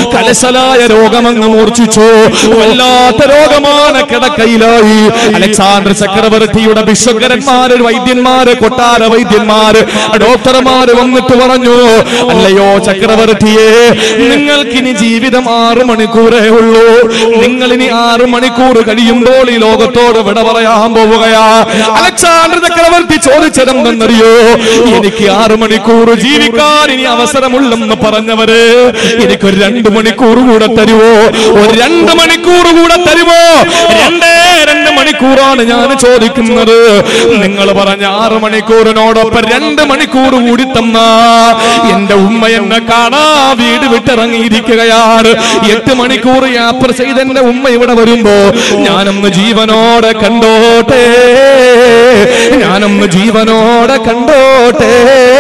Speaker 2: കലശലായ രോഗമങ്ങ് മൂർച്ഛിച്ചു വല്ലാത്ത രോഗമാണ് കിടക്കയിലായി അലക്സാണ്ടർ ചക്രവർത്തിയുടെ വിശ്വകരന്മാര് വൈദ്യന്മാര് കൊട്ടാര വൈദ്യന്മാര് ഡോക്ടർമാര് വന്നിട്ട് പറഞ്ഞു അല്ലയോ ചക്രവർത്തിയെ നിങ്ങൾക്കിനി ജീവിതം ആറു മണിക്കൂറേ ഉള്ളൂ നിങ്ങൾ ഇനി ആറു മണിക്കൂർ കഴിയുമ്പോൾ ഈ ലോകത്തോട് വിട പറയാൻ പോവുകയാ അലക്സാണ്ടർ ചക്രവർത്തി ചോദിച്ചതെന്തെന്നറിയോ എനിക്ക് ആറു മണിക്കൂർ ജീവിക്കാൻ ഇനി അവസരമുള്ളെന്ന് പറഞ്ഞവര് എനിക്കൊരു രണ്ട് മണിക്കൂർ കൂടെ തരുവോ ഒരു രണ്ട് മണിക്കൂർ കൂടെ തരുവോ രണ്ടേ രണ്ട് മണിക്കൂറാണ് ഞാൻ ചോദിക്കുന്നത് നിങ്ങൾ പറഞ്ഞ ആറ് മണിക്കൂറിനോടൊപ്പം രണ്ട് മണിക്കൂർ കൂടി തന്ന എന്റെ ഉമ്മ എന്നെ കാണാ വീട് വിട്ടിറങ്ങിയിരിക്കുകയാണ് എട്ട് മണിക്കൂർ യാത്ര ചെയ്ത് എന്റെ ഉമ്മ ഇവിടെ വരുമ്പോ ഞാനൊന്ന് ജീവനോടെ കണ്ടോട്ടെ ഞാനൊന്ന് ജീവനോടെ കണ്ടോട്ടെ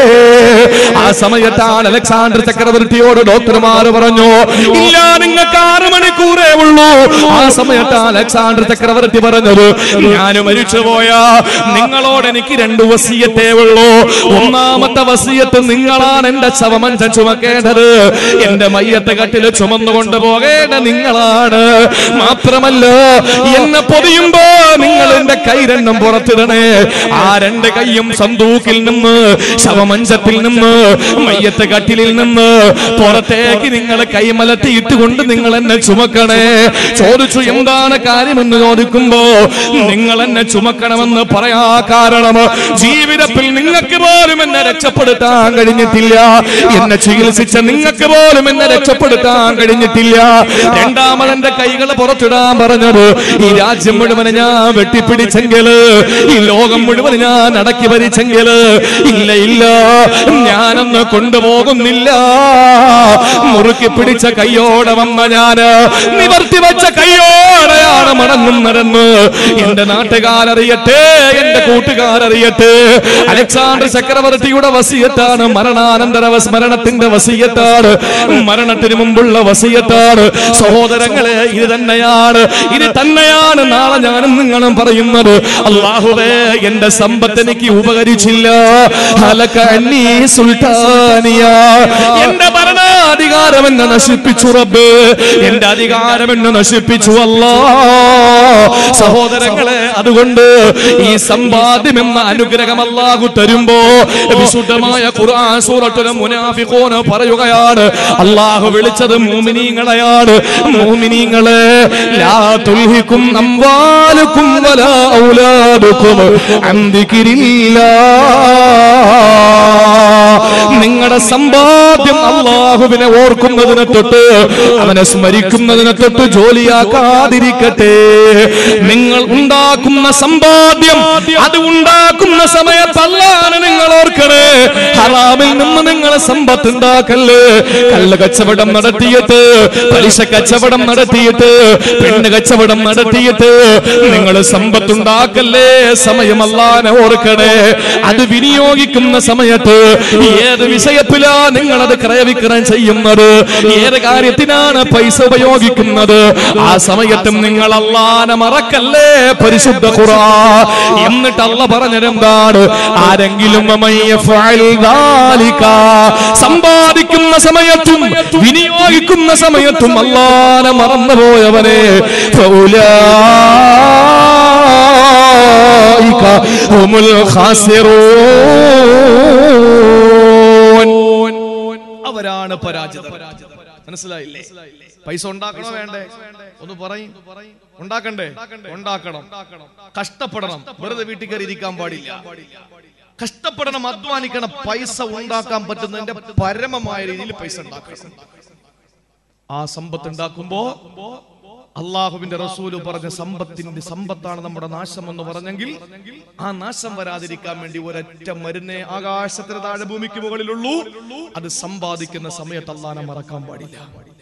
Speaker 2: ആ സമയത്താണ് അലക്സാണ്ടർ ചക്രവർത്തിയോട് ഡോക്ടർമാര് പറഞ്ഞു ഇല്ല നിങ്ങൾക്ക് ആറ് മണിക്കൂറേ ഉള്ളൂ ആ സമയത്ത് അലക്സാണ്ടർ ചക്രവർത്തി പറഞ്ഞത് ഞാൻ മരിച്ചുപോയാ നിങ്ങളോട് എനിക്ക് രണ്ട് വസീയത്തേ ഉള്ളൂ ഒന്നാമത്തെ വസീയത്ത് നിങ്ങളാണ് എന്റെ ശവമഞ്ചം ചുമക്കേണ്ടത് എന്റെ മയ്യത്തെ കട്ടില് ചുമന്നുകൊണ്ട് പോകേണ്ട നിങ്ങളാണ് മാത്രമല്ല എന്നെ പൊതിയുമ്പോ നിങ്ങൾ എന്റെ കൈ രണ്ടും പുറത്തിടണേ ആ രണ്ട് കൈയും സന്തൂക്കിൽ നിന്ന് ശവമഞ്ചത്തിൽ നിന്ന് മയ്യത്തെ കട്ടിലിൽ നിന്ന് പുറത്തേക്ക് നിങ്ങൾ കൈമലത്തി ഇട്ടുകൊണ്ട് നിങ്ങൾ എന്നെ ചുമക്കണേ ചോദിച്ചു എന്താണ് കാര്യമെന്ന് ചോദിക്കുമ്പോ നിങ്ങൾ എന്നെ ചുമക്കണമെന്ന് പറയാ കാരണം ജീവിതത്തിൽ നിങ്ങൾക്ക് പോലും എന്നെ രക്ഷപ്പെടുത്താൻ കഴിഞ്ഞിട്ടില്ല എന്നെ ചികിത്സിച്ച നിങ്ങൾക്ക് പോലും എന്നെ രക്ഷപ്പെടുത്താൻ കഴിഞ്ഞിട്ടില്ല രണ്ടാമത് എന്റെ കൈകൾ പുറത്തിടാൻ പറഞ്ഞത് ഈ രാജ്യം മുഴുവൻ ഞാൻ വെട്ടിപ്പിടിച്ചെങ്കില് ഈ ലോകം മുഴുവൻ ഞാൻ അടക്കി ഭരിച്ചെങ്കില് ഇല്ല ഇല്ല ഞാനൊന്ന് കൊണ്ടുപോകുന്നില്ല മുറുക്കി പിടിച്ച കയ്യോടെ വന്ന ഞാന് നിവർത്തി വെച്ച കയ്യോടെയാണ് മടങ്ങുന്നതെന്ന് എന്റെ നാട്ടുകാരറിയട്ടെ എന്റെ കൂട്ടുകാരറിയട്ടെ അലക്സാണ്ടർ ചക്രവർത്തിയുടെ വസിയത്താണ് മരണാനന്തര വസ്- മരണത്തിന്റെ വസിയത്താണ് മരണത്തിന് മുമ്പുള്ള വസിയത്താണ് സഹോദരങ്ങളെ ഇത് തന്നെയാണ് ഇത് തന്നെയാണ് നാളെ ഞാനും നിങ്ങളും പറയുന്നത് അള്ളാഹുവേ എന്റെ സമ്പത്ത് എനിക്ക് ഉപകരിച്ചില്ല ഹലക അന്നീ സുൽത്താനിയ എന്റെ ഭരണാധികാരം എന്നെ നശിപ്പിച്ചു റബ്ബ് എന്റെ അധികാരം എന്നെ നശിപ്പിച്ചു അല്ലാ സഹോദരങ്ങളെ അതുകൊണ്ട് ഈ സമ്പാദ്യം എന്ന അനുഗ്രഹം അല്ലാഹു തരുമ്പോ വിശുദ്ധമായ ഖുർആൻ സൂറത്തുൽ മുനാഫിഖൂൻ പറയുകയാണ് അല്ലാഹു വിളിച്ചത് മൂമിനീങ്ങളെയാണ് മൂമിനീങ്ങളെ ലാ തുൽഹിക്കും അംവാലുക്കും വലാ ഔലാദുക്കും അൻ ദിക്രില്ലാ നിങ്ങളുടെ സമ്പാദ്യം അള്ളാഹുവിനെ ഓർക്കുന്നതിനെ തൊട്ട് അവനെ സ്മരിക്കുന്നതിനെ തൊട്ട് ജോലിയാക്കാതിരിക്കട്ടെ നിങ്ങൾ ഉണ്ടാക്കുന്ന സമ്പാദ്യം അത് ഉണ്ടാക്കുന്ന സമയത്തല്ലാണ് നിങ്ങൾ ഓർക്കണേ ഹറാമിൽ നിന്ന് നിങ്ങൾ സമ്പത്ത് ഉണ്ടാക്കല്ലേ കല്ല് കച്ചവടം നടത്തിയിട്ട് പലിശ കച്ചവടം നടത്തിയിട്ട് പെണ്ണ് കച്ചവടം നടത്തിയിട്ട് നിങ്ങൾ സമ്പത്തുണ്ടാക്കല്ലേ സമയമല്ലാനെ ഓർക്കണേ അത് വിനിയോഗിക്കുന്ന സമയത്ത് ഏത് വിഷയത്തിലാ നിങ്ങൾ അത് ക്രയവിക്രയം ചെയ്യുന്നത് ഏത് കാര്യത്തിനാണ് പൈസ ഉപയോഗിക്കുന്നത് ആ സമയത്തും നിങ്ങൾ അള്ളാനെ മറക്കല്ലേ പരിശുദ്ധ ഖുറാ എന്നിട്ട് അല്ല പറഞ്ഞതെന്താണ് ആരെങ്കിലും വമൻ യഫ്അൽ ദാലിക സമ്പാദിക്കുന്ന സമയത്തും വിനിയോഗിക്കുന്ന സമയത്തും അള്ളാനെ മറന്നുപോയവനെ ഫൗലായിക ഹുമുൽ ഖാസിറൂൻ അവരാണ് പരാജിതർ മനസ്സിലായില്ലേ പൈസ ഉണ്ടാക്കണോ വേണ്ടേ ഒന്ന് പറയും ഉണ്ടാക്കണ്ടേ ഉണ്ടാക്കണം കഷ്ടപ്പെടണം വെറുതെ വീട്ടിൽ കയറി ഇരിക്കാൻ പാടില്ല കഷ്ടപ്പെടണം അധ്വാനിക്കണം പൈസ ഉണ്ടാക്കാൻ പറ്റുന്നതിന്റെ പരമമായ രീതിയിൽ പൈസ ഉണ്ടാക്കണം ആ സമ്പത്ത് ഉണ്ടാക്കുമ്പോ അള്ളാഹുവിന്റെ റസൂല് പറഞ്ഞ സമ്പത്തിന്റെ സമ്പത്താണ് നമ്മുടെ നാശം എന്ന് പറഞ്ഞെങ്കിൽ ആ നാശം വരാതിരിക്കാൻ വേണ്ടി ഒരൊറ്റ മരുന്നേ ആകാശത്തിന് താഴെ ഭൂമിക്ക് മുകളിലുള്ളൂ അത് സമ്പാദിക്കുന്ന സമയത്ത് അള്ളാനെ മറക്കാൻ പാടില്ല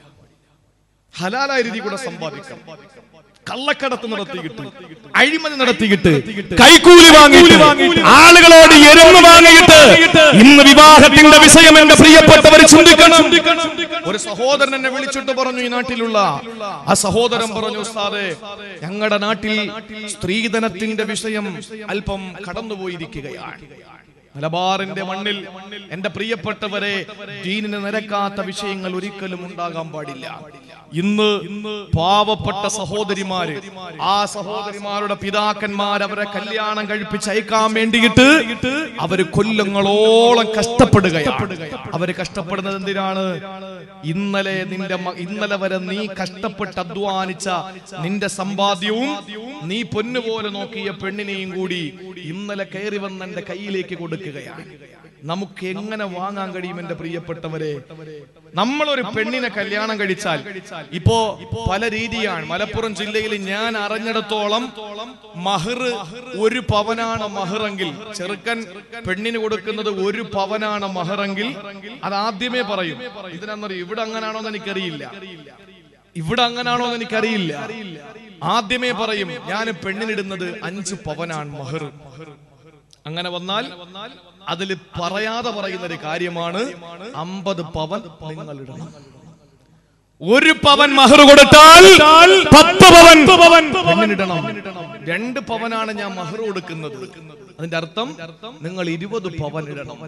Speaker 2: ഹലാലായ രീതി കൂടെ സമ്പാദിക്കാം കള്ളക്കടത്ത് നടത്തിയിട്ട് അഴിമതി നടത്തിയിട്ട് കൈക്കൂലി വാങ്ങിയിട്ട് ആളുകളോട് എരുന്ന് വാങ്ങിയിട്ട് ഇന്ന് വിവാഹത്തിന്റെ വിഷയം എന്റെ പ്രിയപ്പെട്ടവർ ചിന്തിക്കണം ഒരു സഹോദരൻ എന്നെ വിളിച്ചിട്ട് പറഞ്ഞു ഈ നാട്ടിലുള്ള ആ സഹോദരൻ പറഞ്ഞു ഉസ്താദെ ഞങ്ങളുടെ നാട്ടിൽ സ്ത്രീധനത്തിന്റെ വിഷയം അല്പം കടന്നുപോയിരിക്കുകയാണ് മലബാറിന്റെ മണ്ണിൽ എന്റെ പ്രിയപ്പെട്ടവരെ ദീനിന് നിരക്കാത്ത വിഷയങ്ങൾ ഒരിക്കലും ഉണ്ടാകാൻ പാടില്ല ഇന്ന് പാവപ്പെട്ട സഹോദരിമാര് ആ സഹോദരിമാരുടെ പിതാക്കന്മാർ അവരെ കല്യാണം കഴിപ്പിച്ച് അയക്കാൻ വേണ്ടിയിട്ട് അവര് കൊല്ലങ്ങളോളം കഷ്ടപ്പെടുകയാണ് അവര് കഷ്ടപ്പെടുന്നത് എന്തിനാണ് ഇന്നലെ നിന്റെ മ- ഇന്നലെ വരെ നീ കഷ്ടപ്പെട്ട് അധ്വാനിച്ച നിന്റെ സമ്പാദ്യവും നീ പൊന്നുപോലെ നോക്കിയ പെണ്ണിനെയും കൂടി ഇന്നലെ കയറി വന്ന് എന്റെ കയ്യിലേക്ക് കൊടുക്കുകയാണ് നമുക്ക് എങ്ങനെ വാങ്ങാൻ കഴിയും എന്റെ പ്രിയപ്പെട്ടവരെ നമ്മളൊരു പെണ്ണിനെ കല്യാണം കഴിച്ചാൽ ഇപ്പോ പല രീതിയാണ് മലപ്പുറം ജില്ലയിൽ ഞാൻ അറിഞ്ഞിടത്തോളം മഹർ ഒരു പവനാണ് മഹറെങ്കിൽ ചെറുക്കൻ പെണ്ണിന് കൊടുക്കുന്നത് ഒരു പവനാണ് മഹറെങ്കിൽ അത് ആദ്യമേ പറയും ഇതിനെന്നറിയും ഇവിടെ അങ്ങനാണോ എന്ന് എനിക്കറിയില്ല ഇവിടെ അങ്ങനാണോ എന്ന് എനിക്കറിയില്ല ആദ്യമേ പറയും ഞാൻ പെണ്ണിനിടുന്നത് അഞ്ച് പവനാണ് മഹർ അങ്ങനെ വന്നാൽ അതിൽ പറയാതെ പറയുന്ന ഒരു കാര്യമാണ് അമ്പത് പവൻ നിങ്ങൾ ഇടണം ഒരു പവൻ മഹർ കൊടുത്താൽ പത്ത് പവൻ പെണ്ണിനിടണം രണ്ട് പവനാണ് ഞാൻ മഹർ കൊടുക്കുന്നത് അതിന്റെ അർത്ഥം നിങ്ങൾ ഇരുപത് പവൻ ഇടണം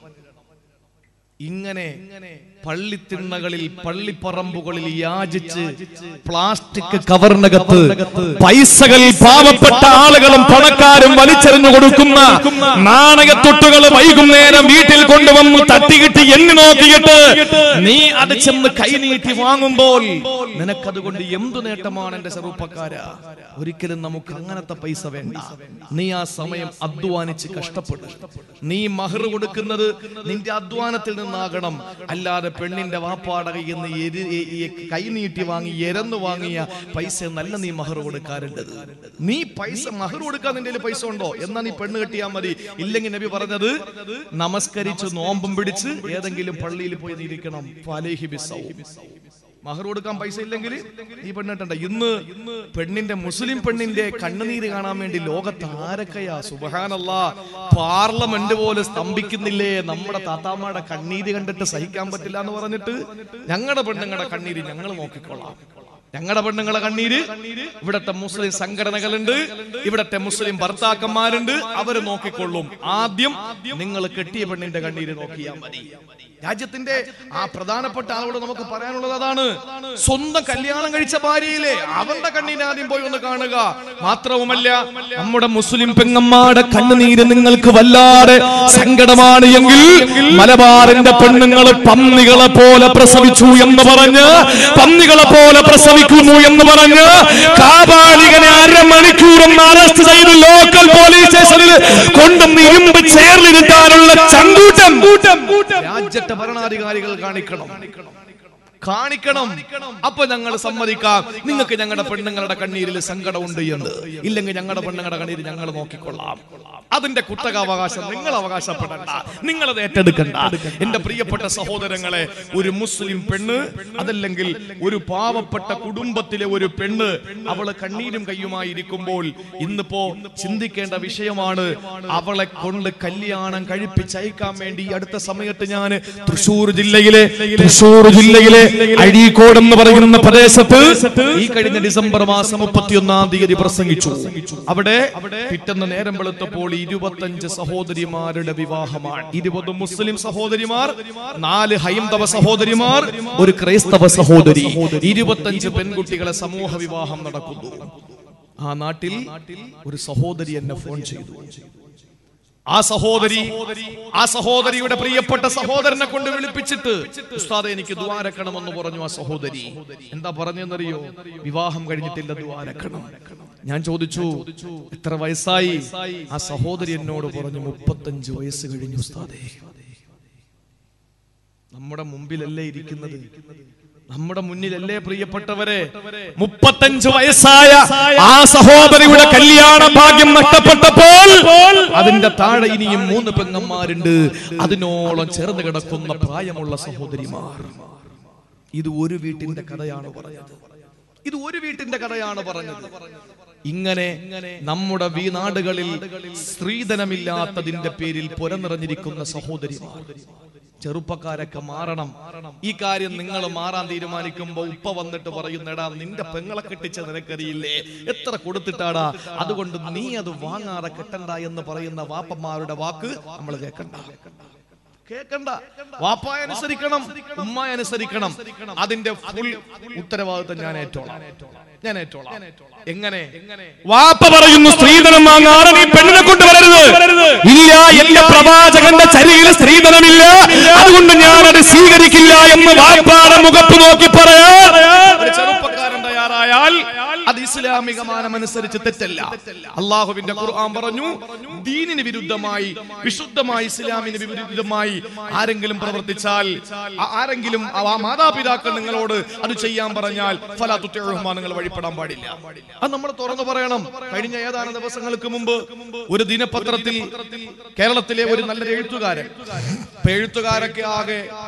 Speaker 2: ഇങ്ങനെ പള്ളിത്തിണ്ണകളിൽ പള്ളിപ്പറമ്പുകളിൽ യാചിച്ച് പ്ലാസ്റ്റിക് കവറിനകത്ത് പൈസകൾ പാവപ്പെട്ട ആളുകളും പണക്കാരും വലിച്ചെറിഞ്ഞു കൊടുക്കുന്ന നാണയത്തൊട്ടുകൾ വൈകുന്നേരം വീട്ടിൽ കൊണ്ടുവന്ന് തട്ടികിട്ടി എണ്ണി നോക്കിയിട്ട് നീ അത് ചെന്ന് കൈനീട്ടി വാങ്ങുമ്പോൾ നിനക്കതുകൊണ്ട് എന്തു നേട്ടമാണ് എന്റെ ചെറുപ്പക്കാര ഒരിക്കലും നമുക്ക് അങ്ങനത്തെ പൈസ വേണ്ട നീ ആ സമയം അധ്വാനിച്ച് കഷ്ടപ്പെടും നീ മഹർ കൊടുക്കുന്നത് നിന്റെ അധ്വാനത്തിൽ നിന്നാകണം അല്ലാതെ പെണ്ണിന്റെ വാപ്പാട കയ്യിൽ നിന്ന് എരി എ- എ- കൈനീട്ടി വാങ്ങി എരന്നു വാങ്ങിയ പൈസ നല്ല നീ മഹർ കൊടുക്കാറുണ്ടത് നീ പൈസ മഹർ കൊടുക്കാൻ നിന്റെ കയ്യിൽ പൈസ ഉണ്ടോ എന്നാ നീ പെണ്ണ് കെട്ടിയാൽ മതി ഇല്ലെങ്കിൽ നബി പറഞ്ഞത് നമസ്കരിച്ച് നോമ്പും പിടിച്ച് ഏതെങ്കിലും പള്ളിയിൽ പോയി നീ ഇരിക്കണം ഫലൈഹി ബിസ്സൗം. മഹർ കൊടുക്കാൻ പൈസ ഇല്ലെങ്കിൽ ഈ പെണ്ണിട്ടണ്ട ഇന്ന് പെണ്ണിന്റെ മുസ്ലിം പെണ്ണിന്റെ കണ്ണുനീര് കാണാൻ വേണ്ടി ലോകത്ത് ആരൊക്കെയാ സുബഹാനല്ല പാർലമെന്റ് പോലെ സ്തംഭിക്കുന്നില്ലേ നമ്മുടെ താത്താമ്മയുടെ കണ്ണീര് കണ്ടിട്ട് സഹിക്കാൻ പറ്റില്ല എന്ന് പറഞ്ഞിട്ട് ഞങ്ങളുടെ പെണ്ണുങ്ങളുടെ കണ്ണീര് ഞങ്ങൾ നോക്കിക്കൊള്ളാം ഞങ്ങളുടെ പെണ്ണുങ്ങളെ കണ്ണീര് ഇവിടത്തെ മുസ്ലിം സംഘടനകളുണ്ട് ഇവിടത്തെ മുസ്ലിം ഭർത്താക്കന്മാരുണ്ട് അവര് നോക്കിക്കൊള്ളും ആദ്യം നിങ്ങൾ കെട്ടിയ പെണ്ണിന്റെ കണ്ണീര് നോക്കിയാൽ മതി രാജ്യത്തിന്റെ ആ പ്രധാനപ്പെട്ട ആളോട് നമുക്ക് പറയാനുള്ളത് അതാണ് സ്വന്തം കല്യാണം കഴിച്ച ഭാര്യയിലെ അവരുടെ കണ്ണീര് ആദ്യം പോയി ഒന്ന് കാണുക മാത്രവുമല്ല നമ്മുടെ മുസ്ലിം പെങ്ങന്മാരുടെ കണ്ണുനീര് നിങ്ങൾക്ക് വല്ലാതെ സങ്കടമാണ് എങ്കിൽ മലബാറിന്റെ പെണ്ണുങ്ങൾ പന്നികളെ പോലെ പ്രസവിച്ചു എന്ന് പറഞ്ഞ് പന്നികളെ പോലെ പ്രസവിക്കുന്നു എന്ന് പറഞ്ഞ് കാപാലികനെ അരമണിക്കൂറും അറസ്റ്റ് ചെയ്ത് ലോക്കൽ പോലീസ് സ്റ്റേഷനിൽ കൊണ്ടും ഇരുമ്പ് ചേർന്നിരുത്താനുള്ള ചങ്കൂട്ടം രാജ്യത്തെ ഭരണാധികാരികൾ കാണിക്കണം കാണിക്കണം അപ്പൊ ഞങ്ങൾ സമ്മതിക്കാം നിങ്ങൾക്ക് ഞങ്ങളുടെ പെണ്ണുങ്ങളുടെ കണ്ണീരിൽ സങ്കടമുണ്ട് എന്ന് ഇല്ലെങ്കിൽ ഞങ്ങളുടെ പെണ്ണുങ്ങളുടെ കണ്ണീര് ഞങ്ങൾ നോക്കിക്കൊള്ളാം അതിന്റെ കുത്തകാവകാശം നിങ്ങൾ അവകാശപ്പെടണ്ട നിങ്ങൾ അത് ഏറ്റെടുക്കണ്ട എന്റെ പ്രിയപ്പെട്ട സഹോദരങ്ങളെ ഒരു മുസ്ലിം പെണ്ണ് അതല്ലെങ്കിൽ ഒരു പാവപ്പെട്ട കുടുംബത്തിലെ ഒരു പെണ്ണ് അവള് കണ്ണീരും കയ്യുമായി ഇരിക്കുമ്പോൾ ഇന്നിപ്പോ ചിന്തിക്കേണ്ട വിഷയമാണ് അവളെ കൊണ്ട് കല്യാണം കഴിപ്പിച്ചയക്കാൻ വേണ്ടി ഈ അടുത്ത സമയത്ത് ഞാൻ തൃശൂർ ജില്ലയിലെ തൃശൂർ ജില്ലയിലെ അഴീക്കോട് എന്ന് പറയുന്ന പ്രദേശത്ത് ഈ കഴിഞ്ഞ ഡിസംബർ മാസം മുപ്പത്തിയൊന്നാം തീയതി പ്രസംഗിച്ചു അവിടെ പിറ്റന്ന് നേരം വെളുത്തപ്പോൾ ഇരുപത്തഞ്ച് സഹോദരിമാരുടെ വിവാഹമാണ് ഇരുപത് മുസ്ലിം സഹോദരിമാർ നാല് ഹൈന്ദവ സഹോദരിമാർ ഒരു ക്രൈസ്തവ സഹോദരി ഇരുപത്തഞ്ച് പെൺകുട്ടികളെ സമൂഹ വിവാഹം നടക്കുന്നു ആ നാട്ടിൽ ഒരു സഹോദരി എന്നെ ഫോൺ ചെയ്തു ആ സഹോദരി ആ സഹോദരിയുടെ പ്രിയപ്പെട്ട സഹോദരനെ കൊണ്ട് വിളിപ്പിച്ചിട്ട് ഉസ്താദെ എനിക്ക് ദ്വാരക്കണമെന്ന് പറഞ്ഞു ആ സഹോദരി എന്താ പറഞ്ഞെന്നറിയോ വിവാഹം കഴിഞ്ഞിട്ടില്ല ദ്വാരക്കണം ഞാൻ ചോദിച്ചു എത്ര വയസ്സായി ആ സഹോദരി എന്നോട് പറഞ്ഞു മുപ്പത്തഞ്ച് വയസ്സ് കഴിഞ്ഞു ഉസ്താദേ നമ്മുടെ മുമ്പിലല്ലേ ഇരിക്കുന്നത് നമ്മുടെ മുന്നിലല്ലേ പ്രിയപ്പെട്ടവരെ മുപ്പത്തഞ്ച് വയസ്സായ ആ സഹോദരിയുടെ കല്യാണ ഭാഗ്യം നഷ്ടപ്പെട്ടപ്പോൾ അതിന്റെ താഴെ ഇനിയും മൂന്ന് പെങ്ങന്മാരുണ്ട് അതിനോളം ചേർന്ന് കിടക്കുന്ന പ്രായമുള്ള സഹോദരിമാർ ഇത് ഒരു വീട്ടിന്റെ കഥയാണ് പറഞ്ഞത് ഇത് ഒരു വീട്ടിന്റെ കഥയാണ് പറഞ്ഞത് ഇങ്ങനെ നമ്മുടെ ഈ നാടുകളിൽ സ്ത്രീധനമില്ലാത്തതിന്റെ പേരിൽ പുരനിറഞ്ഞിരിക്കുന്ന സഹോദരിമാർ ചെറുപ്പക്കാരൊക്കെ മാറണം ഈ കാര്യം നിങ്ങൾ മാറാൻ തീരുമാനിക്കുമ്പോ ഉപ്പ വന്നിട്ട് പറയുന്നടാ നിന്റെ പെങ്ങളെ കെട്ടിച്ച നിനക്കറിയില്ലേ എത്ര കൊടുത്തിട്ടാടാ അതുകൊണ്ട് നീ അത് വാങ്ങാതെ കെട്ടണ്ട എന്ന് പറയുന്ന വാപ്പന്മാരുടെ വാക്ക് നമ്മൾ കേൾക്കണ്ട കേൾക്കണ്ട വാപ്പായ അനുസരിക്കണം ഉമ്മ അനുസരിക്കണം അതിന്റെ ഫുൾ ഉത്തരവാദിത്തം ഞാൻ ഏറ്റോളാം ഞാൻ ഏറ്റോളാം എങ്ങനെ
Speaker 3: വാപ്പ പറയുന്നു സ്ത്രീധനം വാങ്ങാറ് നീ പെണ്ണിനെ കൊണ്ടുവരരുത് ഇല്ല എന്റെ പ്രവാചകന്റെ ചരിയിൽ സ്ത്രീധനമില്ല അതുകൊണ്ട് ഞാൻ അത് സ്വീകരിക്കില്ല എന്ന് വാപ്പാടെ മുഖത്ത് നോക്കി പറയാ
Speaker 2: ഒരു ചെറുപ്പക്കാരൻ തയ്യാറായാൽ അത് ഇസ്ലാമിക മാനമനുസരിച്ച് തെറ്റല്ല അള്ളാഹുവിന്റെ ഖുർആൻ പറഞ്ഞു ദീനിന് വിരുദ്ധമായി വിശുദ്ധമായി ഇസ്ലാമിന് വിരുദ്ധമായി ആരെങ്കിലും പ്രവർത്തിച്ചാൽ ആ- ആരെങ്കിലും ആ മാതാപിതാക്കൾ നിങ്ങളോട് അത് ചെയ്യാൻ പറഞ്ഞാൽ ഫലാത്തുറ്റഹ്മാൻ നിങ്ങൾ വഴിപ്പെടാൻ പാടില്ല അത് നമ്മൾ തുറന്നു പറയണം കഴിഞ്ഞ ഏതാനും ദിവസങ്ങൾക്ക് മുമ്പ് ഒരു ദിനപത്രത്തിൽ കേരളത്തിലെ ഒരു നല്ലൊരു എഴുത്തുകാരൻ ഇപ്പൊ എഴുത്തുകാരൊക്കെ ആകെ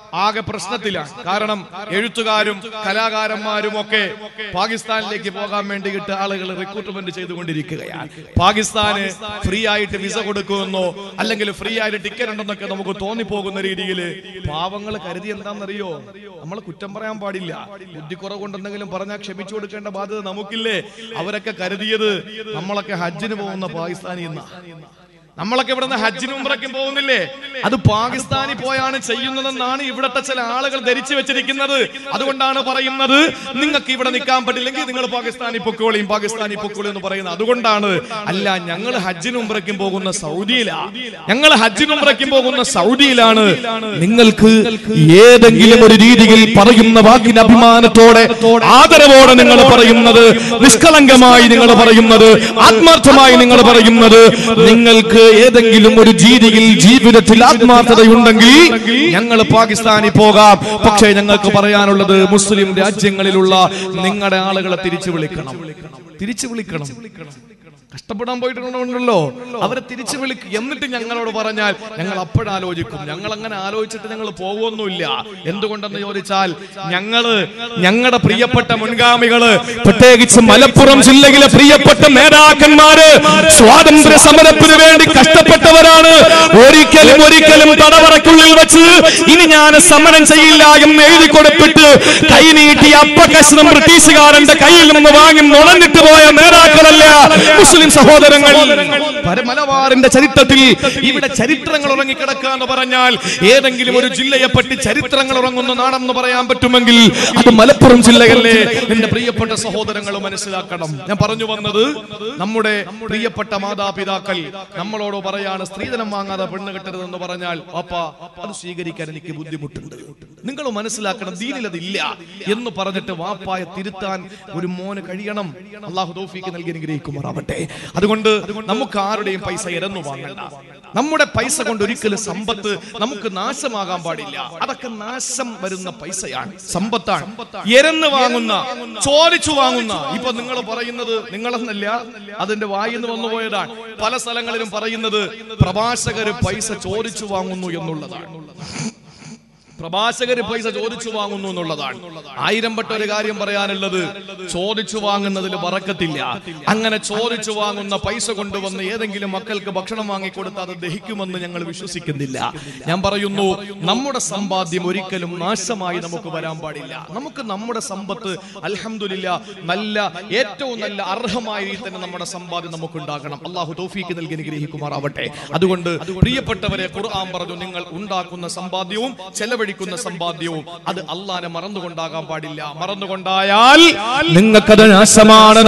Speaker 2: ആകെ പ്രശ്നത്തിലാണ് കാരണം എഴുത്തുകാരും കലാകാരന്മാരും ഒക്കെ പാകിസ്ഥാനിലേക്ക് പോകാൻ വേണ്ടിയിട്ട് ആളുകൾ റിക്രൂട്ട്മെന്റ് ചെയ്തുകൊണ്ടിരിക്കുകയാണ് പാകിസ്ഥാന് ഫ്രീ ആയിട്ട് വിസ കൊടുക്കുമെന്നോ അല്ലെങ്കിൽ ഫ്രീ ആയിട്ട് ടിക്കറ്റ് ഉണ്ടെന്നൊക്കെ നമുക്ക് തോന്നിപ്പോകുന്ന രീതിയിൽ പാവങ്ങൾ കരുതി എന്താണെന്നറിയോ നമ്മൾ കുറ്റം പറയാൻ പാടില്ല ബുദ്ധിക്കുറവ് കൊണ്ടെന്തെങ്കിലും പറഞ്ഞാൽ ക്ഷമിച്ചു കൊടുക്കേണ്ട ബാധ്യത നമുക്കില്ലേ അവരൊക്കെ കരുതിയത് നമ്മളൊക്കെ ഹജ്ജിന് പോകുന്ന പാകിസ്ഥാനിൽ നിന്നാ നമ്മളൊക്കെ ഇവിടുന്ന് ഹജ്ജിനും ഉംറയ്ക്കും പോകുന്നില്ലേ അത് പാകിസ്ഥാനിൽ പോയാണ് ചെയ്യുന്നതെന്നാണ് ഇവിടത്തെ ചില ആളുകൾ ധരിച്ചു വെച്ചിരിക്കുന്നത് അതുകൊണ്ടാണ് പറയുന്നത് നിങ്ങൾക്ക് ഇവിടെ നിൽക്കാൻ പറ്റില്ലെങ്കിൽ നിങ്ങൾ പാകിസ്ഥാനിൽ പൊക്കോളിയും പാകിസ്ഥാനിൽ പൊക്കോളിയും എന്ന് പറയുന്നത് അതുകൊണ്ടാണ് അല്ല ഞങ്ങൾ ഹജ്ജിനും ഉംറയ്ക്കും പോകുന്ന സൗദിയിലാ ഞങ്ങൾ ഹജ്ജിനും ഉംറയ്ക്കും പോകുന്ന സൗദിയിലാണ്
Speaker 3: നിങ്ങൾക്ക് ഏതെങ്കിലും ഒരു രീതിയിൽ പറയുന്ന വാക്കിന് അഭിമാനത്തോടെ ആദരവോടെ നിങ്ങൾ പറയുന്നത് നിഷ്കളങ്കമായി നിങ്ങൾ പറയുന്നത് ആത്മാർത്ഥമായി നിങ്ങൾ പറയുന്നത് നിങ്ങൾക്ക് ഏതെങ്കിലും ഒരു രീതിയിൽ ജീവിതത്തിൽ ആത്മാർത്ഥതയുണ്ടെങ്കിൽ
Speaker 2: ഞങ്ങൾ പാകിസ്ഥാനിൽ പോകാം പക്ഷേ ഞങ്ങൾക്ക് പറയാനുള്ളത് മുസ്ലിം രാജ്യങ്ങളിലുള്ള നിങ്ങളുടെ ആളുകളെ തിരിച്ചു വിളിക്കണം തിരിച്ചു വിളിക്കണം കഷ്ടപ്പെടാൻ പോയിട്ടുണ്ടല്ലോ അവരെ തിരിച്ചു വിളിക്കും എന്നിട്ട് ഞങ്ങളോട് പറഞ്ഞാൽ ഞങ്ങൾ അപ്പോഴാലോചിക്കും ഞങ്ങൾ അങ്ങനെ ആലോചിച്ചിട്ട് ഞങ്ങൾ പോകുമൊന്നുമില്ല എന്തുകൊണ്ടെന്ന് ചോദിച്ചാൽ ഞങ്ങള് ഞങ്ങളുടെ പ്രിയപ്പെട്ട മുൻഗാമികള്
Speaker 3: പ്രത്യേകിച്ച് മലപ്പുറം ജില്ലയിലെ പ്രിയപ്പെട്ട നേതാക്കന്മാര് സ്വാതന്ത്ര്യ സമരത്തിന് വേണ്ടി കഷ്ടപ്പെട്ടവരാണ് ഒരിക്കലും ഒരിക്കലും തടവറയ്ക്കുള്ളിൽ വെച്ച് ഇനി ഞാൻ സമരം ചെയ്യില്ല എന്ന് എഴുതി കൊടുത്തിട്ട് കൈനീട്ടി അപ്പകഷ്ണം ബ്രിട്ടീഷുകാരന്റെ കയ്യിൽ നിന്ന് വാങ്ങി നുണഞ്ഞിട്ട് പോയ നേതാക്കളല്ല മുസ്ലിം സഹോദരങ്ങൾ
Speaker 2: മലബാറിന്റെ ചരിത്രത്തിൽ ഇവിടെ ചരിത്രങ്ങൾ ഉറങ്ങിക്കിടക്കുക എന്ന് പറഞ്ഞാൽ ഏതെങ്കിലും ഒരു ജില്ലയെ പറ്റി ചരിത്രങ്ങൾ ഉറങ്ങുന്ന നാടെന്ന് പറയാൻ പറ്റുമെങ്കിൽ അത് മലപ്പുറം ജില്ലയല്ലേ എന്റെ പ്രിയപ്പെട്ട സഹോദരങ്ങൾ മനസ്സിലാക്കണം ഞാൻ പറഞ്ഞു വന്നത് നമ്മുടെ പ്രിയപ്പെട്ട മാതാപിതാക്കൾ നമ്മളോട് പറയാണ് സ്ത്രീധനം വാങ്ങാതെ പെണ്ണ് കെട്ടരുതെന്ന് പറഞ്ഞാൽ അപ്പ അത് സ്വീകരിക്കാൻ എനിക്ക് ബുദ്ധിമുട്ടുണ്ട് നിങ്ങൾ മനസ്സിലാക്കണം ദീനിൽ അതില്ല എന്ന് പറഞ്ഞിട്ട് വാപ്പായ തിരുത്താൻ ഒരു മോന് കഴിയണം അള്ളാഹു തോഫിക്ക് നൽകി അനുഗ്രഹിക്കുമാറാവട്ടെ അതുകൊണ്ട് നമുക്ക് ആരുടെയും പൈസ ഇരന്നു വാങ്ങണ്ട നമ്മുടെ പൈസ കൊണ്ട് ഒരിക്കലും സമ്പത്ത് നമുക്ക് നാശമാകാൻ പാടില്ല അതൊക്കെ നാശം വരുന്ന പൈസയാണ് സമ്പത്താണ് എരന്ന് വാങ്ങുന്ന ചോദിച്ചു വാങ്ങുന്ന ഇപ്പൊ നിങ്ങൾ പറയുന്നത് നിങ്ങളെന്നല്ല അതിന്റെ വായിന്ന് വന്നു പോയതാണ് പല സ്ഥലങ്ങളിലും പറയുന്നത് പ്രഭാഷകര് പൈസ ചോദിച്ചു വാങ്ങുന്നു എന്നുള്ളതാണ് പ്രഭാഷകര് പൈസ ചോദിച്ചു വാങ്ങുന്നു എന്നുള്ളതാണ് ആയിരം പെട്ട ഒരു കാര്യം പറയാനുള്ളത് ചോദിച്ചു വാങ്ങുന്നതിൽ വറക്കത്തില്ല അങ്ങനെ ചോദിച്ചു വാങ്ങുന്ന പൈസ കൊണ്ടുവന്ന് ഏതെങ്കിലും മക്കൾക്ക് ഭക്ഷണം വാങ്ങിക്കൊടുത്ത് അത് ദഹിക്കുമെന്ന് ഞങ്ങൾ വിശ്വസിക്കുന്നില്ല ഞാൻ പറയുന്നു നമ്മുടെ സമ്പാദ്യം ഒരിക്കലും നാശമായി നമുക്ക് വരാൻ പാടില്ല നമുക്ക് നമ്മുടെ സമ്പത്ത് അൽഹംദുലില്ല നല്ല ഏറ്റവും നല്ല അർഹമായ രീതിയിൽ തന്നെ നമ്മുടെ സമ്പാദ്യം നമുക്ക് ഉണ്ടാകണം അള്ളാഹു തൗഫീക്ക് നൽകി അനുഗ്രഹിക്കുമാറാവട്ടെ അതുകൊണ്ട് പ്രിയപ്പെട്ടവരെ ഖുർആൻ പറഞ്ഞു നിങ്ങൾ ഉണ്ടാക്കുന്ന സമ്പാദ്യവും ചെലവഴിക്കുന്ന സമ്പാദ്യവും അത് അള്ളാനെ മറന്നുകൊണ്ടാകാൻ പാടില്ല മറന്നുകൊണ്ടായാൽ
Speaker 3: നിങ്ങൾക്കത് നാശമാണ്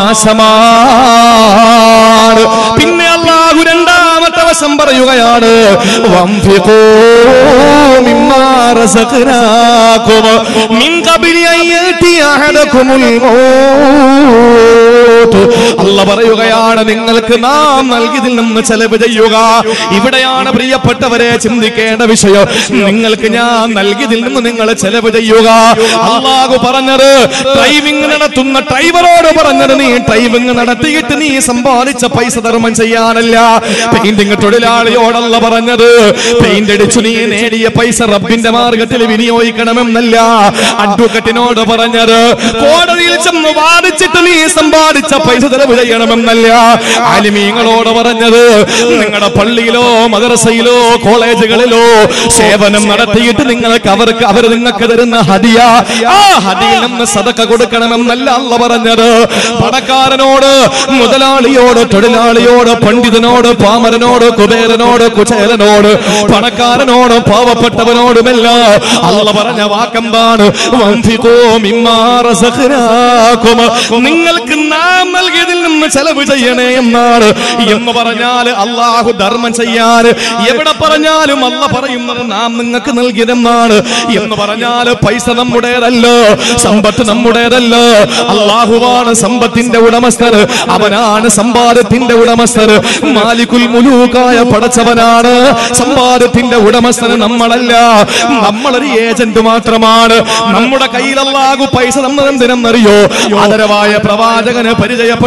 Speaker 3: നാശമാണ് പിന്നെ അള്ളാഹു രണ്ടാമത്തെ വശം പറയുകയാണ് വംഫിഖൂ മിമ്മാ റസഖ്നാകും മിൻ ഖബലി അൻ യഅതി അഹദകുമുൽ മൗത്ത് അല്ല പറയുകയാണ് നിങ്ങൾക്ക് നാം നൽകിയതിൽ നിന്ന് ചെലവ് ചെയ്യുക ഇവിടെയാണ് പ്രിയപ്പെട്ടവരെ ചിന്തിക്കേണ്ട വിഷയം നിങ്ങൾക്ക് ഞാൻ നൽകിയതിൽ നിന്ന് നിങ്ങൾ ചെലവ് ചെയ്യുക അള്ളാഹു പറഞ്ഞത് ഡ്രൈവിംഗ് നടത്തുന്ന ഡ്രൈവറോട് പറഞ്ഞത് നീ ഡ്രൈവിംഗ് നടത്തിയിട്ട് നീ സമ്പാദിച്ച പൈസ ധർമ്മം ചെയ്യാനല്ല പെയിന്റിംഗ് തൊഴിലാളിയോടല്ല പറഞ്ഞത് പെയിന്റ് അടിച്ചു നീ നേടിയ പൈസ റബ്ബിന്റെ മാർഗത്തിൽ വിനിയോഗിക്കണമെന്നല്ല അഡ്വക്കറ്റിനോട് പറഞ്ഞത് കോടതിയിൽ ചെന്ന് വാദിച്ചിട്ട് നീ സമ്പാദിച്ച പൈസ ചെലവ് ചെയ്യണമെന്നല്ല ആലിമീങ്ങളോട് പറഞ്ഞത് നിങ്ങളുടെ പള്ളിയിലോ മദ്രസയിലോ കോളേജുകളിലോ സേവനം നടത്തിയിട്ട് നിങ്ങൾക്ക് അവർക്ക് അവർ നിങ്ങൾക്ക് തരുന്ന ഹദിയ ആ ഹദിയിൽ നിന്ന് സതക്ക കൊടുക്കണമെന്നല്ല അല്ല പറഞ്ഞത് പണക്കാരനോട് മുതലാളിയോട് തൊഴിലാളിയോട് പണ്ഡിതനോട് പാമരനോട് കുബേരനോട് കുചേലനോട് പണക്കാരനോട് പാവപ്പെട്ടവനോടുമെല്ലാം അല്ല പറഞ്ഞ വാക്കെന്താണ് വന്ധികോ മിമ്മാ റസഖ്നാകും. നിങ്ങൾക്ക് നാം നൽകിയതിൽ നിന്ന് ചെലവ് ചെയ്യണേ എന്നാണ് എന്ന് പറഞ്ഞാൽ അള്ളാഹു ധർമ്മം ചെയ്യാൻ എവിടെ പറഞ്ഞാലും അല്ല പറയുന്നത് നാം നിങ്ങൾക്ക് നൽകിയതെന്നാണ് എന്ന് പറഞ്ഞാൽ പൈസ നമ്മുടേതല്ല സമ്പത്ത് നമ്മുടേതല്ല അള്ളാഹുവാണ് സമ്പത്തിന്റെ ഉടമസ്ഥർ അവനാണ് സമ്പാദത്തിന്റെ ഉടമസ്ഥർ മാലിക്കുൽ മുലൂക്കായ പടച്ചവനാണ് സമ്പാദത്തിന്റെ ഉടമസ്ഥന് നമ്മളല്ല നമ്മളൊരു ഏജന്റ് മാത്രമാണ് നമ്മുടെ കയ്യിൽ അല്ലാഹു പൈസ തന്നതെന്തിനെന്നറിയോ ആദരവായ പ്രവാചകന് പരിചയപ്പെടുത്തിയത്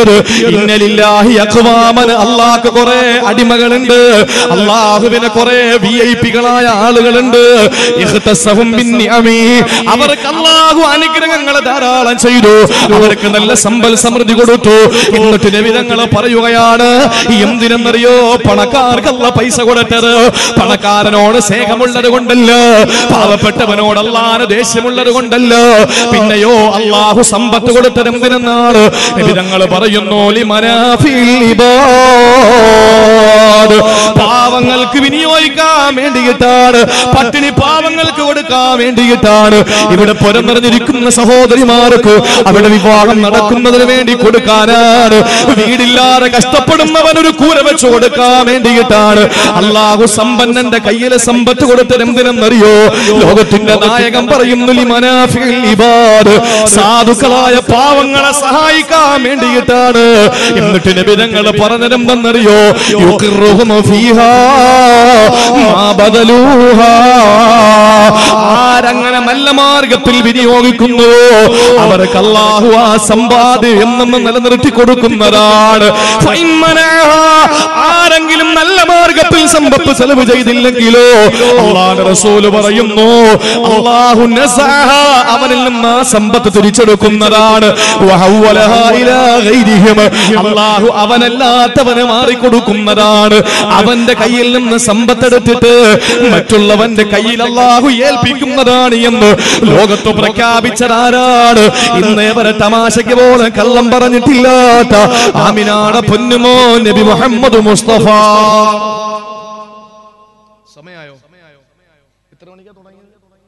Speaker 2: പറ്റിയത് ഇന്നലില്ലാഹി അഖ്വാമൻ അള്ളാഹ്ക്ക് കുറെ അടിമകളുണ്ട് അള്ളാഹുവിന് കുറെ വി ഐ പികളായ ആളുകളുണ്ട് ഇഖ്തസഹും ബിന്നിഅമി. അവർക്ക് അള്ളാഹു അനുഗ്രഹങ്ങളെ ധാരാളം ചെയ്തു അവർക്ക് നല്ല സമ്പൽ സമൃദ്ധി കൊടുത്തു എന്നിട്ട് നബിതങ്ങൾ പറയുകയാണ് എന്തിനെന്നറിയോ പണക്കാർക്കല്ല പൈസ കൊടുത്തത് പണക്കാരനോട് സ്നേഹമുള്ളത് കൊണ്ടല്ല പാവപ്പെട്ടവനോട് അള്ളാന് ദേഷ്യമുള്ളത് കൊണ്ടല്ല പിന്നെയോ അള്ളാഹു സമ്പത്ത് കൊടുത്തത് എന്തിനെന്നാണ് നബിതങ്ങൾ പറയുന്നു ലിമനാഫിൽ ഇബാദ്. പാവങ്ങൾക്ക് വിനിയോഗിക്കാൻ വേണ്ടിയിട്ടാണ് പട്ടിണി പാവങ്ങൾക്ക് കൊടുക്കാൻ വേണ്ടിയിട്ടാണ് ഇവിടെ പുരം നിറഞ്ഞിരിക്കുന്ന സഹോദരിമാർക്ക് അവിടെ വിവാഹം നടക്കുന്നതിന് വേണ്ടി കൊടുക്കാനാണ് വീടില്ലാതെ കഷ്ടപ്പെടുന്നവൻ ഒരു കൂര വെച്ച് കൊടുക്കാൻ വേണ്ടിയിട്ടാണ് അള്ളാഹു സമ്പന്നന്റെ കയ്യിലെ സമ്പത്ത് കൊടുത്തത് എന്തിനെന്നറിയോ ലോകത്തിന്റെ നായകൻ പറയുന്നു ലിമനാഫിൽ ഇബാദ്. സാധുക്കളായ പാവങ്ങളെ സഹായിക്കാൻ വേണ്ടിയിട്ടാണ് എന്നിട്ട് നബിതങ്ങൾ പറഞ്ഞതെന്തെന്നറിയോ യുഖിറുഹും ഫീഹാ മാ ബദലൂഹാ. ആരങ്ങനെ നല്ല മാർഗത്തിൽ വിനിയോഗിക്കുന്നുവോ അവർക്ക് അല്ലാഹു ആ സമ്പാദ്യം എന്നും നിലനിർത്തി കൊടുക്കുന്നതാണ് ഫൈൻമനഹ. ആരെങ്കിലും നല്ല മാർഗത്തിൽ സമ്പത്ത് ചെലവ് ചെയ്തില്ലെങ്കിലോ അള്ളാഹുവിന്റെ റസൂല് പറയുന്നു അള്ളാഹു നസഅഹ. അവനിൽ നിന്ന് ആ സമ്പത്ത് തിരിച്ചെടുക്കുന്നതാണ് വഹവ്വലഹ ഇലാ ഗൈരിഹിം. അള്ളാഹു അവനല്ലാത്തവന് മാറിക്കൊടുക്കുന്നതാണ് അവന്റെ കയ്യിൽ നിന്ന് സമ്പത്തെടുത്തിട്ട് മറ്റുള്ളവന്റെ കയ്യിൽ അള്ളാഹു ഏൽപ്പിക്കുന്നതാണ് എന്ന് ലോകത്ത് പ്രഖ്യാപിച്ചതാരാണ് ഇന്നേ വരെ തമാശയ്ക്ക് പോലും കള്ളം പറഞ്ഞിട്ടില്ലാത്ത ആമിനാടെ പൊന്നുമോ നബി മുഹമ്മദ് മുസ്തഫ സമയായോ എത്ര മണിക്കാ തുടങ്ങിയത്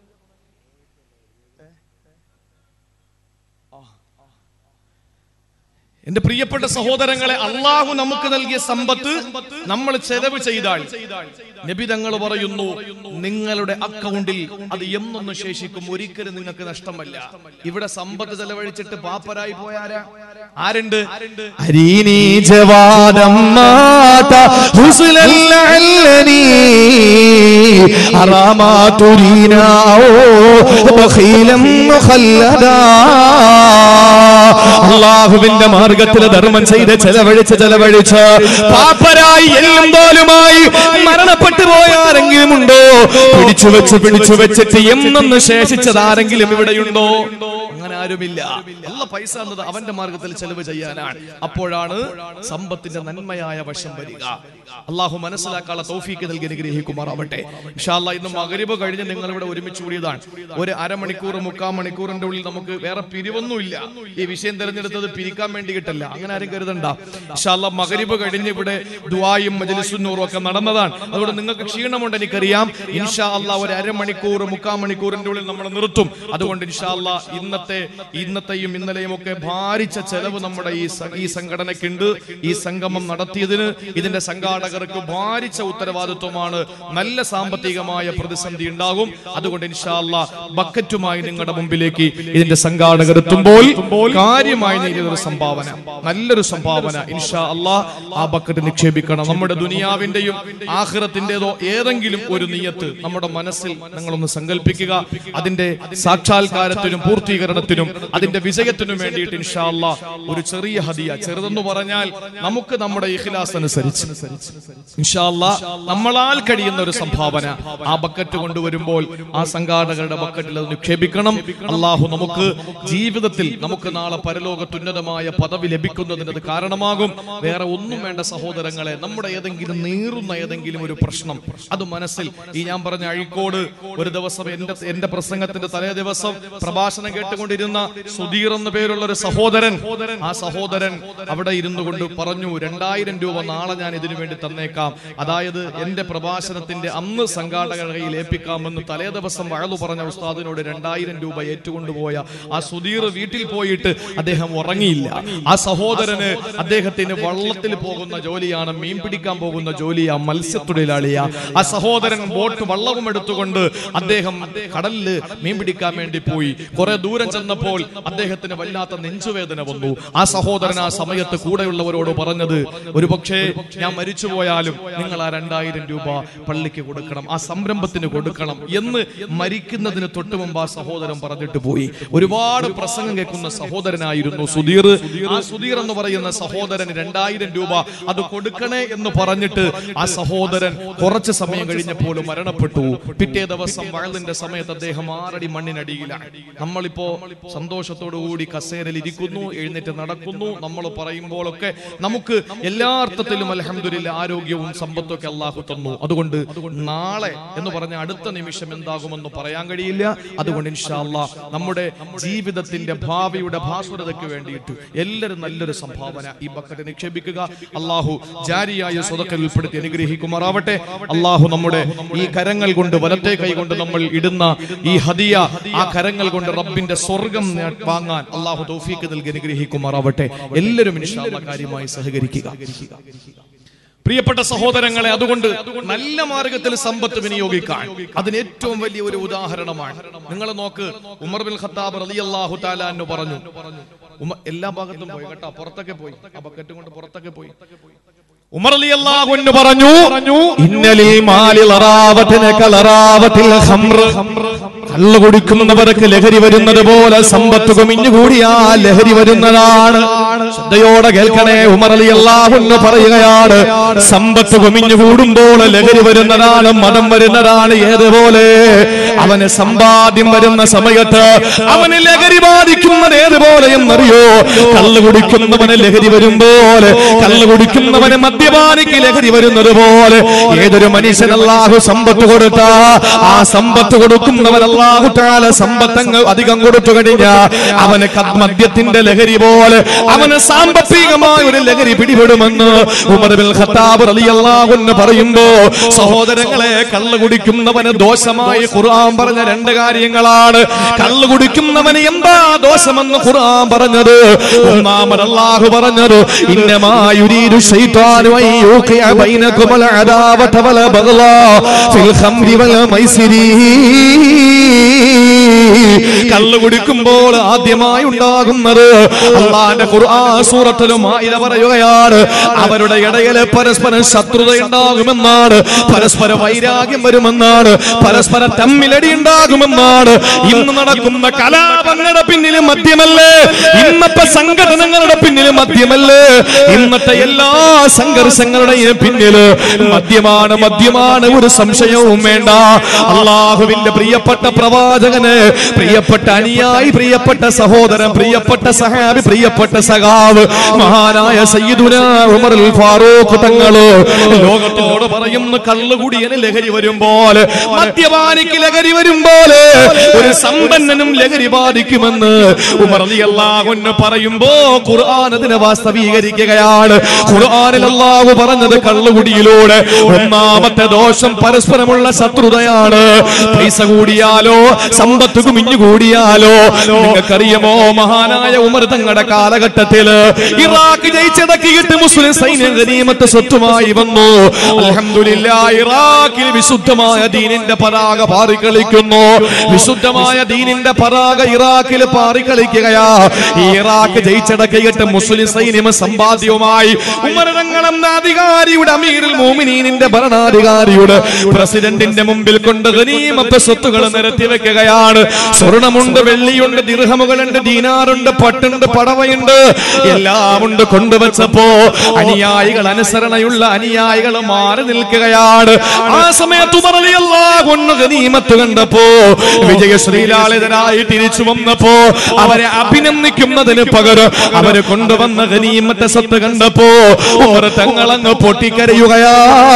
Speaker 2: എന്റെ പ്രിയപ്പെട്ട സഹോദരങ്ങളെ അള്ളാഹു നമുക്ക് നൽകിയ സമ്പത്ത് നമ്മൾ ചെലവ് ചെയ്താൽ നബി തങ്ങൾ പറയുന്നു നിങ്ങളുടെ അക്കൗണ്ടിൽ അത് എന്നൊന്ന് ശേഷിക്കും ഒരിക്കലും നിങ്ങൾക്ക് നഷ്ടമല്ല ഇവിടെ സമ്പത്ത് ചെലവഴിച്ചിട്ട് പാപ്പരായി പോയാരാ ആരുണ്ട്
Speaker 1: أريني جوادا مات حسنا لعلني أرى ما ترينا أو بخيلا مخلدا
Speaker 2: അള്ളാഹുവിന്റെ മാർഗത്തിൽ ധർമ്മം ചെയ്ത് ചെലവഴിച്ച് ചെലവഴിച്ച് പാപ്പരായി എല്ലും തോലുമായി മരണപ്പെട്ടു പോയ ആരെങ്കിലും ഉണ്ടോ പിടിച്ചു വെച്ച് പിടിച്ചു വെച്ചിട്ട് എന്നൊന്ന് ശേഷിച്ചത് ആരെങ്കിലും ഇവിടെയുണ്ടോ അങ്ങനെ ആരുമില്ല അല്ല പൈസ എന്നത് അവന്റെ മാർഗത്തിൽ ചെലവ് ചെയ്യാനാണ് അപ്പോഴാണ് സമ്പത്തിന്റെ നന്മയായ വശം വരിക അള്ളാഹു മനസ്സിലാക്കാനുള്ള തൗഫീക്ക് നൽകി അനുഗ്രഹിക്കുമാറാവട്ടെ ഇൻഷാല്ല ഇന്ന് മകരിബ് കഴിഞ്ഞ് നിങ്ങൾ ഇവിടെ ഒരുമിച്ച് കൂടിയതാണ് ഒരു അരമണിക്കൂർ മുക്കാൽ മണിക്കൂറിന്റെ ഉള്ളിൽ നമുക്ക് വേറെ പിരിവൊന്നുമില്ല ഈ വിഷയം തിരഞ്ഞെടുത്തത് പിരിക്കാൻ വേണ്ടിയിട്ടല്ല അങ്ങനെ ആരും കരുതണ്ട ഇൻഷാല്ല മകരിബ് കഴിഞ്ഞ് ഇവിടെ ദുആയും മജലിസുന്നൂറും ഒക്കെ നടന്നതാണ് അതുകൊണ്ട് നിങ്ങൾക്ക് ക്ഷീണമുണ്ട് എനിക്കറിയാം ഇൻഷാ അല്ലാ ഒരു അരമണിക്കൂർ മുക്കാൽ മണിക്കൂറിന്റെ ഉള്ളിൽ നമ്മൾ നിർത്തും അതുകൊണ്ട് ഇൻഷാ അല്ലാ ഇന്നത്തെ ഇന്നത്തെയും ഇന്നലെയും ഒക്കെ ഭാരിച്ച ചെലവ് നമ്മുടെ ഈ സ- ഈ സംഘടനയ്ക്കുണ്ട് ഈ സംഗമം നടത്തിയതിന് ഇതിന്റെ സംഘാടകർക്ക് ഭാരിച്ച ഉത്തരവാദിത്വമാണ് നല്ല സാമ്പത്തികമായ പ്രതിസന്ധി ഉണ്ടാകും അതുകൊണ്ട് ഇൻഷാ അല്ലാ ബക്കറ്റുമായി നിങ്ങളുടെ മുമ്പിലേക്ക് ഇതിന്റെ സംഘാടകർ എത്തുമ്പോൾ കാര്യമായി നൽകിയൊരു സംഭാവന നല്ലൊരു സംഭാവന ഇൻഷാ അല്ലാ ആ ബക്കറ്റ് നിക്ഷേപിക്കണം നമ്മുടെ ദുനിയാവിന്റെയും ആഖിറത്തിന്റേതോ ഏതെങ്കിലും ഒരു നിയത്ത് നമ്മുടെ മനസ്സിൽ നിങ്ങളൊന്ന് സങ്കല്പിക്കുക അതിന്റെ സാക്ഷാത്കാരത്തിനും പൂർത്തീകരണത്തിനും അതിന്റെ വിജയത്തിനും വേണ്ടിയിട്ട് ഇൻഷാ അല്ലാ ഒരു ചെറിയ ഹദിയ ചെറുതെന്ന് പറഞ്ഞാൽ നമുക്ക് നമ്മുടെ ഇഖ്ലാസ് അനുസരിച്ച് ഇൻഷാ അല്ലാ നമ്മളാൽ കഴിയുന്ന ഒരു സംഭാവന ആ ബക്കറ്റ് കൊണ്ടുവരുമ്പോൾ ആ സംഘാടകരുടെ ബക്കറ്റിൽ അത് നിക്ഷേപിക്കണം അള്ളാഹു നമുക്ക് ജീവിതത്തിൽ നമുക്ക് നാളെ പരലോകത്തുന്നതമായ പദവി ലഭിക്കുന്നതിന് അത് കാരണമാകും വേറെ ഒന്നും വേണ്ട സഹോദരങ്ങളെ നമ്മുടെ ഏതെങ്കിലും നീറുന്ന ഏതെങ്കിലും ഒരു പ്രശ്നം അത് മനസ്സിൽ ഈ ഞാൻ പറഞ്ഞ അഴീക്കോട് ഒരു ദിവസം എന്റെ എന്റെ പ്രസംഗത്തിന്റെ തലേ ദിവസം പ്രഭാഷണം കേട്ടുകൊണ്ടിരുന്ന സുധീർ എന്ന പേരുള്ള ഒരു സഹോദരൻ ആ സഹോദരൻ അവിടെ ഇരുന്നു കൊണ്ട് പറഞ്ഞു രണ്ടായിരം രൂപ നാളെ ഞാൻ ഇതിനു വേണ്ടി തന്നേക്കാം അതായത് എന്റെ പ്രഭാഷണത്തിന്റെ അന്ന് സംഘാടകരുടെ കയ്യിൽ ഏൽപ്പിക്കാമെന്ന് തലേ ദിവസം വഴലു പറഞ്ഞ ഉസ്താദിനോട് രണ്ടായിരം രൂപ ഏറ്റുകൊണ്ടുപോയ ആ സുധീർ വീട്ടിൽ പോയിട്ട് അദ്ദേഹം ഉറങ്ങിയില്ല ആ സഹോദരന് അദ്ദേഹത്തിന് വള്ളത്തിൽ പോകുന്ന ജോലിയാണ് മീൻ പിടിക്കാൻ പോകുന്ന ജോലിയാ മത്സ്യത്തൊഴിലാളിയാ ആ സഹോദരൻ ബോട്ട് വള്ളവും എടുത്തുകൊണ്ട് അദ്ദേഹം കടലില് മീൻ പിടിക്കാൻ വേണ്ടി പോയി കുറെ ദൂരം ചെന്നപ്പോൾ അദ്ദേഹത്തിന് വല്ലാത്ത നെഞ്ചുവേദന വന്നു ആ സഹോദരൻ ആ സമയത്ത് കൂടെയുള്ളവരോട് പറഞ്ഞത് ഒരുപക്ഷെ ഞാൻ മരിച്ചുപോയാലും നിങ്ങൾ ആ രണ്ടായിരം രൂപ പള്ളിക്ക് കൊടുക്കണം ആ സംരംഭത്തിന് കൊടുക്കണം എന്ന് മരിക്കുന്നതിന് തൊട്ട് മുമ്പ് ആ സഹോദരൻ പറഞ്ഞിട്ട് പോയി ഒരുപാട് പ്രസംഗം കേൾക്കുന്ന സഹോദരനായിരുന്നു സുധീർ ആ സുധീർ എന്ന് പറയുന്ന സഹോദരൻ രണ്ടായിരം രൂപ അത് കൊടുക്കണേ എന്ന് പറഞ്ഞിട്ട് ആ സഹോദരൻ കുറച്ച് സമയം കഴിഞ്ഞപ്പോൾ മരണപ്പെട്ടു പിറ്റേ ദിവസം വയലിന്റെ സമയത്ത് അദ്ദേഹം ആറടി മണ്ണിനടിയിലാണ് നമ്മളിപ്പോ സന്തോഷത്തോടു കൂടി കസേരയിൽ ഇരിക്കുന്നു എഴുന്നേറ്റ് നടക്കുന്നു നമ്മൾ പറയുമ്പോഴൊക്കെ നമുക്ക് എല്ലാ അർത്ഥത്തിലും അലഹമില്ല ആരോഗ്യവും സമ്പത്തും ഒക്കെ അള്ളാഹു തന്നു അതുകൊണ്ട് നാളെ എന്ന് പറഞ്ഞ അടുത്ത നിമിഷം എന്താകുമെന്ന് പറയാൻ കഴിയില്ല അതുകൊണ്ട് ഇൻഷാല്ലാ നമ്മുടെ ജീവിതത്തിന്റെ ഭാവിയുടെ ഭാസുരതയ്ക്ക് വേണ്ടിയിട്ട് എല്ലാവരും നല്ലൊരു സംഭാവന ഈ ബക്കറ്റ് നിക്ഷേപിക്കുക അള്ളാഹു ജാരിയായ സ്വതക്കൽ ഉൾപ്പെടുത്തി അനുഗ്രഹിക്കുമാറാവട്ടെ അള്ളാഹു നമ്മുടെ ഈ കരങ്ങൾ കൊണ്ട് വലത്തെ കൈ കൊണ്ട് നമ്മൾ ഇടുന്ന ഈ ഹദിയ ആ കരങ്ങൾ കൊണ്ട് റബ്ബിന്റെ സ്വർഗം നേ- വാങ്ങാൻ അള്ളാഹു തൗഫീക്ക് നൽകി അനുഗ്രഹിക്കുമാറാവട്ടെ എല്ലാവരും ഇൻഷാല്ലാ കാര്യമായി സഹകരിക്കുക പ്രിയപ്പെട്ട സഹോദരങ്ങളെ അതുകൊണ്ട് നല്ല മാർഗത്തിൽ സമ്പത്ത് വിനിയോഗിക്കാൻ അതിന് ഏറ്റവും വലിയ ഒരു ഉദാഹരണമാണ് നിങ്ങൾ നോക്ക് ഉമർ ബിൻ ഖത്താബ് റളിയല്ലാഹു തആല എന്ന് പറഞ്ഞു ഉമ എല്ലാ ഭാഗത്തും പോയി കേട്ടോ പുറത്തൊക്കെ പോയി ആ ബക്കറ്റ് കൊണ്ട് പുറത്തൊക്കെ പോയി ഉമർ റളിയല്ലാഹു അൻഹു പറഞ്ഞു
Speaker 3: ഇന്നലിൽ മാലി ലറാവത്തിന് കളറാവത്തിൽ ഖംർ കള്ളു കുടിക്കുന്നവർക്ക് ലഹരി വരുന്നത് പോലെ സമ്പത്ത് കുമിഞ്ഞുകൂടിയാ ലഹരി വരുന്നതാണ് ശ്രദ്ധയോടെ കേൾക്കണേ ഉമർ അലി അള്ളാഹുന്ന് പറയുകയാണ് സമ്പത്ത് കുമിഞ്ഞു കൂടുമ്പോൾ ലഹരി വരുന്നതാണ് മതം വരുന്നതാണ് ഏതുപോലെ അവന് സമ്പാദ്യം വരുന്ന സമയത്ത് അവന് ലഹരി ബാധിക്കുന്നത് ഏതുപോലെ എന്നറിയോ കള്ളു കുടിക്കുന്നവന് ലഹരി വരുമ്പോൾ കള്ളു കുടിക്കുന്നവന് മദ്യപാനിക്ക് ലഹരി വരുന്നത് പോലെ ഏതൊരു മനുഷ്യൻ അല്ലാഹു സമ്പത്ത് കൊടുത്ത ആ സമ്പത്ത് കൊടുക്കുന്നവൻ അല്ലാഹു താല സമ്പത്തങ്ങ് അധികം കൊടുത്തു കഴിഞ്ഞ അവന് ക- മദ്യത്തിന്റെ ലഹരി പോലെ അവന് സാമ്പത്തികമായ ഒരു ലഹരി പിടിപെടുമെന്ന് ഉമർ ബിൻ ഖത്താബ് റളിയല്ലാഹു അൻഹു പറയുമ്പോ സഹോദരങ്ങളെ കള്ളു കുടിക്കുന്നവന് ദോഷമായി ഖുർആൻ പറഞ്ഞ രണ്ട് കാര്യങ്ങളാണ് കള്ളു കുടിക്കുന്നവന് എന്താ ദോഷമെന്ന് ഖുർആൻ പറഞ്ഞത് ഒന്നാമത് അല്ലാഹു പറഞ്ഞത് ഇന്നമാ യുരീദു ശൈത്വാനു അൻ യൂഖിഅ ബൈനകുമൽ അദാവത വൽ ബഗ്ളാ ഫിൽ ഖംരി വൽ മൈസിരി കള്ളു കുടിക്കുമ്പോൾ ആദ്യമായി ഉണ്ടാകുന്നത് അള്ളാന്റെ ഖുർആൻ സൂറത്തിലും ഇത് പറയുകയാണ് അവരുടെ ഇടയിൽ പരസ്പരം ശത്രുത ഉണ്ടാകുമെന്നാണ് പരസ്പര വൈരാഗ്യം വരുമെന്നാണ് പരസ്പര തമ്മിലടി ഉണ്ടാകുമെന്നാണ് ഇന്ന് നടക്കുന്ന കലാപങ്ങളുടെ പിന്നിൽ മദ്യമല്ലേ ഇന്നത്തെ സംഘടനകളുടെ പിന്നിൽ മദ്യമല്ലേ ഇന്നത്തെ എല്ലാ സംഘർഷങ്ങളുടെയും പിന്നില് മദ്യമാണ് മദ്യമാണ് ഒരു സംശയവും വേണ്ട അള്ളാഹുവിന്റെ പ്രിയപ്പെട്ട പ്രവാചകന് പ്രിയപ്പെട്ട അനുയായി പ്രിയപ്പെട്ട സഹോദരൻ പ്രിയപ്പെട്ട സഹാബി പ്രിയപ്പെട്ട സഖാവ് മഹാനായ സയ്യിദുന ഉമറുൽ ഫാറൂഖ് തങ്ങള് ലോകത്തോട് പറയുന്നു കള്ളുകുടിയന് ലഹരി വരുമ്പോൾ മദ്യപാനിക്ക് ലഹരി വരുമ്പോൾ ഒരു സമ്പന്നനും ലഹരി ബാധിക്കുമെന്ന് ഉമർ അള്ളാഹുന്ന് പറയുമ്പോ ഖുർആൻ അതിനെ വാസ്തവീകരിക്കുകയാണ് ഖുർആനിൽ അള്ളാഹു പറഞ്ഞത് കള്ളുകുടിയിലൂടെ ഒന്നാമത്തെ ദോഷം പരസ്പരമുള്ള ശത്രുതയാണ് പൈസ കൂടിയാലോ സമ്പത്ത് കുമിഞ്ഞു കൂടിയാലോ നിങ്ങൾക്കറിയാമോ മഹാനായ ഉമർ തങ്ങളുടെ കാലഘട്ടത്തില് ഇറാഖ് ജയിച്ചടക്കിയിട്ട് മുസ്ലിം സൈന്യം ഗനീമത്ത് സ്വത്തുമായി വന്നു അൽഹംദുലില്ലാ ഇറാഖിൽ വിശുദ്ധമായ ദീനിന്റെ പതാക പാറിക്കളിക്കുന്നു വിശുദ്ധമായ ദീനിന്റെ പതാക ഇറാഖിൽ പാറിക്കളിക്കുകയാ ഈ ഇറാഖ് ജയിച്ചടക്കിയിട്ട് മുസ്ലിം സൈന്യം സമ്പാദ്യവുമായി ഉമർ തങ്ങളെന്ന അധികാരിയുടെ അമീറുൽ മോമിനീനിന്റെ ഭരണാധികാരിയുടെ പ്രസിഡന്റിന്റെ മുമ്പിൽ കൊണ്ട് ഗനീമത്ത് സ്വത്തുകൾ നിരത്തി വെക്കുകയാണ് സ്വർണമുണ്ട് വെള്ളിയുണ്ട് ദിർഹമുകളുണ്ട് ദീനാറുണ്ട് പട്ടുണ്ട് പടവയുണ്ട് എല്ലാം ഉണ്ട് കൊണ്ടുവച്ചപ്പോ അനുയായികൾ അനുസരണയുള്ള അനുയായികൾ മാറി നിൽക്കുകയാണ് ആ സമയത്ത് ഉമർ റളിയല്ലാഹു അൻഹു ഗനീമത്ത് കണ്ടപ്പോ വിജയശ്രീലാളിതനായി തിരിച്ചു വന്നപ്പോ അവരെ അഭിനന്ദിക്കുന്നതിന് പകരം അവര് കൊണ്ടുവന്ന ഗനീമത്തെ സ്വത്ത് കണ്ടപ്പോ ഉമർ തങ്ങളങ്ങ് പൊട്ടിക്കരയുകയാ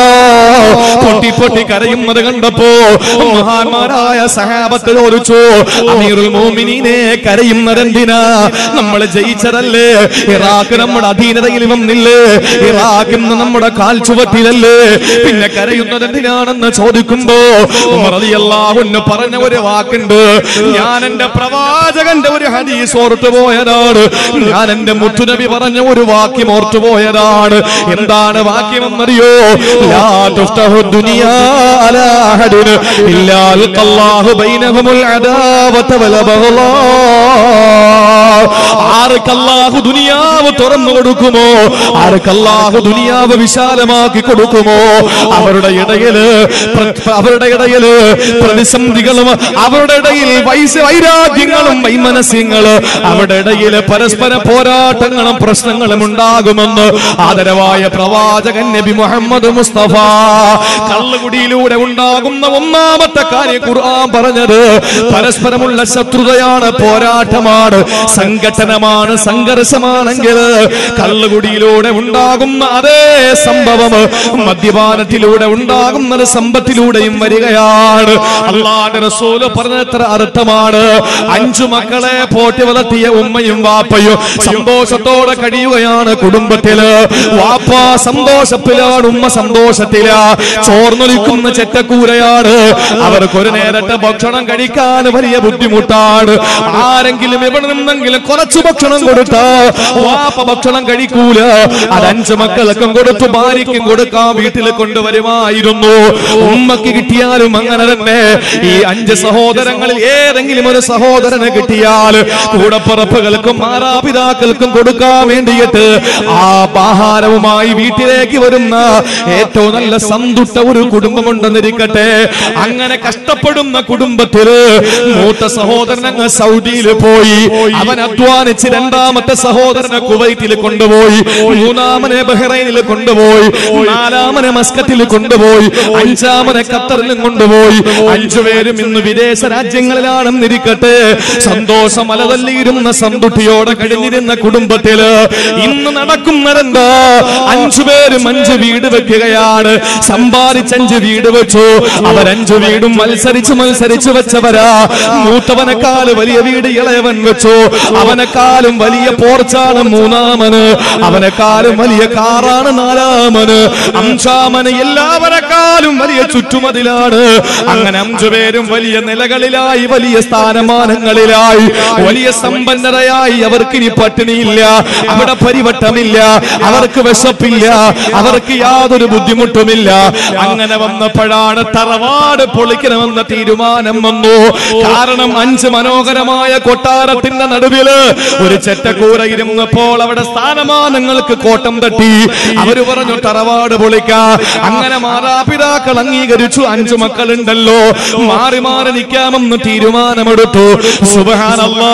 Speaker 3: പൊട്ടി പൊട്ടി കരയുന്നത് കണ്ടപ്പോ മഹാന്മാരായ സഹാബത്ത് ചോദിച്ചു അമീറുൽ മോമിനീനെ കരയുന്നതെന്തിനാ നമ്മൾ ജയിച്ചതല്ലേ ഇറാഖ് നമ്മുടെ അധീനതയിൽ വന്നില്ലേ ഇറാഖ് ഇന്ന് നമ്മുടെ കാൽ ചുവട്ടിലല്ലേ പിന്നെ കരയുന്നത് എന്തിനാണെന്ന് ചോദിക്കുമ്പോ ഉമർ റളിയല്ലാഹു അൻഹു പറഞ്ഞ ഒരു വാക്കുണ്ട് ഞാൻ എന്റെ പ്രവാചകന്റെ ഒരു ഹദീസ് ഓർത്തു പോയതാണ് ഞാൻ എന്റെ മുത്തുനബി പറഞ്ഞ ഒരു വാക്യം ഓർത്തു പോയതാണ് എന്താണ് വാക്യമെന്നറിയോ ലാ തുഫ്തഹു ദുനിയാ അലാ അഹദിൻ ഇല്ലാ അൽഖല്ലാഹു ബൈനഹുമുൽ അദാവത വൽ ബഗ്ളാ ആർക്ക് അല്ലാഹു ദുനിയാവ്
Speaker 2: തുറന്നു കൊടുക്കുമോ ആർക്ക് അല്ലാഹു ദുനിയാവ് വിശാലമാക്കി കൊടുക്കുമോ അവരുടെ ഇടയില് പ്ര- അവരുടെ ഇടയില് പ്രതിസന്ധികളും അവരുടെ ഇടയിൽ വൈസ് വൈരാഗ്യങ്ങളും വൈമനസ്യങ്ങള് അവരുടെ ഇടയിൽ പരസ്പര പോരാട്ടങ്ങളും പ്രശ്നങ്ങളും ഉണ്ടാകുമെന്ന് ആദരവായ പ്രവാചകൻ നബി മുഹമ്മദ് മുസ്തഫ കള്ളുകുടിയിലൂടെ ഉണ്ടാകുന്ന ഒന്നാമത്തെ കാര്യം ഖുർആൻ പറഞ്ഞത് പരസ്പരമുള്ള ശത്രുതയാണ് പോരാട്ടമാണ് സംഘട്ടനമാണ് സംഘർഷമാണെങ്കിൽ കള്ളുകുടിയിലൂടെ ഉണ്ടാകുന്ന അതേ സംഭവം മദ്യപാനത്തിലൂടെ ഉണ്ടാകുന്നത് സമ്പത്തിലൂടെയും വരികയാണ് അള്ളാന്റെ റസൂല് പറഞ്ഞത്ര അർത്ഥമാണ് അഞ്ചു മക്കളെ പോറ്റി വളർത്തിയ ഉമ്മയും വാപ്പയും സന്തോഷത്തോടെ കഴിയുകയാണ് കുടുംബത്തില് വാപ്പ സന്തോഷത്തിലാണ് ഉമ്മ സന്തോഷത്തില ചോർന്നൊലിക്കുന്ന ചെറ്റക്കൂരയാണ് അവർക്ക് ഒരു നേരത്തെ ഭക്ഷണം കഴിക്കാൻ വലിയ ബുദ്ധിമുട്ടാണ് ആരെങ്കിലും എവിടെ നിന്നെങ്കിലും കുറച്ച് ഭക്ഷണം കൊടുത്ത വാപ്പ ഭക്ഷണം കഴിക്കൂല അത് അഞ്ച് മക്കൾക്കും കൊടുത്തു ഭാര്യയ്ക്കും കൊടുക്കാൻ വീട്ടിൽ കൊണ്ടുവരുമായിരുന്നു ഉമ്മക്ക് കിട്ടിയാലും അങ്ങനെ തന്നെ ഈ അഞ്ച് സഹോദരങ്ങളിൽ ഏതെങ്കിലും ഒരു സഹോദരന് കിട്ടിയാൽ കൂടപ്പുറപ്പുകൾക്കും മാതാപിതാക്കൾക്കും കൊടുക്കാൻ വേണ്ടിയിട്ട് ആ ആഹാരവുമായി വീട്ടിലേക്ക് വരുന്ന ഏറ്റവും നല്ല സന്തുഷ്ട ഒരു കുടുംബമുണ്ടെന്നിരിക്കട്ടെ അങ്ങനെ കഷ്ടപ്പെടുന്ന കുടുംബത്തില് മൂത്ത സഹോദരൻ അങ്ങ് സൗദിയിൽ പോയി അവൻ അധ്വാനിച്ച് രണ്ടാമത്തെ സഹോദരനെ കുവൈറ്റിൽ കൊണ്ടുപോയി മൂന്നാമനെ ബഹ്റൈനിൽ കൊണ്ടുപോയി നാലാമനെ മസ്കറ്റിൽ കൊണ്ടുപോയി അഞ്ചാമനെ ഖത്തറിലും കൊണ്ടുപോയി അഞ്ചുപേരും ഇന്ന് വിദേശ രാജ്യങ്ങളിലാണെന്നിരിക്കട്ടെ സന്തോഷം അലതല്ലിയിരുന്ന സന്തുഷ്ടിയോടെ കഴിഞ്ഞിരുന്ന കുടുംബത്തില് ഇന്ന് നടക്കുന്നതെന്താ അഞ്ചുപേരും അഞ്ച് വീട് വെക്കുകയാണ് സമ്പാദിച്ച് അഞ്ച് വീട് വെച്ചു അവരഞ്ചു വീടും മത്സരിച്ച് മത്സരിച്ച് വെച്ചവരാ മൂത്തവനെക്കാല് വലിയ വീട് ഇളയവൻ വെച്ചു അവനെക്കാളും വലിയ പോർച്ചാണ് മൂന്നാമന് അവനെക്കാളും വലിയ കാറാണ് നാലാമന് അഞ്ചാമന് എല്ലാവരെക്കാളും വലിയ ചുറ്റുമതിലാണ് അങ്ങനെ അഞ്ചുപേരും വലിയ നിലകളിലായി വലിയ സ്ഥാനമാനങ്ങളിലായി വലിയ സമ്പന്നതയായി അവർക്ക് ഇനി പട്ടിണിയില്ല അവിടെ പരിവട്ടമില്ല അവർക്ക് വിശപ്പില്ല അവർക്ക് യാതൊരു ബുദ്ധിമുട്ടുമില്ല അങ്ങനെ വന്നപ്പോഴാണ് തറവാട് പൊളിക്കണമെന്ന തീരുമാനം വന്നു കാരണം അഞ്ച് മനോഹരമായ കൊട്ടാരത്തിന്റെ നടുവില് ഒരു ചെറ്റക്കൂര ഇരുന്നപ്പോൾ അവിടെ സ്ഥാനമാനങ്ങൾക്ക് കോട്ടം തട്ടി അവര് പറഞ്ഞു തറവാട് പൊളിക്ക അങ്ങനെ മാതാപിതാക്കൾ അംഗീകരിച്ചു അഞ്ചു മക്കളുണ്ടല്ലോ മാറി മാറി നിൽക്കാമെന്ന് തീരുമാനമെടുത്തു സുബഹാനല്ലാ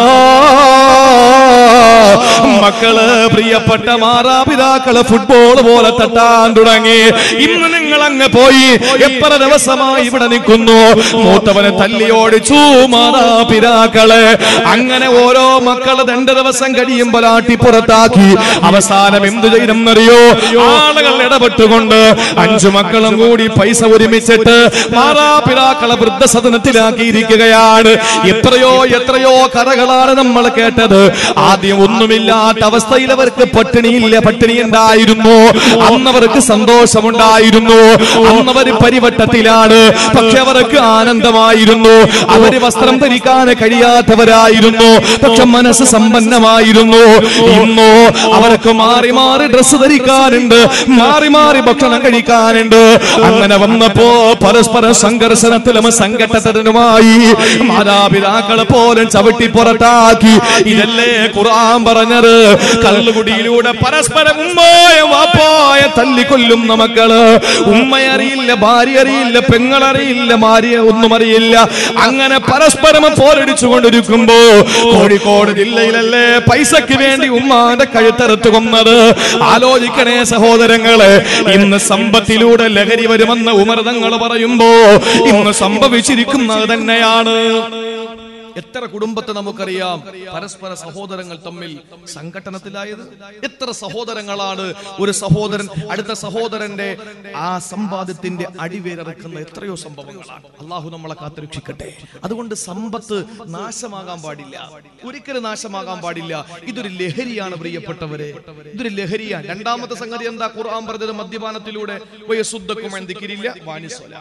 Speaker 2: മക്കള് പ്രിയപ്പെട്ട മാതാപിതാക്കള് ഫുട്ബോൾ പോലെ തട്ടാൻ തുടങ്ങി ഇന്ന് നിങ്ങൾ അങ്ങ് പോയി എത്ര ദിവസമായി ഇവിടെ നിൽക്കുന്നു മൂത്തവനെ തല്ലി ഓടിച്ചു മാതാപിതാക്കള് അങ്ങനെ ഓരോ മക്കള് രണ്ട് ദിവസം കഴിയുമ്പോൾ ആട്ടി പുറത്താക്കി അവസാനം എന്ത് ചെയ്തെന്നറിയോ ആളുകൾ ഇടപെട്ടുകൊണ്ട് അഞ്ചു മക്കളും കൂടി പൈസ ഒരുമിച്ചിട്ട് മാതാപിതാക്കളെ വൃദ്ധസദനത്തിലാക്കിയിരിക്കുകയാണ് എത്രയോ എത്രയോ കഥകളാണ് നമ്മൾ കേട്ടത് ആദ്യം ഒന്നുമില്ലാത്ത അവസ്ഥയിൽ അവർക്ക് പട്ടിണിയില്ല പട്ടിണി ഉണ്ടായിരുന്നു അന്നവർക്ക് സന്തോഷമുണ്ടായിരുന്നു അന്നവര് പരിവട്ടത്തിലാണ് പക്ഷെ അവർക്ക് ആനന്ദമായിരുന്നു അവര് വസ്ത്രം ധരിക്കാൻ കഴിയാത്തവരായിരുന്നു പക്ഷെ മനസ്സ് സമ്പന്നമായിരുന്നു ഇന്നോ അവർക്ക് മാറി മാറി ഡ്രസ്സ് ധരിക്കാനുണ്ട് മാറി മാറി ഭക്ഷണം കഴിക്കാനുണ്ട് അങ്ങനെ വന്നപ്പോ പരസ്പര സംഘർഷണത്തിലും സംഘട്ടത്തിനുമായി മാതാപിതാക്കളെ പോലും ചവിട്ടി പുറത്താക്കി ഇതല്ലേ ഖുർആൻ പറഞ്ഞത് കള്ളുകുടിയിലൂടെ പരസ്പരം ഉമ്മായ വാപ്പായ തല്ലിക്കൊല്ലുന്ന മക്കള് ഉമ്മയറിയില്ല ഭാര്യ അറിയില്ല പെങ്ങളറിയില്ല ഭാര്യ ഒന്നും അറിയില്ല അങ്ങനെ പരസ്പരം പോരടിച്ചു കൊണ്ടിരിക്കുമ്പോ കോഴിക്കോട് ജില്ലയിലല്ലേ പൈസക്ക് വേണ്ടി ഉമ്മാന്റെ കഴുത്തറുത്ത് കൊന്നത് ആലോചിക്കണേ സഹോദരങ്ങളെ ഇന്ന് സമ്പത്തിലൂടെ ലഹരി വരുമെന്ന് ഉമർതങ്ങൾ പറയുമ്പോ ഇന്ന് സംഭവിച്ചിരിക്കുന്നത് തന്നെയാണ്
Speaker 1: എത്ര കുടുംബത്തെ നമുക്കറിയാം പരസ്പര സഹോദരങ്ങൾ തമ്മിൽ സംഘട്ടനത്തിലായത് എത്ര സഹോദരങ്ങളാണ് ഒരു സഹോദരൻ അടുത്ത സഹോദരന്റെ ആ സമ്പാദ്യത്തിന്റെ അടിവേരിറക്കുന്ന എത്രയോ സംഭവങ്ങളാണ് അള്ളാഹു നമ്മളെ കാത്തുരക്ഷിക്കട്ടെ അതുകൊണ്ട് സമ്പത്ത് നാശമാകാൻ പാടില്ല ഒരിക്കലും നാശമാകാൻ പാടില്ല ഇതൊരു ലഹരിയാണ് പ്രിയപ്പെട്ടവരെ ഇതൊരു ലഹരിയാണ് രണ്ടാമത്തെ സംഗതി എന്താ ഖുർആൻ പറഞ്ഞത് മദ്യപാനത്തിലൂടെ വയസ്സുദ്ധക്കും എന്തിക്കിരില്ല വാണിസ്വല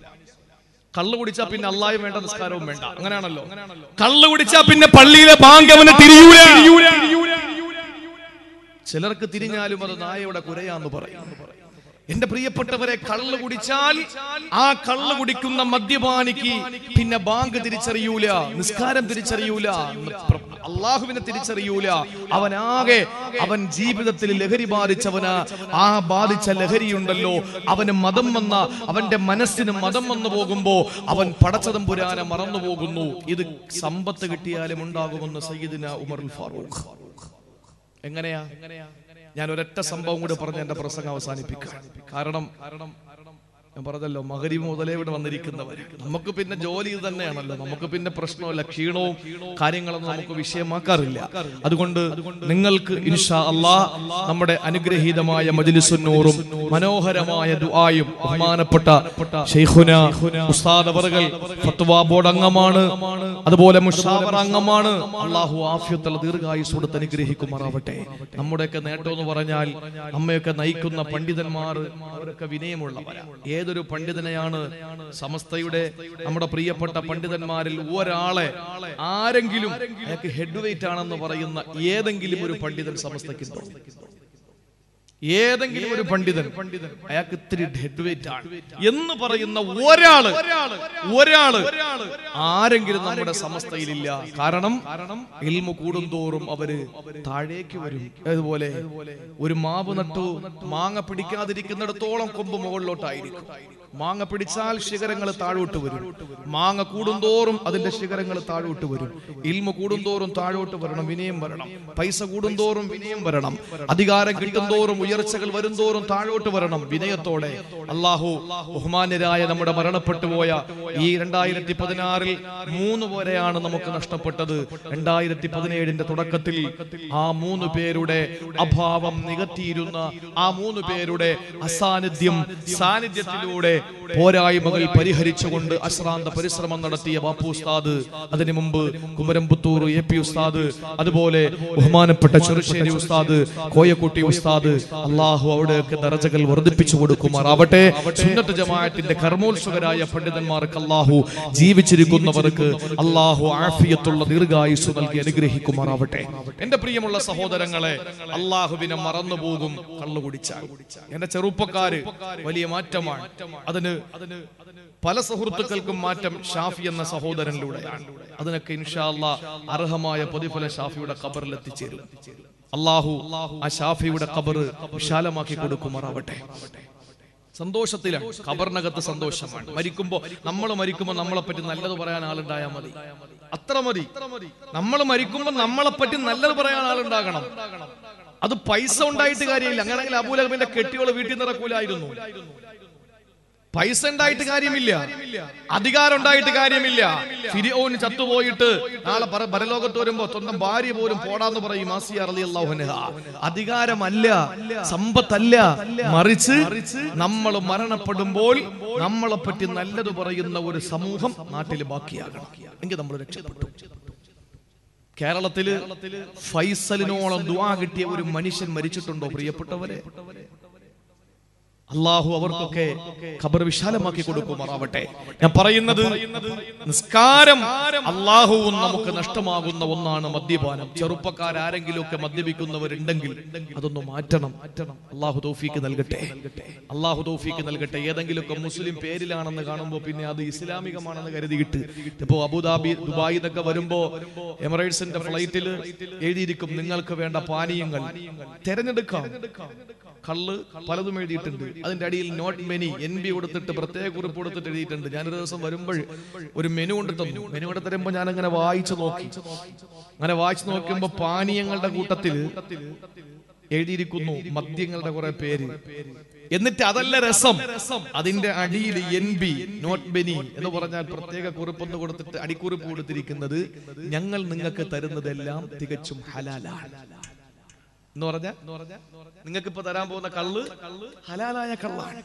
Speaker 1: കള്ളു കുടിച്ചാ പിന്നെ അള്ളായും വേണ്ട നിസ്കാരവും വേണ്ട അങ്ങനെയാണല്ലോ
Speaker 3: കള്ളു കുടിച്ചാ പിന്നെ പള്ളിയിലെ ബാങ്ക് അവന് തിരിയൂല
Speaker 1: ചിലർക്ക് തിരിഞ്ഞാലും അത് നായയുടെ കുരയാന്ന് പറയും
Speaker 2: എന്റെ പ്രിയപ്പെട്ടവരെ കള്ള് കുടിച്ചാൽ ആ കള്ള് കുടിക്കുന്ന മദ്യപാനിക്ക് പിന്നെ ബാങ്ക് തിരിച്ചറിയൂല നിസ്കാരം തിരിച്ചറിയൂല അള്ളാഹുവിനെ തിരിച്ചറിയൂല അവനാകെ അവൻ ജീവിതത്തിൽ ലഹരി ബാധിച്ചവന് ആ ബാധിച്ച ലഹരിയുണ്ടല്ലോ അവന് മതം വന്ന അവന്റെ മനസ്സിന് മതം വന്നു പോകുമ്പോ അവൻ പടച്ചതം പുരാനെ മറന്നു പോകുന്നു ഇത് സമ്പത്ത് കിട്ടിയാലും ഉണ്ടാകുമെന്ന് സയ്യിദിന ഉമറുൽ ഫാറൂഖ് എങ്ങനെയാ ഞാൻ ഒരൊറ്റ സംഭവം കൂടി പറഞ്ഞ് എന്റെ പ്രസംഗം അവസാനിപ്പിക്കാം കാരണം ഞാൻ പറഞ്ഞല്ലോ മകരി മുതലേ ഇവിടെ വന്നിരിക്കുന്നവർ നമുക്ക് പിന്നെ ജോലി ഇത് തന്നെയാണല്ലോ നമുക്ക് പിന്നെ പ്രശ്നമില്ല ക്ഷീണവും കാര്യങ്ങളൊന്നും നമുക്ക് വിഷയമാക്കാറില്ല അതുകൊണ്ട് നിങ്ങൾക്ക് ഇൻഷാ അള്ളാ നമ്മുടെ അനുഗ്രഹീതമായ മജ്ലിസുന്നൂറും മനോഹരമായ ദുആയും ബഹുമാനപ്പെട്ട ഷെയ്ഖുന ഉസ്താദ് അവറുകൾ ഫത്വ ബോർഡ് അംഗമാണ് അതുപോലെ മുഷാവർ അംഗമാണ് അള്ളാഹു ആഫ്യത്തുള്ള ദീർഘായുസ് കൊടുത്ത് അനുഗ്രഹിക്കുമാറാവട്ടെ നമ്മുടെയൊക്കെ നേട്ടം എന്ന് പറഞ്ഞാൽ നമ്മയൊക്കെ നയിക്കുന്ന പണ്ഡിതന്മാർ അവരൊക്കെ വിനയമുള്ളവരാണ് ഏതൊരു പണ്ഡിതനെയാണ് സമസ്തയുടെ നമ്മുടെ പ്രിയപ്പെട്ട പണ്ഡിതന്മാരിൽ ഒരാളെ ആരെങ്കിലും അയാൾക്ക് ഹെഡ് വെയിറ്റ് ആണെന്ന് പറയുന്ന ഏതെങ്കിലും ഒരു പണ്ഡിതൻ സമസ്തയ്ക്കുണ്ടോ ഏതെങ്കിലും ഒരു പണ്ഡിതൻ അയാൾക്ക് ഇത്തിരി ഹെഡ് വെയിറ്റ് ആണ് എന്ന് പറയുന്ന ഒരാള് ഒരാള് ആരെങ്കിലും നമ്മുടെ സമസ്തയിലില്ല കാരണം ഇൽമു കൂടുന്തോറും അവര് താഴേക്ക് വരും അതുപോലെ ഒരു മാവ് നട്ടു മാങ്ങ പിടിക്കാതിരിക്കുന്നിടത്തോളം കൊമ്പ് മുകളിലോട്ടായിരിക്കും മാങ്ങ പിടിച്ചാൽ ശിഖരങ്ങൾ താഴോട്ട് വരും മാങ്ങ കൂടുന്തോറും അതിന്റെ ശിഖരങ്ങൾ താഴോട്ട് വരും ഇൽമ കൂടുന്തോറും താഴോട്ട് വരണം വിനയം വരണം പൈസ കൂടുന്തോറും വിനയം വരണം അധികാരം കിട്ടുന്തോറും ഉയർച്ചകൾ വരുന്തോറും താഴോട്ട് വരണം വിനയത്തോടെ അള്ളാഹു ബഹുമാന്യരായ നമ്മുടെ മരണപ്പെട്ടു പോയ ഈ രണ്ടായിരത്തി പതിനാറിൽ മൂന്ന് പേരെയാണ് നമുക്ക് നഷ്ടപ്പെട്ടത് രണ്ടായിരത്തി പതിനേഴിന്റെ തുടക്കത്തിൽ ആ മൂന്ന് പേരുടെ അഭാവം നികത്തിയിരുന്ന ആ മൂന്ന് പേരുടെ അസാന്നിധ്യം സാന്നിധ്യത്തിലൂടെ പോരായ്മകൾ പരിഹരിച്ചുകൊണ്ട് അശ്രാന്ത പരിശ്രമം നടത്തിയ ബാപ്പു ഉസ്താദ് അതിനു മുമ്പ് കുമരംപുത്തൂർ എ പി ഉസ്താദ് അതുപോലെ ബഹുമാനപ്പെട്ട ചെറുശ്ശേരി ഉസ്താദ് കോയക്കുട്ടി ഉസ്താദ് അള്ളാഹു അവിടെയൊക്കെ ദറജകൾ വർദ്ധിപ്പിച്ചു കൊടുക്കുമാറാവട്ടെ സുന്നത്ത് ജമാഅത്തിന്റെ കർമ്മോത്സുകരായ പണ്ഡിതന്മാർക്ക് അള്ളാഹു ജീവിച്ചിരിക്കുന്നവർക്ക് അള്ളാഹു ആഫിയത്തുള്ള ദീർഘായുസ് നൽകി അനുഗ്രഹിക്കുമാറാവട്ടെ എന്റെ പ്രിയമുള്ള സഹോദരങ്ങളെ അള്ളാഹുവിനെ മറന്നുപോകും കള്ളു കുടിച്ചാൽ എന്റെ ചെറുപ്പക്കാര് വലിയ മാറ്റമാണ് അതിന് പല സുഹൃത്തുക്കൾക്കും മാറ്റം ഷാഫി എന്ന സഹോദരനിലൂടെയാണ് അതിനൊക്കെ ഇൻഷാല്ല അർഹമായ പ്രതിഫലം ഷാഫിയുടെ ഖബറിൽ എത്തിച്ചേരും അള്ളാഹു ആ ഷാഫിയുടെ ഖബർ വിശാലമാക്കി കൊടുക്കുമാറാവട്ടെ സന്തോഷത്തിലാണ് ഖബറിനകത്ത് സന്തോഷമാണ് മരിക്കുമ്പോ നമ്മൾ മരിക്കുമ്പോ നമ്മളെ പറ്റി നല്ലത് പറയാൻ ആളുണ്ടായാൽ മതി അത്ര മതി നമ്മൾ മരിക്കുമ്പോ നമ്മളെ പറ്റി നല്ലത് പറയാൻ ആളുണ്ടാകണം അത് പൈസ ഉണ്ടായിട്ട് കാര്യമില്ല അങ്ങനെയെങ്കിൽ അബൂലഹബിന്റെ കെട്ടിയോള് വീട്ടിൽ നിറക്കൂലായിരുന്നു പൈസ ഉണ്ടായിട്ട് കാര്യമില്ല അധികാരം ഉണ്ടായിട്ട് കാര്യമില്ല ഫിരിയോന് ചത്തുപോയിട്ട് നാളെ പര- പരലോകത്ത് വരുമ്പോ സ്വന്തം ഭാര്യ പോലും പോടാന്ന് പറയും ആസിയ റളിയല്ലാഹു അൻഹ. അധികാരമല്ല സമ്പത്തല്ല മറിച്ച് നമ്മൾ മരണപ്പെടുമ്പോൾ നമ്മളെ പറ്റി നല്ലത് പറയുന്ന ഒരു സമൂഹം നാട്ടിൽ ബാക്കിയാകണം എങ്കിൽ നമ്മൾ രക്ഷപ്പെട്ടു കേരളത്തില് ഫൈസലിനോളം ദുആ കിട്ടിയ ഒരു മനുഷ്യൻ മരിച്ചിട്ടുണ്ടോ പ്രിയപ്പെട്ടവരെ അള്ളാഹു അവർക്കൊക്കെ ഖബർ വിശാലമാക്കി കൊടുക്കുമാറാവട്ടെ ഞാൻ പറയുന്നത് നിസ്കാരം അള്ളാഹുവും നമുക്ക് നഷ്ടമാകുന്ന ഒന്നാണ് മദ്യപാനം ചെറുപ്പക്കാരെങ്കിലും ഒക്കെ മദ്യപിക്കുന്നവരുണ്ടെങ്കിൽ അതൊന്ന് മാറ്റണം അള്ളാഹു തൗഫീക്ക് നൽകട്ടെ അള്ളാഹു തൗഫീക്ക് നൽകട്ടെ ഏതെങ്കിലുമൊക്കെ മുസ്ലിം പേരിലാണെന്ന് കാണുമ്പോൾ പിന്നെ അത് ഇസ്ലാമികമാണെന്ന് കരുതിയിട്ട് ഇപ്പോ അബുദാബി ദുബായി എന്നൊക്കെ വരുമ്പോ എമിറേറ്റ്സിന്റെ ഫ്ലൈറ്റിൽ എഴുതിയിരിക്കും നിങ്ങൾക്ക് വേണ്ട പാനീയങ്ങൾ തെരഞ്ഞെടുക്കാം കള്ള് പലതും എഴുതിയിട്ടുണ്ട് അതിന്റെ അടിയിൽ നോട്ട് മെനി എൻ ബി കൊടുത്തിട്ട് പ്രത്യേക കുറിപ്പ് കൊടുത്തിട്ട് എഴുതിയിട്ടുണ്ട് ഞാനൊരു ദിവസം വരുമ്പോൾ ഒരു മെനു കൊണ്ട് തന്നു മെനു കൊണ്ട് തരുമ്പോൾ ഞാൻ അങ്ങനെ വായിച്ചു നോക്കി അങ്ങനെ വായിച്ചു നോക്കുമ്പോ പാനീയങ്ങളുടെ കൂട്ടത്തിൽ എഴുതിയിരിക്കുന്നു മദ്യങ്ങളുടെ കുറെ പേര് എന്നിട്ട് അതല്ല രസം അതിന്റെ അടിയിൽ എൻ ബി നോട്ട് ബെനി എന്ന് പറഞ്ഞാൽ പ്രത്യേക കുറിപ്പൊന്ന് കൊടുത്തിട്ട് അടിക്കുറിപ്പ് കൊടുത്തിരിക്കുന്നത് ഞങ്ങൾ നിങ്ങൾക്ക് തരുന്നതെല്ലാം തികച്ചും ഹലാലാണ് എന്ന് പറഞ്ഞ നിങ്ങൾക്ക് ഇപ്പൊ തരാൻ പോകുന്ന കള്ള് ഹലാലായ കള്ളാണ്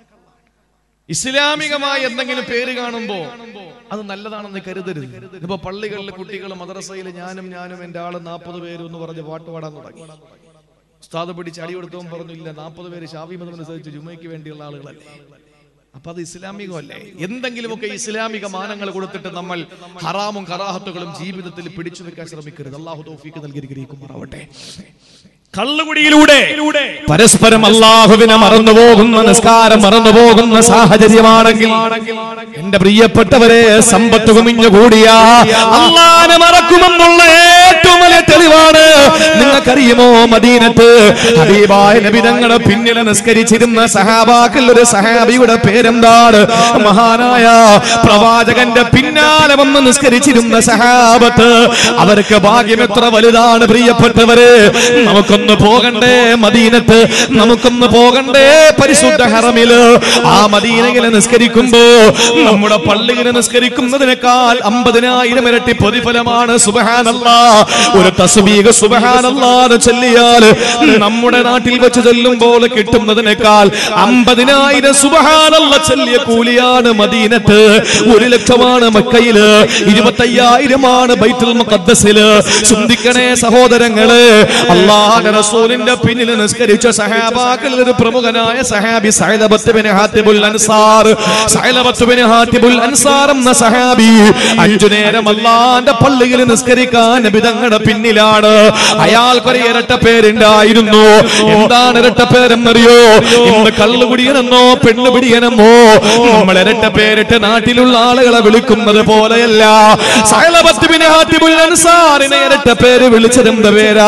Speaker 2: ഇസ്ലാമികമായ എന്തെങ്കിലും പേര് കാണുമ്പോ അത് നല്ലതാണെന്ന് കരുതരുത് ഇപ്പൊ പള്ളികളിലെ കുട്ടികൾ മദ്രസയിൽ ഞാനും ഞാനും എന്റെ ആള് നാൽപ്പത് പേരും എന്ന് പറഞ്ഞ് പാട്ട് പാടാൻ തുടങ്ങി ഉസ്താദ് പിടിച്ച് അടി കൊടുത്തവൻ പറഞ്ഞു ഇല്ല നാൽപ്പത് പേര് ഷാഫി മതമനുസരിച്ച് ജുമയ്ക്ക് വേണ്ടിയുള്ള ആളുകളല്ലേ അപ്പൊ അത് ഇസ്ലാമികമല്ലേ എന്തെങ്കിലുമൊക്കെ ഇസ്ലാമിക മാനങ്ങൾ കൊടുത്തിട്ട് നമ്മൾ ഹറാമും കറാഹത്തുകളും ജീവിതത്തിൽ പിടിച്ചു വെക്കാൻ ശ്രമിക്കരുത് അള്ളാഹു തൗഫീക്ക് നൽകി ഗ്രഹിക്കുമാറാവട്ടെ
Speaker 3: കള്ളുകുടിയിലൂടെ പരസ്പരം അള്ളാഹുവിനെ മറന്നുപോകുന്ന നിസ്കാരം മറന്നുപോകുന്ന സാഹചര്യമാണെങ്കിൽ എന്റെ പ്രിയപ്പെട്ടവരെ സമ്പത്ത് കുമിഞ്ഞു കൂടിയ അള്ളാനെ മറക്കുമെന്നുള്ള ഏറ്റവും വലിയ തെളിവാണ് നിങ്ങൾക്കറിയുമോ മദീനത്ത് ഹബീബായ നബി തങ്ങളെ പിന്നിൽ നിസ്കരിച്ചിരുന്ന സഹാബാക്കൾ ഒരു സഹാബിയുടെ പേരെന്താണ് മഹാനായ പ്രവാചകന്റെ പിന്നാലെ വന്ന് നിസ്കരിച്ചിരുന്ന സഹാബത്ത് അവർക്ക് ഭാഗ്യം എത്ര വലുതാണ് പ്രിയപ്പെട്ടവര് നമുക്കൊന്ന് പോകണ്ടേ മദീനത്ത് നമുക്കൊന്ന് പോകണ്ടേ പരിശുദ്ധ ഹറമില് ആ മദീനയിൽ നിസ്കരിക്കുമ്പോ നമ്മുടെ പള്ളിയിൽ നിസ്കരിക്കുന്നതിനേക്കാൾ അമ്പതിനായിരം ഇരട്ടി പ്രതിഫലമാണ് സുബഹാനല്ല ഒരു തസ്ബീഹ് സുബഹാനല്ലാന്ന് ചൊല്ലിയാൽ നമ്മുടെ നാട്ടിൽ വെച്ച് ചൊല്ലുമ്പോൾ കിട്ടുന്നതിനേക്കാൾ അമ്പതിനായിരം സുബഹാനല്ല ചൊല്ലിയ കൂലിയാണ് മദീനത്ത് ഒരു ലക്ഷമാണ് മക്കയില് ഇരുപത്തയ്യായിരമാണ് ബൈത്തുൽ മുഖദ്ദസില് ചിന്തിക്കണേ സഹോദരങ്ങള് അള്ളാഹ് റസൂലിന്റെ പിന്നിൽ നിസ്കരിച്ച സഹാബാക്കളിൽ ഒരു പ്രമുഖനായ സഹാബി സൈലബത്ത് ബിൻ ഹാത്തിബുൽ അൻസാർ സൈലബത്ത് ബിൻ ഹാത്തിബുൽ അൻസാർ എന്ന സഹാബി അഞ്ചു നേരം അള്ളാന്റെ പള്ളിയിൽ നിസ്കരിക്കാൻ നബിതങ്ങളുടെ പിന്നിലാണ് അയാൾക്കൊരു ഇരട്ട പേരുണ്ടായിരുന്നു എന്താണ് ഇരട്ട പേരെന്നറിയോ ഇന്ന് കള്ളുകുടിയനെന്നോ പെണ്ണുപിടിയനെന്നോ നമ്മൾ ഇരട്ട പേരിട്ട് നാട്ടിലുള്ള ആളുകളെ വിളിക്കുന്നത് പോലെയല്ല സൈലബത്ത് ബിൻ ഹാത്തിബുൽ അൻസാറിനെ ഇരട്ട പേര് വിളിച്ചതെന്ത് പേരാ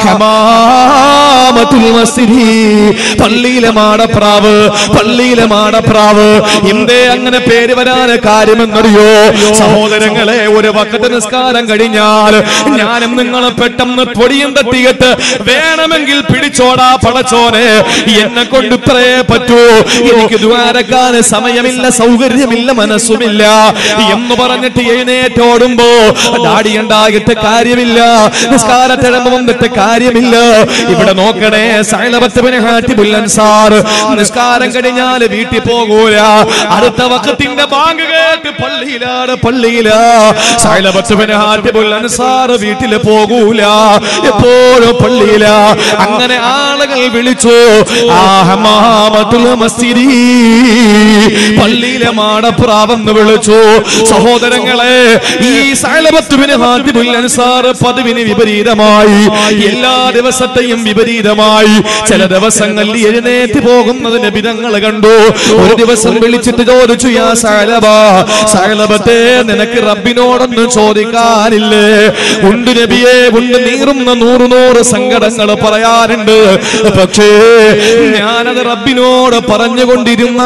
Speaker 3: ഹമാമത്തുൽ മസ്ജിദി പള്ളിയിലെ മാടപ്രാവ് പള്ളിയിലെ മാടപ്രാവ് എന്തേ അങ്ങനെ പേര് വരാൻ കാര്യമെന്നറിയോ സഹോദരങ്ങളെ ഒരു വക്കത്ത് നിസ്കാരം കഴിഞ്ഞാൽ ഞാനും നിങ്ങളെ പെട്ടെന്ന് പൊടിയും തട്ടിയിട്ട് വേണമെങ്കിൽ പിടിച്ചോടാ പടച്ചോനെ എന്നെ കൊണ്ട് ഇത്രേ പറ്റൂ എനിക്ക് ദ്വാരക്കാൻ സമയമില്ല സൗകര്യമില്ല മനസ്സുമില്ല എന്ന് പറഞ്ഞിട്ട് എഴുന്നേറ്റോടുമ്പോ ഡാഡി ഉണ്ടായിട്ട് കാര്യമില്ല നിസ്കാരത്തിഴമ്പ് വന്നിട്ട് കാര്യമില്ല ഇവിടെ നോക്കണേ സൈലബത്തുവിനെ ഹാറ്റിബുൽ അൻസാർ നിസ്കാരം കഴിഞ്ഞാൽ വീട്ടിൽ പോകൂല അടുത്ത വക്കത്തിന്റെ ബാങ്ക് കേട്ട് പള്ളിയിലാണ് പള്ളിയിലാ സൈലബത്തുവിനെ ഹാറ്റിബുൽ അൻസാർ വീട്ടിൽ പോകൂല എപ്പോഴും പള്ളിയില അങ്ങനെ ആളുകൾ വിളിച്ചു ആഹമാമത്തുൽ മസ്ജിദി പള്ളിയിലെ മാടപ്രാവെന്ന് വിളിച്ചു സഹോദരങ്ങളെ ഈ സൈലബത്തുവിന് ഹാത്തിബുൽ അൻസാർ പതിവിന് വിപരീതമായി എല്ലാ ദിവസത്തെയും വിപരീതമായി ചില ദിവസങ്ങളിൽ എഴുന്നേറ്റ് പോകുന്നതിന് വിധങ്ങൾ കണ്ടു ഒരു ദിവസം വിളിച്ചിട്ട് ചോദിച്ചു യാ സൈലബ സൈലബത്തെ നിനക്ക് റബ്ബിനോടൊന്ന് ചോദിക്കാനില്ലേ ഉണ്ട് നബിയെ ഉണ്ട് നീറുന്ന നൂറ് നൂറ് സങ്കടങ്ങൾ പറയാറുണ്ട് പക്ഷേ ഞാനത് റബ്ബിനോട് പറഞ്ഞുകൊണ്ടിരുന്ന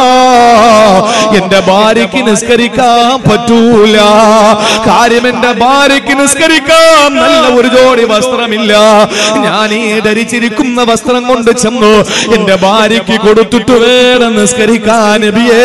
Speaker 3: എന്റെ ഭാര്യയ്ക്ക് നിസ്കരിക്കാൻ പറ്റൂല കാര്യം എന്റെ ഭാര്യയ്ക്ക് നിസ്കരിക്കാൻ നല്ല ഒരു ജോഡി വസ്ത്രമില്ല ഞാൻ ഈ ധരിച്ചിരിക്കുന്ന വസ്ത്രം കൊണ്ട് ചെന്നു എന്റെ ഭാര്യയ്ക്ക് കൊടുത്തിട്ട് വേണം നിസ്കരിക്കാൻ നബിയേ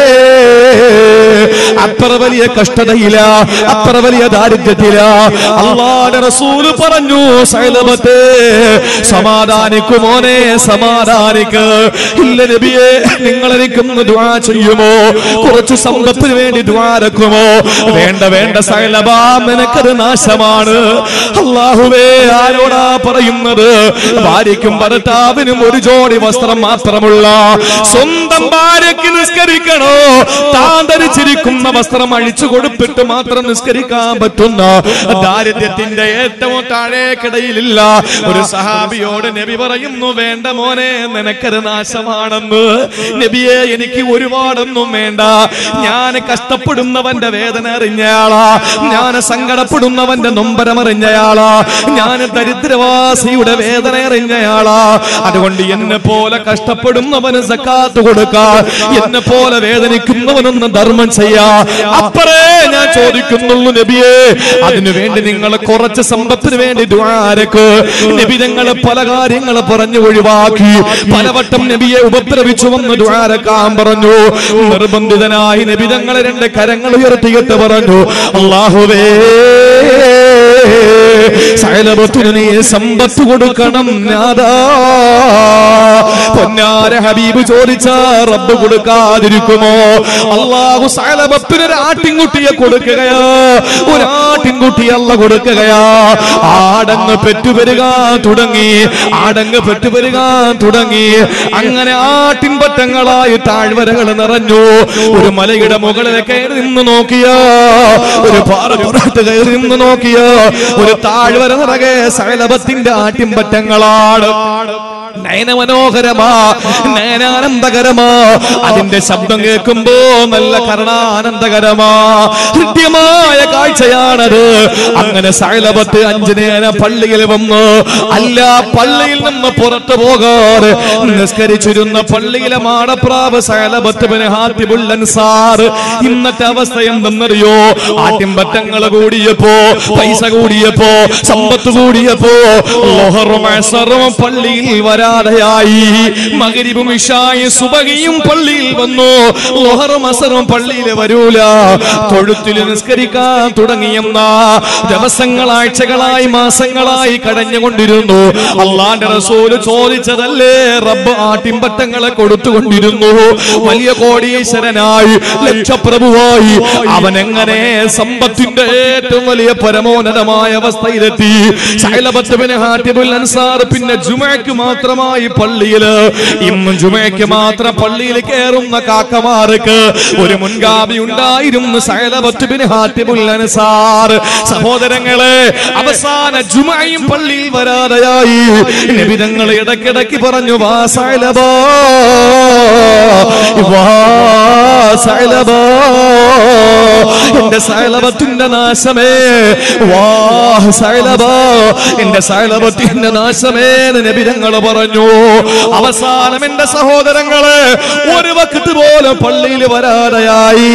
Speaker 3: അത്ര വലിയ കഷ്ടതയില്ല അത്ര വലിയ ദാരിദ്ര്യത്തില അള്ളാടെ റസൂല് പറഞ്ഞു സൈലമത്തെ സമാധാനിക്കുമോനെ സമാധാനിക്ക് ഇല്ല നബിയെ നിങ്ങൾ എനിക്കൊന്ന് ദ്വാ ചെയ്യുമോ കുറച്ച് സമ്പത്തിന് വേണ്ടി ദ്വാരക്കുമോ വേണ്ട വേണ്ട സൈലബാ നിനക്കത് നാശമാണ് അള്ളാഹുവേ ആരോടാ പറയുന്നത് ഭാര്യയ്ക്കും ഭർത്താവിനും ഒരു ജോഡി വസ്ത്രം മാത്രമുള്ള സ്വന്തം ഭാര്യയ്ക്ക് നിസ്കരിക്കണോ താൻ ധരിച്ചിരിക്കുന്ന വസ്ത്രം അഴിച്ചു കൊടുത്തിട്ട് മാത്രം നിസ്കരിക്കാൻ പറ്റുന്ന ദാരിദ്ര്യത്തിന്റെ ഏറ്റവും താഴേക്കിടയിലില്ല ഒരു സഹാബിയോട് നബി പറയുന്നു വേണ്ട മോനെ നിനക്കത് നാശമാണെന്ന് നബിയെ എനിക്ക് ഒരുപാടൊന്നും വേണ്ട ഞാൻ കഷ്ടപ്പെടുന്നവന്റെ വേദന അറിഞ്ഞയാളാ ഞാൻ സങ്കടപ്പെടുന്നവന്റെ നൊമ്പരം അറിഞ്ഞയാളാ ഞാൻ ദരിദ്രവാസിയുടെ വേദന അറിഞ്ഞയാളാ അതുകൊണ്ട് എന്നെ പോലെ കഷ്ടപ്പെടുന്നവന് സക്കാത്ത് കൊടുക്കാ എന്നെ പോലെ വേദനിക്കുന്നവനൊന്ന് ധർമ്മം ചെയ്യാ അപ്പറേ ഞാൻ ചോദിക്കുന്നുള്ളൂ നബിയെ അതിനു വേണ്ടി നിങ്ങൾ കുറച്ച് സമ്പത്തിന് വേണ്ടി ദ്വാരക്ക് നബി ഞങ്ങൾ പല കാര്യങ്ങൾ പറഞ്ഞു ഒഴിവാക്കി പലവട്ടം നബിയെ ഉപദ്രവിച്ചു വന്ന് ദ്വാരക്കാൻ പറഞ്ഞു നിർബന്ധിതനായി നബി ഞങ്ങൾ രണ്ട് കരങ്ങൾ ഉയർത്തിയിട്ട് പറഞ്ഞു അള്ളാഹുവേ സൈലബത്തിന് നീ സമ്പത്ത് കൊടുക്കണം നാദാ പൊന്നാര ഹബീബ് ചോദിച്ച റബ്ബ് കൊടുക്കാതിരിക്കുമോ അള്ളാഹു സൈലബത്തിന് ഒരു ആട്ടിൻകുട്ടിയെ കൊടുക്കുകയാ ഒരു ആട്ടിൻകുട്ടി അല്ല കൊടുക്കുകയാ ആടങ്ങ് പെറ്റുപെരുകാൻ തുടങ്ങി ആടങ്ങ് പെറ്റുപെരുകാൻ തുടങ്ങി അങ്ങനെ ആട്ടിൻപറ്റങ്ങളായി താഴ്വരകൾ നിറഞ്ഞു ഒരു മലയുടെ മുകളിൽ കയറി നിന്ന് നോക്കിയ ഒരു പാറപ്പുറത്ത് കയറി നിന്ന് നോക്കിയ ഒരു താ
Speaker 2: താഴ്വര നിറകെ സകലഭത്തിന്റെ ആട്ടിമ്പറ്റങ്ങളാണ് നയനമനോഹരമാ നയനാനന്ദകരമാ അതിന്റെ ശബ്ദം കേൾക്കുമ്പോ നല്ല കരുണാനന്ദകരമാ ഹൃദ്യമായ കാഴ്ചയാണത് അങ്ങനെ സൈലബത്ത് അഞ്ചു നേരം പള്ളിയിൽ വന്ന് അല്ല പള്ളിയിൽ നിന്ന് പുറത്തു പോകാറ് നിസ്കരിച്ചിരുന്ന പള്ളിയിലെ മാടപ്രാവ് സൈലബത്ത് ഹാത്തിബുല്ലൻസാർ ഇന്നത്തെ അവസ്ഥ എന്തെന്നറിയോ ആട്ടിമ്പറ്റങ്ങൾ കൂടിയപ്പോ പൈസ കൂടിയപ്പോ സമ്പത്ത് കൂടിയപ്പോ ലോഹറും അസറും പള്ളിയിൽ വരാതെയായി മകരിബും ഇഷായും സുബഹിയും പള്ളിയിൽ വന്നു ലോഹറും അസറും പള്ളിയിൽ വരൂല തൊഴുത്തിൽ നിസ്കരിക്കാൻ തുടങ്ങിയെന്ന ദിവസങ്ങൾ ആഴ്ചകളായി മാസങ്ങളായി കടഞ്ഞുകൊണ്ടിരുന്നു അള്ളാന്റെ റസൂല് ചോദിച്ചതല്ലേ റബ്ബ് ആട്ടിമ്പറ്റങ്ങളെ കൊടുത്തുകൊണ്ടിരുന്നു വലിയ കോടീശ്വരനായി ലക്ഷപ്രഭുവായി അവൻ എങ്ങനെ സമ്പത്തിന്റെ ഏറ്റവും വലിയ പരമോന്നതമായ അവസ്ഥയിലെത്തി ശൈലബത്തുബിന് ഹാറ്റിബുൽ അൻസാർ പിന്നെ ജുമയ്ക്ക് മാത്രമായി പള്ളിയില് ഇന്നും ജുമയ്ക്ക് മാത്രം പള്ളിയിൽ കയറുന്ന കാക്കമാർക്ക് ഒരു മുൻഗാമി ഉണ്ടായിരുന്നു ശൈലബത്തുബിന് ഹാറ്റിബുൽ അൻസാർ സഹോദരങ്ങളെ അവസാന ജുമയും പള്ളിയിൽ വരാതെയായി നബിതങ്ങൾ ഇടയ്ക്കിടയ്ക്ക് പറഞ്ഞു വാ സൈലബാ വാ സൈലബാ എന്റെ സൈലബത്തിന്റെ നാശമേ വാ സൈലബ എന്റെ സൈലബത്തിന്റെ നാശമേ എന്ന് നബിതങ്ങൾ പറഞ്ഞു അവസാനം എന്റെ സഹോദരങ്ങള് ഒരു വക്കത്ത് പോലും പള്ളിയിൽ വരാതെയായി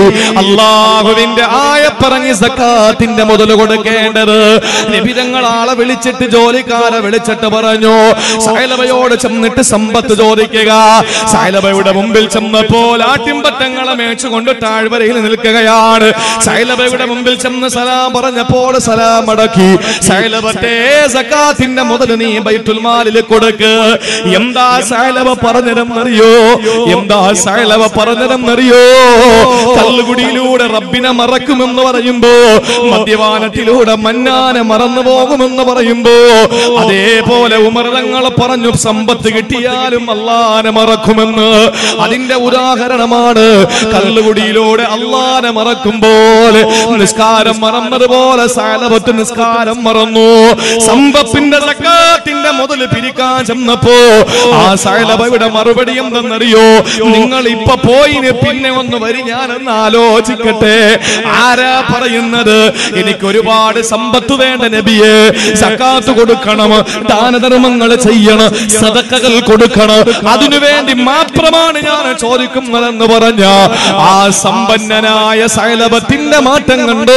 Speaker 2: അള്ളാഹുവിന്റെ ആയ പറഞ്ഞ് സക്കാത്തിന്റെ മുതൽ കൊടുക്കേണ്ടത് നിബിതങ്ങൾ ആളെ വിളിച്ചിട്ട് ജോലിക്കാരെ വിളിച്ചിട്ട് പറഞ്ഞു സൈലബയോട് ചെന്നിട്ട് സമ്പത്ത് ചോദിക്കുക സൈലബയുടെ മുമ്പിൽ ചെന്നപ്പോൾ ആട്ടിമ്പറ്റങ്ങളെ മേച്ചുകൊണ്ട് താഴ്വരയിൽ നിൽക്കുകയാണ് സൈലബയുടെ മുമ്പിൽ ചെന്ന് സലാം പറഞ്ഞപ്പോൾ സലാം അടക്കി സൈലബത്തെ സക്കാത്തിന്റെ മുതൽ നീ ബൈത്തുൽ മാലിൽ കൊടുക്ക് എന്താ സൈലബ പറഞ്ഞതെന്നറിയോ എന്താ സൈലബ പറഞ്ഞതെന്നറിയോ കല്ലുകുടിയിലൂടെ റബ്ബിനെ മറക്കുമെന്ന് പറയുമ്പോ മദ്യപാനത്തിലൂടെ മന്നാനെ മറന്നു പോകുമെന്ന് പറയുമ്പോ അതേപോലെ ഉമർതങ്ങൾ പറഞ്ഞു സമ്പത്ത് കിട്ടിയാലും അള്ളാനെ മറക്കുമെന്ന് അതിന്റെ ഉദാഹരണമാണ് കല്ലുകുടിയിലൂടെ അള്ളാനെ മറക്കുമ്പോൾ നിസ്കാരം മറന്നതുപോലെ സാലപത്ത് നിസ്കാരം മറന്നു സമ്പത്തിന്റെ സക്കാത്തിന്റെ മുതൽ പിരിക്കാൻ ചെന്നപ്പോ ആ സാലബയുടെ മറുപടി എന്തെന്നറിയോ നിങ്ങൾ ഇപ്പൊ പോയിന് പിന്നെ ഒന്ന് വരി ഞാനെന്ന് ആലോചിക്കട്ടെ ആരാ പറയുന്നത് എനിക്ക് ഒരുപാട് സമ്പത്ത് വേണ്ട നബിയെ സക്കാത്ത് കൊടുക്കണം ദാനധർമ്മങ്ങൾ ചെയ്യണം സദക്കകൾ കൊടുക്കണം അതിനു വേണ്ടി മാത്രമാണ് ഞാൻ ചോദിക്കുന്നതെന്ന് പറഞ്ഞ ആ സമ്പന്നനായ ശൈലഭത്തിന്റെ മാറ്റം കണ്ടോ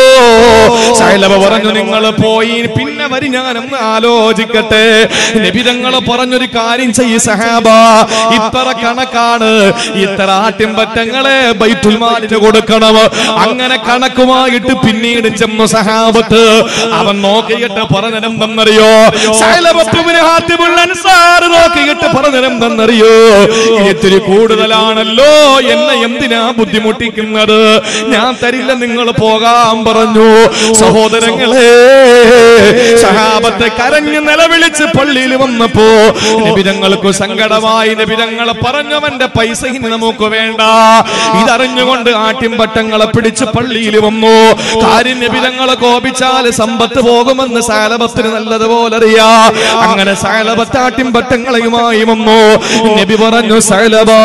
Speaker 2: ശൈലഭ പറഞ്ഞു നിങ്ങൾ പോയി പിന്നെ വരി ഞാനൊന്ന് ആലോചിക്കട്ടെ നബിതങ്ങൾ പറഞ്ഞൊരു കാര്യം ചെയ്യ് സഹാബ ഇത്ര കണക്കാണ് ഇത്ര ആട്ടിൻപറ്റങ്ങളെ ബൈത്തുൽമാലിന് കൊടുക്കണം അങ്ങനെ കണക്കുമായിട്ട് പിന്നീട് ചെന്നു സഹാബത്ത് അവൻ നോക്കിയിട്ട് പറഞ്ഞതെന്തെന്നറിയോ ശൈലഭത്തുവിനെ ഹാത്തിമുള്ള അൻസാറ് നോക്കിയിട്ട് പറഞ്ഞതെന്തെന്നറിയോ ഇത്തിരി കൂടുതലാണല്ലോ എന്നെ എന്തിനാ ബുദ്ധിമുട്ടിക്കുന്നത് ഞാൻ തരില്ല നിങ്ങൾ പോകാൻ പറഞ്ഞു സഹോദരങ്ങളെ സഹാബത്തെ കരഞ്ഞു നിലവിളിച്ച് പള്ളിയിൽ വന്നപ്പോ നിബിതങ്ങൾക്ക് സങ്കടമായി നിബിതങ്ങൾ പറഞ്ഞവന്റെ പൈസ ഇനി നമുക്ക് വേണ്ട ഇതറിഞ്ഞുകൊണ്ട് ആട്ടിൻപട്ടങ്ങളെ പിടിച്ച് പള്ളിയിൽ വന്നു കാര്യം നിബിതങ്ങളെ കോപിച്ചാൽ സമ്പത്ത് പോകുമെന്ന് സാലഭത്തിന് നല്ലതുപോലെ അറിയാ അങ്ങനെ സാലഭത്ത് ആട്ടിൻപട്ടങ്ങളെയുമായി വന്നു നബി പറഞ്ഞു സൈലബാ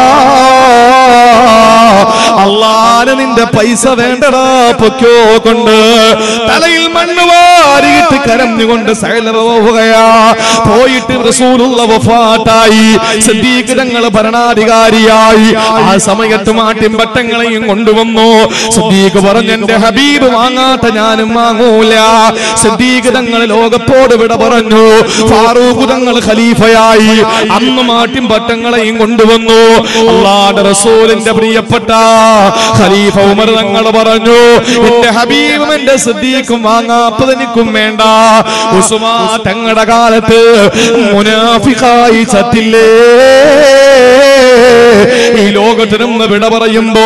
Speaker 2: അള്ളാന് നിന്റെ പൈസ വേണ്ടടാ പൊക്കോ കൊണ്ട് തലയിൽ മണ്ണ് വാരിയിട്ട് കരഞ്ഞുകൊണ്ട് സൈലബ പോവുകയാ പോയിട്ട് റസൂലുള്ള വഫാത്തായി സിദ്ദീഖ് ഭരണാധികാരിയായി ആ സമയത്ത് മാട്ടിൻ പട്ടങ്ങളെയും കൊണ്ടുവന്നു സിദ്ദീഖ് പറഞ്ഞു എന്റെ ഹബീബ് വാങ്ങാത്ത ഞാനും വാങ്ങൂല സിദ്ദീഖ് തങ്ങൾ ലോകത്തോട് വിട പറഞ്ഞു ഫാറൂഖ് തങ്ങൾ ഖലീഫയായി അന്ന് മാട്ടിൻ പട്ടങ്ങളെയും കൊണ്ടുവന്നു അള്ളാഹുവിന്റെ റസൂലിന്റെ പ്രിയപ്പെട്ട ഖലീഫ ഉമർ തങ്ങൾ പറഞ്ഞു എന്റെ ഹബീബും എന്റെ സിദ്ദീഖും വാങ്ങാപ്പത് എനിക്കും വേണ്ട ഉസുമാ തങ്ങളുടെ കാലത്ത് മുനാഫിഖായി ചത്തില്ലേ ഈ ലോകത്ത് നിന്ന് വിട പറയുമ്പോ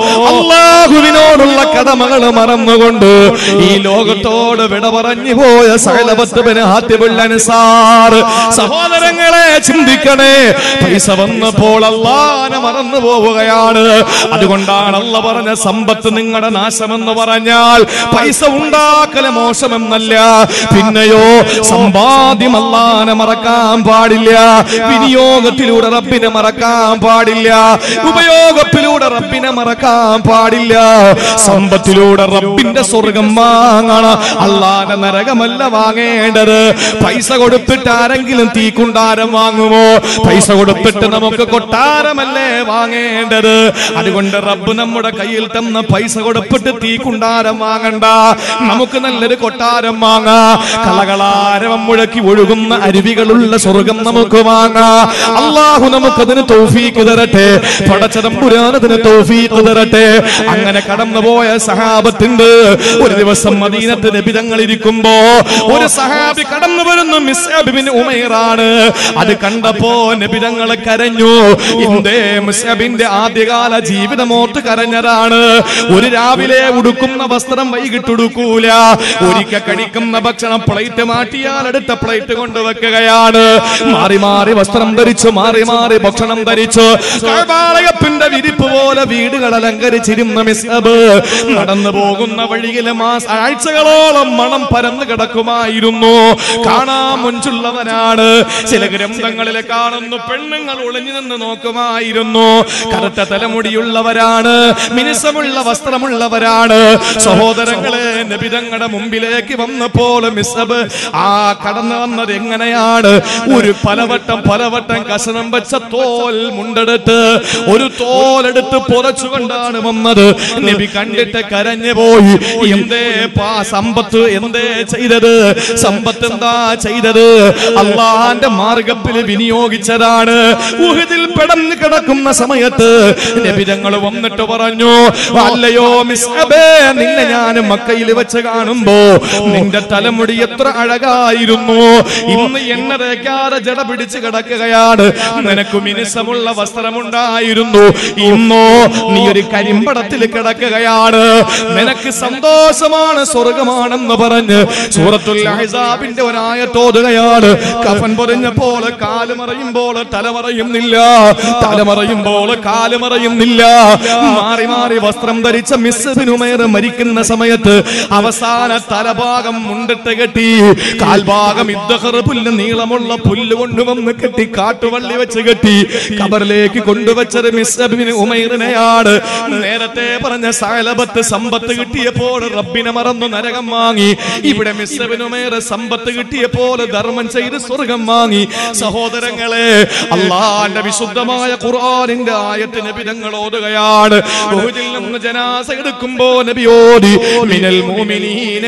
Speaker 2: അള്ളാഹുവിനോടുള്ള കടമകൾ മറന്നുകൊണ്ട് ഈ ലോകത്തോട് വിട പറഞ്ഞു പോയ സകലപത്തുബിന് ഹാത്യബുല്ലനുസാർ സഹോദരങ്ങളെ ചിന്തിക്കണേ പൈസ വന്നപ്പോൾ അള്ളാനെ മറന്നു പോവുകയാണ് അതുകൊണ്ടാണ് അല്ല പറഞ്ഞ സമ്പത്ത് നിങ്ങളുടെ നാശമെന്ന് പറഞ്ഞാൽ പൈസ ഉണ്ടാക്കല് മോശമെന്നല്ല പിന്നെയോ സമ്പാദ്യം അള്ളാനെ മറക്കാൻ പാടില്ല വിനിയോഗത്തിലൂടെ റബ്ബിനെ മറക്കാൻ പാടില്ല ഉപയോഗത്തിലൂടെ റബ്ബിനെ മറക്കാൻ പാടില്ല സമ്പത്തിലൂടെ റബ്ബിന്റെ സ്വർഗം വാങ്ങണം അള്ളാന്റെ നരകമല്ല വാങ്ങേണ്ടത് പൈസ കൊടുത്തിട്ട് ആരെങ്കിലും തീക്കുണ്ടാരം വാങ്ങുമോ പൈസ കൊടുത്തിട്ട് നമുക്ക് കൊട്ടാരമല്ലേ വാങ്ങേണ്ടത് അതുകൊണ്ട് റബ്ബ് നമ്മുടെ കയ്യിൽ തന്ന പൈസ കൊടുത്തിട്ട് തീക്കുണ്ടാരം വാങ്ങണ്ട നമുക്ക് നല്ലൊരു കൊട്ടാരം വാങ്ങാം കളകളാരവം മുഴക്കി ഒഴുകുന്ന അരുവികളുള്ള സ്വർഗം നമുക്ക് വാങ്ങാം അള്ളാഹു നമുക്കതിന് തൗഫീക്ക് തരട്ടെ പടച്ചതമ്പുരാനതിന് തൗഫീക്ക് തരട്ടെ അങ്ങനെ കടന്നുപോയ സഹാബത്തിന്റെ ഒരു ദിവസം മദീനത്ത് നബിതങ്ങൾ ഇരിക്കുമ്പോ ഒരു സഹാബി കടന്നു വരുന്നു മിസ്ബിൻ ഉമൈറാണ് അത് കണ്ടപ്പോ നബിതങ്ങൾ കരഞ്ഞു എന്തേ മിസ്ബിന്റെ ആദ്യകാല ജീവിതമോട്ട് കരഞ്ഞതാണ് ഒരു രാവിലെ ഉടുക്കുന്ന വസ്ത്രം വൈകിട്ട് ഉടുക്കൂല ഒരിക്കൽ കഴിക്കുന്ന ഭക്ഷണം പ്ലേറ്റ് മാറ്റിയാൽ അടുത്ത പ്ലേറ്റ് കൊണ്ടുവെക്കുകയാണ് മാറി മാറി വസ്ത്രം ധരിച്ചു മാറി മാറി ഭക്ഷണം ധരിച്ചു കഴബാലയപ്പിന്റെ വിരിപ്പ് പോലെ വീടുകൾ അലങ്കരിച്ചിരുന്ന മിസ്ബ് നടന്നു പോകുന്ന വഴിയിലെ മാസ ആഴ്ചകളോളം മണം പരന്നു കിടക്കുമായിരുന്നു കാണാൻ മുഞ്ചുള്ളവനാണ് ചില ഗ്രന്ഥങ്ങളിലെ കാണുന്നു പെണ്ണുങ്ങൾ ഒളിഞ്ഞു നിന്ന് നോക്കുമായിരുന്നു കറുത്ത തലമുടിയുള്ളവരാണ് മിനുസമുള്ള വസ്ത്രമുള്ളവരാണ് സഹോദരങ്ങളെ നബിതങ്ങളുടെ മുമ്പിലേക്ക് വന്നപ്പോൾ മിസബ് ആ കടന്നു വന്നത് എങ്ങനെയാണ് ഒരു പലവട്ടം പലവട്ടം കഷണം വെച്ച തോൽ മുണ്ടെടുത്ത് ഒരു തോലെടുത്ത് പുറച്ചുകൊണ്ടാണ് വന്നത് നബി കണ്ടിട്ട് കരഞ്ഞു പോയി എന്തേ പാ സമ്പത്ത് എന്തേ ചെയ്തത് സമ്പത്ത് എന്താ ചെയ്തത് അള്ളാന്റെ മാർഗത്തിൽ വിനിയോഗിച്ചതാണ് ഉഹദിൽ പെടന്ന് കിടക്കുന്ന സമയത്ത് നബിതങ്ങൾ വന്നിട്ട് പറഞ്ഞു അല്ലയോ മിസ്അബേ നിന്നെ ഞാൻ മക്കയിൽ വെച്ച് കാണുമ്പോ നിന്റെ തലമുടി എത്ര അഴകായിരുന്നു ഇന്ന് എണ്ണ തേക്കാതെ ജട പിടിച്ച് കിടക്കുകയാണ് നിനക്ക് മിനുസമുള്ള വസ്ത്രമുണ്ടായിരുന്നു ഇന്നോ നീ ഒരു കരിമ്പടത്തിൽ കിടക്കുകയാണ് നിനക്ക് സന്തോഷമാണ് സ്വർഗമാണെന്ന് പറഞ്ഞ് സൂറത്തുൽ അഹ്സാബിന്റെ ഒരായത്തോതുകയാണ് കഫൻ പൊറിഞ്ഞപ്പോൾ കാല് മറയുമ്പോൾ തല മറയുന്നില്ല തല മറയുമ്പോൾ കാല് മറയുന്നില്ല മാറി മാറി വസ്ത്രം ധരിച്ച മിസ്സുമേർ മരിക്കുന്ന സമയത്ത് അവസാന തലഭാഗം മുണ്ടിട്ട് കെട്ടി കാൽഭാഗം ഇദ്ദഹർ പുല്ല് നീളമുള്ള പുല്ല് കൊണ്ടുവന്ന് കെട്ടി കാട്ടുവള്ളി വെച്ച് കെട്ടി കബറിലേക്ക് കൊണ്ടുവച്ചത് മിസ്സബിന് ഉമൈറിനെയാണ് നേരത്തെ പറഞ്ഞ സകലബത്ത് സമ്പത്ത് കിട്ടിയപ്പോൾ റബ്ബിനെ മറന്നു നരകം വാങ്ങി ഇവിടെ മിസ്സബിന് ഉമൈർ സമ്പത്ത് കിട്ടിയപ്പോൾ ധർമ്മം ചെയ്ത് സ്വർഗം വാങ്ങി സഹോദരങ്ങളെ അള്ളാന്റെ വിശുദ്ധമായ ഖുർആനിന്റെ ആയത്ത് നബിതങ്ങൾ ഓതുകയാണ് ഉഹുദിൽ നിന്ന് ജനാസ എടുക്കുമ്പോ നബി ഓതി മിനൽ മുഅ്മിനീന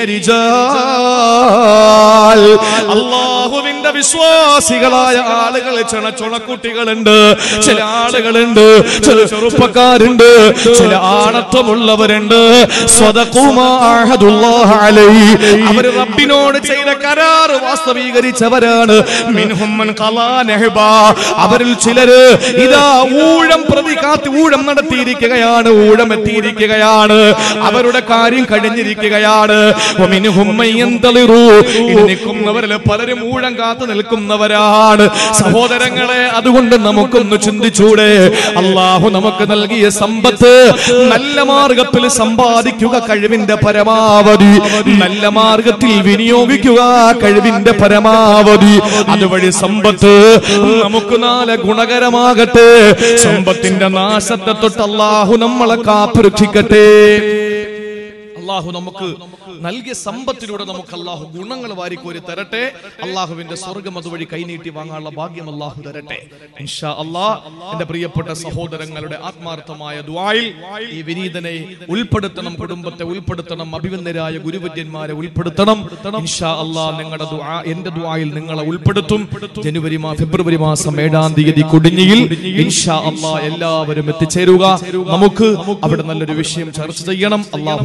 Speaker 2: റിജാൽ അള്ളാഹുവിന്റെ വിശ്വാസികളായ ആളുകൾ ചില ചുണക്കുട്ടികളുണ്ട് ചില ആളുകളുണ്ട് ചില ചെറുപ്പക്കാരുണ്ട് ചില ആണത്വമുള്ളവരുണ്ട് സ്വതഖുമാ അഹദുല്ലാഹ അലൈഹി അവർ റബ്ബിനോട് ചെയ്ത കരാർ വാസ്തവീകരിച്ചവരാണ് മിൻഹും മൻ ഖലാ നഹ്ബാ അവരിൽ ചിലര് ഇതാ ഊഴം പ്രതി കാത്ത് ഊഴം നടത്തിയിരിക്കുകയാണ് ഊഴം എത്തിയിരിക്കുകയാണ് അവരുടെ കാര്യം കഴിഞ്ഞിരിക്കുകയാണ് വമിൻഹും മൻ യന്തളിറു ഇനി നിൽക്കുന്നവരിൽ പലരും ഊഴം കാത്തു നിൽക്കുന്നവരാണ് സഹോദരങ്ങളെ അതുകൊണ്ട് നമുക്കൊന്ന് ചിന്തിച്ചൂടെ അള്ളാഹു നമുക്ക് നൽകിയ സമ്പത്ത് നല്ല മാർഗത്തിൽ സമ്പാദിക്കുക കഴിവിന്റെ പരമാവധി നല്ല മാർഗത്തിൽ വിനിയോഗിക്കുക കഴിവിന്റെ പരമാവധി അതുവഴി സമ്പത്ത് നമുക്ക് നാല് ഗുണകരമാകട്ടെ സമ്പത്തിന്റെ നാശത്തെ തൊട്ട് അള്ളാഹു നമ്മളെ കാത്തുരക്ഷിക്കട്ടെ അള്ളാഹു നമുക്ക് നൽകിയ സമ്പത്തിലൂടെ നമുക്ക് അള്ളാഹു ഗുണങ്ങൾ വാരിക്കോരി തരട്ടെ അള്ളാഹുവിന്റെ സ്വർഗം അതുവഴി കൈനീട്ടി വാങ്ങാനുള്ള ഭാഗ്യം അള്ളാഹു തരട്ടെ ഇൻഷാ അള്ളാ എന്റെ പ്രിയപ്പെട്ട സഹോദരങ്ങളുടെ ആത്മാർത്ഥമായ ദ്വായിൽ ഈ വിനീതനെ ഉൾപ്പെടുത്തണം കുടുംബത്തെ ഉൾപ്പെടുത്തണം അഭിവന്ദരായ ഗുരുവര്യന്മാരെ ഉൾപ്പെടുത്തണം ഇൻഷാ അള്ളാ നിങ്ങളുടെ ദുആ എന്റെ ദ്വായിൽ നിങ്ങളെ ഉൾപ്പെടുത്തും ജനുവരി മാ ഫെബ്രുവരി മാസം ഏഴാം തീയതി കുടിഞ്ഞിയിൽ ഇൻഷാ അള്ളാ എല്ലാവരും എത്തിച്ചേരുക നമുക്ക് അവിടെ നല്ലൊരു വിഷയം ചർച്ച ചെയ്യണം അള്ളാഹു തൗഫീഖ്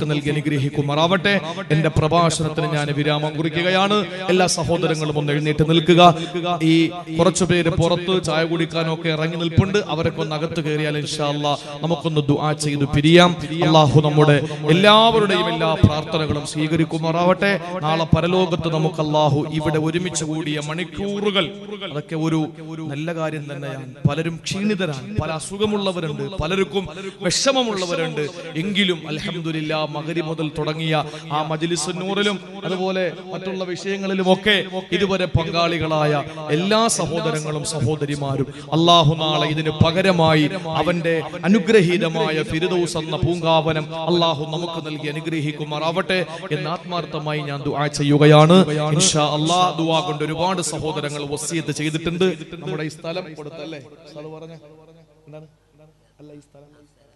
Speaker 2: നൽകി അനുഗ്രഹിക്കുമാറാവട്ടെ എന്റെ പ്രഭാഷണത്തിന് ഞാൻ വിരാമം കുറിക്കുകയാണ് എല്ലാ സഹോദരങ്ങളും ഒന്ന് എഴുന്നേറ്റ് നിൽക്കുക ഈ കുറച്ചു പേര് പുറത്ത് ചായ കുടിക്കാനൊക്കെ ഇറങ്ങി നിൽപ്പുണ്ട് അവരൊക്കെ ഒന്ന് അകത്ത് കയറിയാൽ ഇൻഷാല്ല നമുക്കൊന്ന് ദുആ ചെയ്ത് പിരിയാം അള്ളാഹു നമ്മുടെ എല്ലാവരുടെയും എല്ലാ പ്രാർത്ഥനകളും സ്വീകരിക്കുമാറാവട്ടെ നാളെ പരലോകത്ത് നമുക്ക് അള്ളാഹു ഇവിടെ ഒരുമിച്ച് കൂടിയ മണിക്കൂറുകൾ അതൊക്കെ ഒരു നല്ല കാര്യം തന്നെയാണ് പലരും ക്ഷീണിതരാണ് പല അസുഖമുള്ളവരുണ്ട് പലർക്കും വിഷമമുള്ളവരുണ്ട് എങ്കിലും അലഹമില്ല മകരി മുതൽ തുടങ്ങിയ ആ മജിലിസ് നൂറിലും അതുപോലെ മറ്റുള്ള വിഷയങ്ങളിലുമൊക്കെ ഇതുവരെ പങ്കാളികളായ എല്ലാ സഹോദരങ്ങളും സഹോദരിമാരും അള്ളാഹു നാളെ ഇതിന് പകരമായി അവന്റെ അനുഗ്രഹീതമായ ഫിരുദൌസ് എന്ന പൂങ്കാവനം അള്ളാഹു നമുക്ക് നൽകി അനുഗ്രഹിക്കുമാറാവട്ടെ എന്ന് ആത്മാർത്ഥമായി ഞാൻ ദുആ ചെയ്യുകയാണ് ഇൻഷാ അള്ളാ ദുആ കൊണ്ട് ഒരുപാട് സഹോദരങ്ങൾ വസിയത്ത് ചെയ്തിട്ടുണ്ട് നമ്മുടെ ഈ സ്ഥലം കൊടുത്തല്ലേ സ്ഥലം പറഞ്ഞ എന്താണ് അല്ല ഈ സ്ഥലം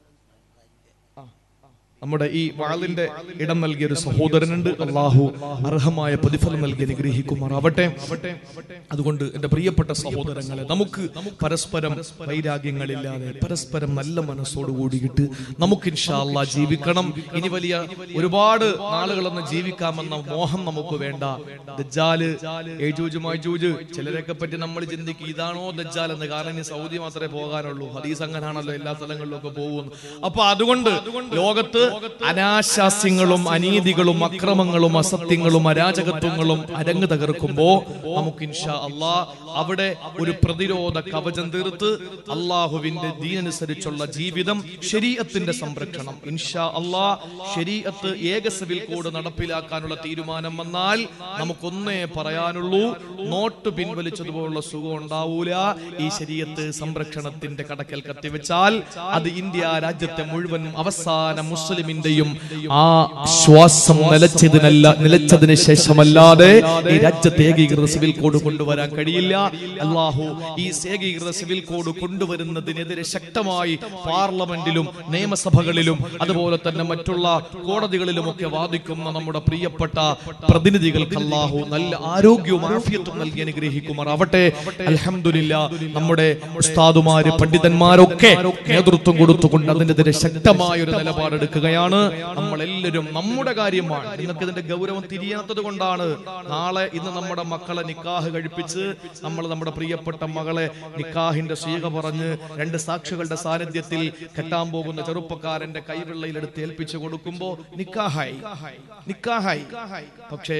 Speaker 2: നമ്മുടെ ഈ വാളിന്റെ ഇടം നൽകിയ ഒരു സഹോദരനുണ്ട് അള്ളാഹു അർഹമായ പ്രതിഫലം നൽകി അനുഗ്രഹിക്കുമാറാവട്ടെ അതുകൊണ്ട് എന്റെ പ്രിയപ്പെട്ട സഹോദരങ്ങളെ നമുക്ക് പരസ്പരം വൈരാഗ്യങ്ങളില്ലാതെ പരസ്പരം നല്ല മനസ്സോട് കൂടിയിട്ട് നമുക്ക് ഇൻഷാല്ല ജീവിക്കണം ഇനി വലിയ ഒരുപാട് നാളുകളൊന്നും ജീവിക്കാമെന്ന മോഹം നമുക്ക് വേണ്ട ദജ്ജാല് ഏജൂജ് മൈജൂജ് ചിലരെയൊക്കെ പറ്റി നമ്മൾ ചിന്തിക്കും ഇതാണോ ദജ്ജാൽ എന്ന് കാരണം ഇനി സൗദി മാത്രമേ പോകാനുള്ളൂ ഹദീസ് അങ്ങനാണല്ലോ എല്ലാ സ്ഥലങ്ങളിലും ഒക്കെ പോകുന്നു അപ്പൊ അതുകൊണ്ട് ലോകത്ത് അനാശാസ്യങ്ങളും അനീതികളും അക്രമങ്ങളും അസത്യങ്ങളും അരാജകത്വങ്ങളും അരങ്ങ് തകർക്കുമ്പോ നമുക്ക് ഇൻഷാ അള്ളാ അവിടെ ഒരു പ്രതിരോധ കവചം തീർത്ത് അള്ളാഹുവിന്റെ ദീനനുസരിച്ചുള്ള ജീവിതം ശരീഅത്തിന്റെ സംരക്ഷണം ഇൻഷാ അള്ളാ ശരീഅത്ത് ഏക സിവിൽ കോഡ് നടപ്പിലാക്കാനുള്ള തീരുമാനം വന്നാൽ നമുക്കൊന്നേ പറയാനുള്ളൂ നോട്ട് പിൻവലിച്ചതുപോലുള്ള സുഖം ഉണ്ടാവൂല ഈ ശരീഅത്ത് സംരക്ഷണത്തിന്റെ കടക്കൽ കത്തിവെച്ചാൽ അത് ഇന്ത്യ രാജ്യത്തെ മുഴുവൻ അവസാന മുസ്ലിമിന്റെയും ആ ശ്വാസം നിലച്ചതിനല്ല നിലച്ചതിന് ശേഷമല്ലാതെ ഈ രാജ്യത്തെ ഏകീകൃത സിവിൽ കോഡ് കൊണ്ടുവരാൻ കഴിയില്ല അള്ളാഹു ഈ ഏകീകൃത സിവിൽ കോഡ് കൊണ്ടുവരുന്നതിനെതിരെ ശക്തമായി പാർലമെന്റിലും നിയമസഭകളിലും അതുപോലെ തന്നെ മറ്റുള്ള കോടതികളിലുമൊക്കെ വാദിക്കുന്ന നമ്മുടെ പ്രിയപ്പെട്ട പ്രതിനിധികൾക്ക് അള്ളാഹു നല്ല ആരോഗ്യവും ആഫിയത്തും നൽകി അനുഗ്രഹിക്കുമാറാവട്ടെ അൽഹംദുലില്ല നമ്മുടെ ഉസ്താദുമാര് പണ്ഡിതന്മാരൊക്കെ നേതൃത്വം കൊടുത്തുകൊണ്ട് അതിനെതിരെ ശക്തമായ ഒരു നിലപാടെടുക്കുകയാണ് നമ്മളെല്ലാവരും നമ്മുടെ കാര്യമാണ് നിങ്ങൾക്ക് ഇതിന്റെ ഗൗരവം തിരിയാത്തത് കൊണ്ടാണ് നാളെ ഇന്ന് നമ്മുടെ മക്കളെ നിക്കാഹ് കഴിപ്പിച്ച് നമ്മൾ നമ്മുടെ പ്രിയപ്പെട്ട മകളെ നിക്കാഹിന്റെ സ്വീക പറഞ്ഞ് രണ്ട് സാക്ഷികളുടെ സാന്നിധ്യത്തിൽ കെട്ടാൻ പോകുന്ന ചെറുപ്പക്കാരന്റെ കൈവെള്ളയിൽ എടുത്ത് ഏൽപ്പിച്ചു കൊടുക്കുമ്പോ നിക്കാഹായി നിക്കാഹായി പക്ഷേ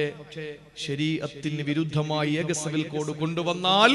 Speaker 2: ശരീരത്തിന് വിരുദ്ധമായി ഏക സിവിൽ കോഡ് കൊണ്ടുവന്നാൽ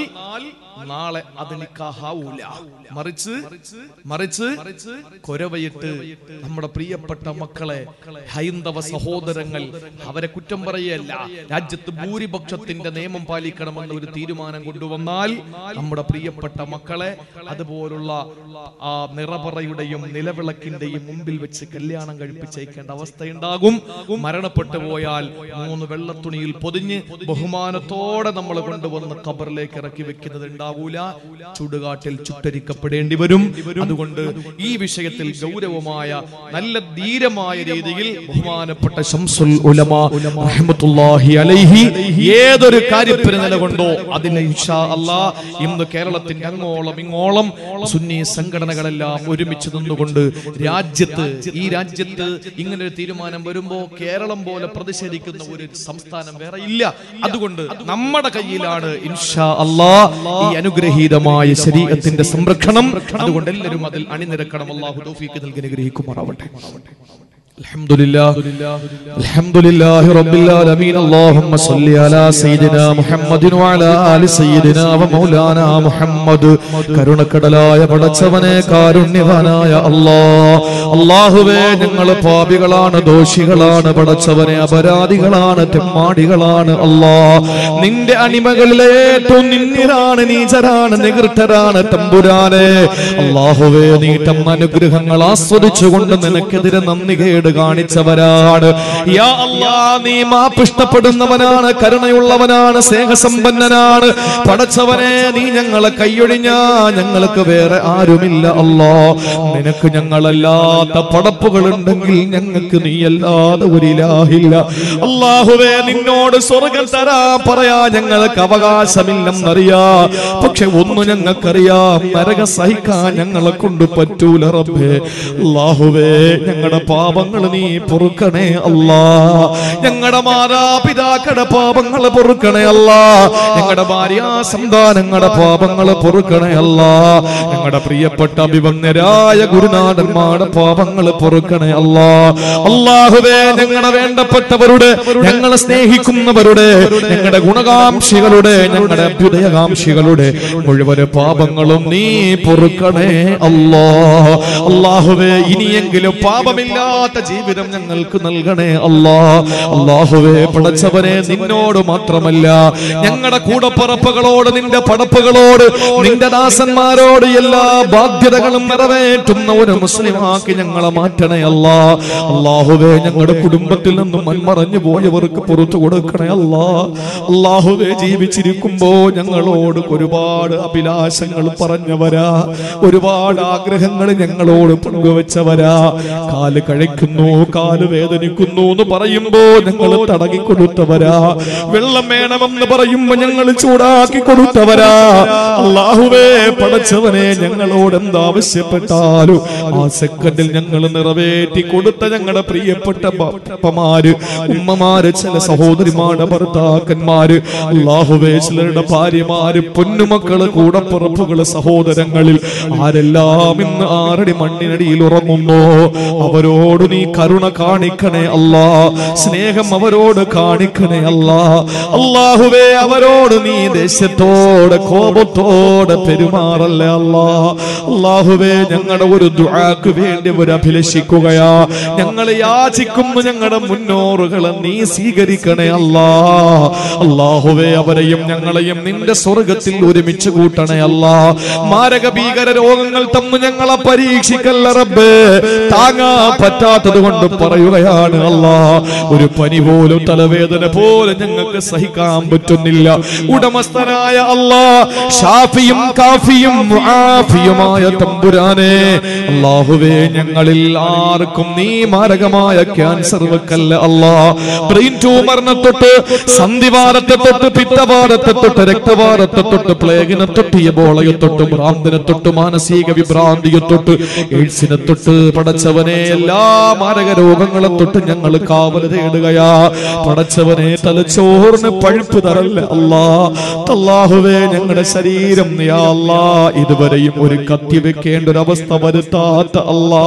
Speaker 2: നാളെ അത് നിക്കാഹാവൂല മറിച്ച് മറിച്ച് കൊരവയിട്ട് നമ്മുടെ പ്രിയപ്പെട്ട മക്കളെ ഹൈന്ദവ സഹോദരങ്ങൾ അവരെ കുറ്റം പറയല്ല രാജ്യത്ത് ഭൂരിപക്ഷത്തിന്റെ നിയമം പാലിക്കണമെന്ന ഒരു തീരുമാനം കൊണ്ടുവന്നാൽ നമ്മുടെ പ്രിയപ്പെട്ട മക്കളെ അതുപോലുള്ള ആ നിറപറയുടെയും നിലവിളക്കിന്റെയും മുമ്പിൽ വെച്ച് കല്യാണം കഴിപ്പിച്ചേക്കേണ്ട അവസ്ഥയുണ്ടാകും മരണപ്പെട്ടു പോയാൽ മൂന്ന് വെള്ളത്തുണിയിൽ പൊതിഞ്ഞ് ബഹുമാനത്തോടെ നമ്മൾ കൊണ്ടുവന്ന് ഖബറിലേക്ക് ഇറക്കി വെക്കുന്നത് ഉണ്ടാവൂല ചുടുകാട്ടിൽ ചുട്ടരിക്കപ്പെടേണ്ടി വരും അതുകൊണ്ട് ഈ വിഷയത്തിൽ ഗൗരവമായ നല്ല ധീരമായ രീതിയിൽ ബഹുമാനപ്പെട്ട ശംസുൽ ഉലമ റഹ്മത്തുള്ളാഹി അലൈഹി ഏതൊരു കാര്യത്തിന് നിലകൊണ്ടോ അതിനെ ഇൻഷാ അല്ലാ ഇന്ന് കേരളത്തിന്റെ അങ്ങോളം ഇങ്ങോളം സുന്നി സംഘടനകളെല്ലാം ഒരുമിച്ച് നിന്നുകൊണ്ട് രാജ്യത്ത് ഈ രാജ്യത്ത് ഇങ്ങനെ ഒരു തീരുമാനം വരുമ്പോ കേരളം പോലെ പ്രതിഷേധിക്കുന്ന ഒരു സംസ്ഥാനം വേറെ ഇല്ല അതുകൊണ്ട് നമ്മുടെ കയ്യിലാണ് ഇൻഷാ അല്ലാ ഈ അനുഗ്രഹീതമായ ശരീരത്തിന്റെ സംരക്ഷണം അതുകൊണ്ട് എല്ലാവരും അതിൽ അണിനിരക്കണം അള്ളാഹു തൗഫീഖ് നൽകി അനുഗ്രഹിക്കുമാറാവട്ടെ الحمد لله الحمد لله رب العالمين اللهم صل على سيدنا محمد وعلى آل سيدنا ومولانا محمد കരുണക്കടലായ പടച്ചവനെ കാരുണ്യവാനായ അല്ലാ അള്ളാഹുവേ ഞങ്ങൾ പാപികളാണ് ദോഷികളാണ് പടച്ചവനെ അപരാധികളാണ് തെമ്മാടികളാണ് അല്ലാ നിന്റെ അണിമകളിലെ ഏറ്റവും നിന്നിലാണ് നീചരാണ് നികൃഷ്ടരാണ് തമ്പുരാനെ അള്ളാഹുവേ നീ തന്ന അനുഗ്രഹങ്ങൾ ആസ്വദിച്ചുകൊണ്ട് നിനക്കെതിരെ നന്ദി കേട് കാണിച്ചവരാണ് യാ അല്ലാ നീ മാപ്പ് ഇഷ്ടപ്പെടുന്നവനാണ് കരുണയുള്ളവനാണ് സ്നേഹസമ്പന്നനാണ് പടച്ചവനെ നീ ഞങ്ങളെ കൈയൊഴിഞ്ഞ ഞങ്ങൾക്ക് വേറെ ആരുമില്ല അല്ലാ നിനക്ക് ഞങ്ങളല്ലാത്ത പടപ്പുകൾ ഉണ്ടെങ്കിൽ ഞങ്ങൾക്ക് നീ അല്ലാതെ ഒരു ഇലാഹില്ല അള്ളാഹുവേ നിന്നോട് സ്വർഗം തരാ പറയാ ഞങ്ങൾക്ക് അവകാശമില്ലെന്നറിയാ പക്ഷെ ഒന്ന് ഞങ്ങൾക്കറിയാം നരക സഹിക്കാൻ ഞങ്ങളെ കൊണ്ട് പറ്റൂല റബ്ബേ അള്ളാഹുവേ ഞങ്ങളുടെ പാപങ്ങൾ
Speaker 1: പാപങ്ങൾ നീ പൊറുക്കണേ അല്ലാ ഞങ്ങളുടെ മാതാപിതാക്കളുടെ പാപങ്ങൾ പൊറുക്കണേ അല്ലാ ഞങ്ങളുടെ ഭാര്യ സന്താനങ്ങളുടെ പാപങ്ങൾ പൊറുക്കണേ അല്ലാ ഞങ്ങളുടെ പ്രിയപ്പെട്ട അഭിവന്യരായ ഗുരുനാഥന്മാരുടെ പാപങ്ങൾ പൊറുക്കണേ അല്ലാ അള്ളാഹുവേ ഞങ്ങളുടെ വേണ്ടപ്പെട്ടവരുടെ ഞങ്ങളെ സ്നേഹിക്കുന്നവരുടെ ഞങ്ങളുടെ ഗുണകാംക്ഷികളുടെ ഞങ്ങളുടെ അഭ്യുദയകാംക്ഷികളുടെ മുഴുവൻ പാപങ്ങളും നീ പൊറുക്കണേ അല്ലാ അള്ളാഹുവേ ഇനിയെങ്കിലും പാപമില്ലാത്ത ജീവിതം ഞങ്ങൾക്ക് നൽകണേ അല്ലാ അള്ളാഹുവേ പടച്ചവനെ നിന്നോട് മാത്രമല്ല ഞങ്ങളുടെ കൂടപ്പറപ്പുകളോട് നിന്റെ പടപ്പുകളോട് നിന്റെ ദാസന്മാരോട് എല്ലാ ബാധ്യതകളും നിറവേറ്റുന്ന ഒരു മുസ്ലിമാക്കി ഞങ്ങളെ മാറ്റണേ അല്ലാ അള്ളാഹുവേ ഞങ്ങളുടെ കുടുംബത്തിൽ നിന്നും മൺമറഞ്ഞു പോയവർക്ക് പുറത്തു കൊടുക്കണേ അല്ലാ അള്ളാഹുവേ ജീവിച്ചിരിക്കുമ്പോ ഞങ്ങളോട് ഒരുപാട് അഭിലാഷങ്ങൾ പറഞ്ഞവരാ ഒരുപാട് ആഗ്രഹങ്ങൾ ഞങ്ങളോട് പങ്കുവെച്ചവരാ കാല് കഴിക്കുന്നു കാല് വേദനിക്കുന്നു എന്ന് പറയുമ്പോ ഞങ്ങൾ തടകി കൊടുത്തവരാ വെള്ളം വേണമെന്ന് പറയുമ്പോ ഞങ്ങൾ ചൂടാക്കി കൊടുത്തവരാ അള്ളാഹുവേ പടച്ചവനെ ഞങ്ങളോട് എന്താവശ്യപ്പെട്ടാലും ആ സെക്കൻഡിൽ ഞങ്ങൾ നിറവേറ്റി കൊടുത്ത ഞങ്ങളുടെ പ്രിയപ്പെട്ട പപ്പമാര് ഉമ്മമാര് ചില സഹോദരിമാരുടെ ഭർത്താക്കന്മാര് അള്ളാഹുവേ ചിലരുടെ ഭാര്യമാര് പൊന്നുമക്കള് കൂടപ്പുറപ്പുകള് സഹോദരങ്ങളിൽ ആരെല്ലാം ഇന്ന് ആറടി മണ്ണിനടിയിൽ ഉറങ്ങുന്നു അവരോട് നീ കരുണ കാണിക്കണേ അല്ലാ സ്നേഹം അവരോട് കാണിക്കണേ അല്ലാ അള്ളാഹുവേ അവരോട് നീ ദേശത്തോടെ കോപത്തോടെ പെരുമാറല്ലേ അല്ലാ അള്ളാഹുവേ ഞങ്ങളുടെ ഒരു ദുആക്ക് വേണ്ടി ഒരു അഭിലഷിക്കുകയാ ഞങ്ങൾ യാചിക്കുന്നു ഞങ്ങളുടെ മുന്നോറുകളെ നീ സ്വീകരിക്കണേ അല്ലാ അള്ളാഹുവേ അവരെയും ഞങ്ങളെയും നിന്റെ സ്വർഗത്തിൽ ഒരുമിച്ച് കൂട്ടണേ അല്ലാ മാരക ഭീകര രോഗങ്ങൾ തന്നു ഞങ്ങളെ പരീക്ഷിക്കല്ല റബ്ബേ താങ്ങാ പറ്റാത്തത് കൊണ്ട് പറയുകയാണ് അല്ലാ ഒരു പനി പോലും തലവേദന പോലെ ഞങ്ങൾക്ക് സഹിക്കാൻ പറ്റുന്നില്ല ഉടമസ്ഥനായ അല്ലാ ഷാഫിയും കാഫിയും മുആഫിയുമായ തമ്പുരാനെ അല്ലാഹുവേ ഞങ്ങളിൽ ആർക്കും നീ മാരകമായ ക്യാൻസർ വെക്കല്ല അല്ലാ ബ്രെയിൻ ട്യൂമറിനെ തൊട്ട് സന്ധിവാരത്തെ തൊട്ട് പിത്തവാരത്തെ തൊട്ട് രക്തവാരത്തെ തൊട്ട് പ്ലേഗിനെ തൊട്ട് എബോളയെ തൊട്ട് ഭ്രാന്തിനെ തൊട്ട് മാനസിക വിഭ്രാന്തിയെ തൊട്ട് എയ്ഡ്സിനെ തൊട്ട് പടച്ചവനെ എല്ലാ മാരക രോഗങ്ങളെ തൊട്ട് ഞങ്ങൾ കാവൽ തേടുകയാ പടച്ചവനെ തലച്ചോറിന് പഴുപ്പ് തരല്ല അല്ലാ അല്ലാഹുവേ ഞങ്ങളുടെ ശരീരം യാ അല്ലാ ഇതുവരെയും ഒരു കത്തി വെക്കേണ്ട ഒരു അവസ്ഥ വരുത്താത്ത അല്ലാ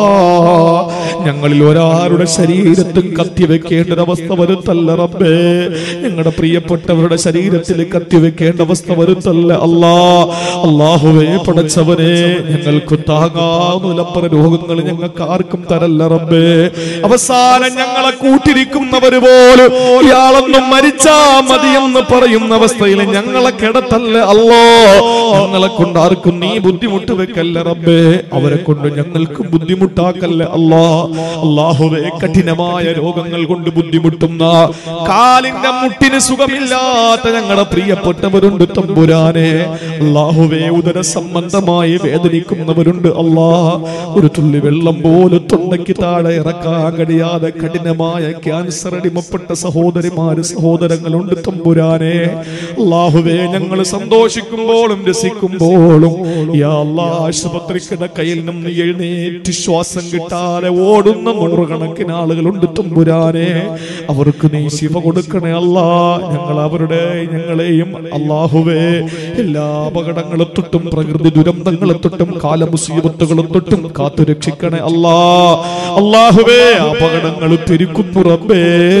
Speaker 1: ഞങ്ങളിൽ ഒരാളുടെ ശരീരത്തും കത്തി വെക്കേണ്ട ഒരു അവസ്ഥ വരുത്തല്ല റബ്ബേ ഞങ്ങളുടെ പ്രിയപ്പെട്ടവരുടെ ശരീരത്തിൽ കത്തി വെക്കേണ്ട അവസ്ഥ വരുത്തല്ല അല്ലാ അള്ളാഹുവേ പടച്ചവനെ ഞങ്ങൾക്ക് താങ്ങാവുന്നപ്പുറ രോഗങ്ങൾ ഞങ്ങൾക്ക് ആർക്കും തരല്ല റബ്ബേ അവസാനം ഞങ്ങളെ കൂട്ടിരിക്കുന്നവര് പോലും ഇയാളൊന്നും മരിച്ചാ മതിയെന്ന് പറയുന്ന അവസ്ഥയിൽ ഞങ്ങളെ കിടത്തല്ല അല്ലോ ഞങ്ങളെ കൊണ്ട് ആർക്കും നീ ബുദ്ധിമുട്ട് വെക്കല്ല റബ്ബേ അവരെ കൊണ്ട് ഞങ്ങൾക്ക് ബുദ്ധിമുട്ടാക്കല്ല അല്ലാ അള്ളാഹുവേ കഠിനമായ രോഗങ്ങൾ കൊണ്ട് ബുദ്ധിമുട്ടുന്ന കാലിന്റെ മുട്ടിന് സുഖമില്ലാത്ത ഞങ്ങളുടെ പ്രിയപ്പെട്ടവരുണ്ട് തമ്പുരാനെ അള്ളാഹുവേ ഉദര സംബന്ധമായി വേദനിക്കുന്നവരുണ്ട് അല്ലാ ഒരു തുള്ളി വെള്ളം പോലും തൊണ്ടയ്ക്ക് താഴെ ഇറക്കാൻ കഴിയാതെ കഠിനമായ ക്യാൻസർ അടിമപ്പെട്ട സഹോദരിമാര് സഹോദരങ്ങളുണ്ട് തമ്പുരാനെ അള്ളാഹുവേ ഞങ്ങൾ സന്തോഷിക്കുമ്പോഴും രസിക്കുമ്പോഴും യാ അല്ലാ ആശുപത്രി കിടക്കയിൽ നിന്ന് എഴുന്നേറ്റ് ശ്വാസം കിട്ടാതെ ഓടുന്ന നൂറുകണക്കിന് ആളുകളുണ്ട് തമ്പുരാനെ അവർക്ക് നീ ശിവ കൊടുക്കണേ അല്ലാ ഞങ്ങൾ അവരുടെ ഞങ്ങളെയും അള്ളാഹുവേ എല്ലാ അപകടങ്ങളും തൊട്ടും പ്രകൃതി ദുരന്തങ്ങളെ തൊട്ടും കാലമുസീബത്തുകളും തൊട്ടും കാത്തു രക്ഷിക്കണേ അല്ലാ അള്ളാഹുവേ അപകടങ്ങൾ പെരുക്കുന്നു റബ്ബേ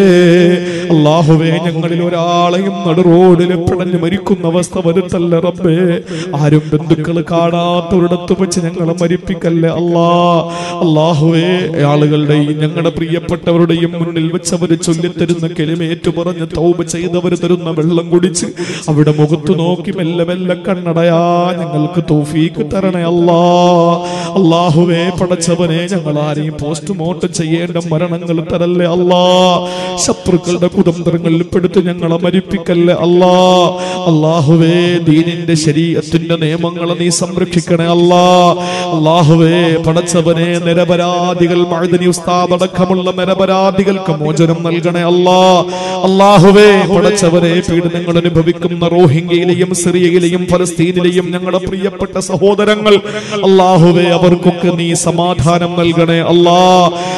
Speaker 1: അള്ളാഹുവേ ഞങ്ങളിൽ ഒരാളെയും നടു റോഡിൽ പിടഞ്ഞു മരിക്കുന്ന അവസ്ഥ വരുത്തല്ല റബ്ബേ ആരും ബന്ധുക്കൾ കാണാത്തൊരിടത്ത് വെച്ച് ഞങ്ങളെ മരിപ്പിക്കല്ലേ അല്ലാ അള്ളാഹുവേ ആളുകളുടെയും ഞങ്ങളുടെ പ്രിയപ്പെട്ടവരുടെയും മുന്നിൽ വെച്ച് അവര് ചൊല്ലിത്തരുന്ന കെലിമേറ്റു പറഞ്ഞ് തൗബ ചെയ്തവര് തരുന്ന വെള്ളം കുടിച്ച് അവിടെ മുഖത്ത് നോക്കി മെല്ലെ മെല്ലെ കണ്ണടയാ ഞങ്ങൾക്ക് തോഫീക്ക് തരണേ അല്ലാ അള്ളാഹുവേ പടച്ചവനെ ഞങ്ങൾ ആരെയും പോസ്റ്റ്മോർട്ടം ചെയ്യേണ്ട മരണങ്ങൾ തരല്ലേ അല്ലാ ശത്രുക്കളുടെ കുതന്ത്രങ്ങളിൽ പെടുത്ത് ഞങ്ങളെ മരിപ്പിക്കല്ലേ അല്ലാ അള്ളാഹുവേ ദീനിന്റെ ശരീരത്തിന്റെ നിയമങ്ങളെ നീ സംരക്ഷിക്കണേ അല്ലാ അള്ളാഹുവേ പടച്ചവനെ നിരപരാധികൾ മഴുതനി ഉസ്താദ് അടക്കമുള്ള നിരപരാധികൾക്ക് മോചനം നൽകണേ അല്ലാ അള്ളാഹുവേ പടച്ചവനെ പീഡനങ്ങൾ അനുഭവിക്കുന്ന റോഹിംഗ്യയിലെയും സിറിയയിലെയും ഫലസ്തീനിലെയും ഞങ്ങളുടെ പ്രിയപ്പെട്ട സഹോദരങ്ങൾ അള്ളാഹുവേ അവർക്കൊക്കെ നീ സമാധാനം നൽകണേ അല്ലാ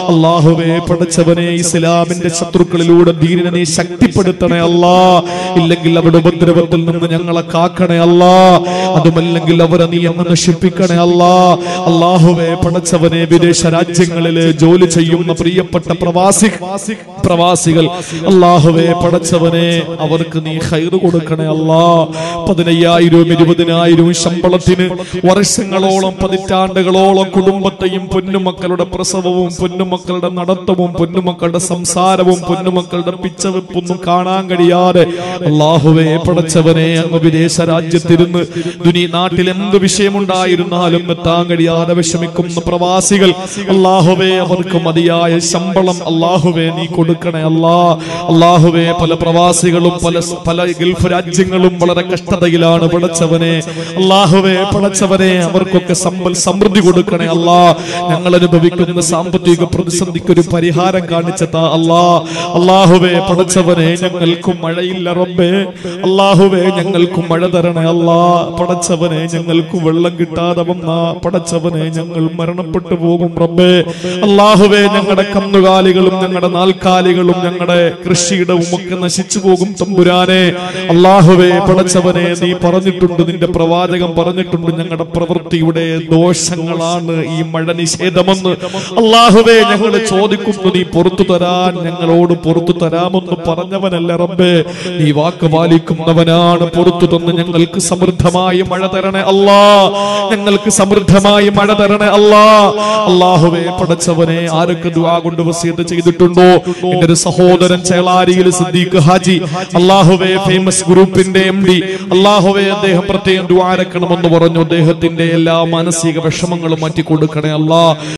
Speaker 2: അള്ളാഹുവേ പടച്ചവനെ ഇസ്ലാമിന്റെ ശത്രുക്കളിലൂടെ ദീനിനെ നീ ശക്തിപ്പെടുത്തണേ അല്ലാ ഇല്ലെങ്കിൽ അവരുടെ ഉപദ്രവത്തിൽ നിന്ന് ഞങ്ങളെ കാക്കണേ അല്ലാ അതുമല്ലെങ്കിൽ അവരെ നീ അങ്ങ് നശിപ്പിക്കണേ അല്ലാ അള്ളാഹുവേ പടച്ചവനെ വിദേശ രാജ്യങ്ങളില് ജോലി ചെയ്യുന്ന പ്രിയപ്പെട്ട പ്രവാസി പ്രവാസികൾ അള്ളാഹുവേ പടച്ചവനെ അവർക്ക് നീ ഹൈറ് കൊടുക്കണേ അല്ലാ പതിനയ്യായിരവും ഇരുപതിനായിരവും ശമ്പളത്തിന് വർഷങ്ങളോളം പതിറ്റാണ്ടുകളോളം കുടുംബത്തെയും പൊന്നുമക്കളുടെ പ്രസവവും പൊന്നുമക്കളുടെ നടത്തവും പൊന്നുമക്കളുടെ സംസാരവും പൊന്നുമക്കളുടെ പിച്ചവെപ്പൊന്നും കാണാൻ കഴിയാതെ അള്ളാഹുവേ പടച്ചവനെ അങ്ങ് വിദേശ രാജ്യത്തിരുന്ന് ദുനി നാട്ടിൽ എന്ത് വിഷയമുണ്ടായിരുന്നാലും എത്താൻ കഴിയാതെ വിഷമിക്കുന്ന പ്രവാസികൾ അള്ളാഹുവേ അവർക്ക് മതിയായ ശമ്പളം അള്ളാഹുവേ നീ കൊടുക്കണേ അല്ലാ അള്ളാഹുവേ പല പ്രവാസികളും പല പല ഗൾഫ് രാജ്യങ്ങളും വളരെ കഷ്ടതയിലാണ് പടച്ചവനെ അള്ളാഹുവേ പടച്ചവനെ അവർക്കൊക്കെ സമ്പൽ സമൃദ്ധി കൊടുക്കണേ അല്ലാ ഞങ്ങൾ അനുഭവിക്കുന്ന സാമ്പത്തിക പ്രതിസന്ധിക്ക് ഒരു പരിഹാരം കാണിച്ചതാ അല്ലാ അള്ളാഹുവേ പടച്ചവനെ ഞങ്ങൾക്കും മഴയില്ല റബ്ബേ അള്ളാഹുവേ ഞങ്ങൾക്കും മഴ തരണേ അല്ലാ പടച്ചവനെ ഞങ്ങൾക്ക് വെള്ളം കിട്ടാതെ വന്ന പടച്ചവനെ ഞങ്ങൾ മരണപ്പെട്ടു പോകും റബ്ബേ അള്ളാഹുവേ ഞങ്ങളുടെ കന്നുകാലികളും ഞങ്ങളുടെ നാൽക്കാലികളും ഞങ്ങളുടെ കൃഷിയിടവും ഒക്കെ നശിച്ചു പോകും തമ്പുരാനെ അള്ളാഹുവേ പടച്ചവനെ നീ പറഞ്ഞിട്ടുണ്ട് നിന്റെ പ്രവാചകം പറഞ്ഞിട്ടുണ്ട് ഞങ്ങളുടെ പ്രവൃത്തിയുടെ ദോഷങ്ങളാണ് ഈ മഴ നിഷേധമെന്ന് അള്ളാഹുവേ ഞങ്ങൾ ചോദിക്കുന്നു നീ പുറത്തു തരാൻ ഞങ്ങളോട് പുറത്തു തരാമെന്ന് പറഞ്ഞവനല്ല റബ്ബേ നീ വാക്ക് പാലിക്കുന്നവനാണ് പുറത്തു തന്ന് ഞങ്ങൾക്ക് സമൃദ്ധമായി മഴ തരണേ അല്ലാ ഞങ്ങൾക്ക് സമൃദ്ധമായി മഴ തരണേ അല്ലാ അള്ളാഹുവേ പടച്ചവനെ ആരൊക്കെ ദുആ കൊണ്ട് വസീത് ചെയ്തിട്ടുണ്ടോ എന്റെ ഒരു സഹോദരൻ ചേളാരിയിൽ സിദ്ദീഖ് ഹാജി അള്ളാഹുവേ ഫേമസ് ഗ്രൂപ്പിന്റെ എം ഡി അള്ളാഹുവേ അദ്ദേഹം പ്രത്യേകം ദ്വാരക്കണമെന്ന് പറഞ്ഞു അദ്ദേഹത്തിന്റെ എല്ലാ മാനസിക വിഷമങ്ങളും മാറ്റി കൊടുക്കണേ അല്ലാ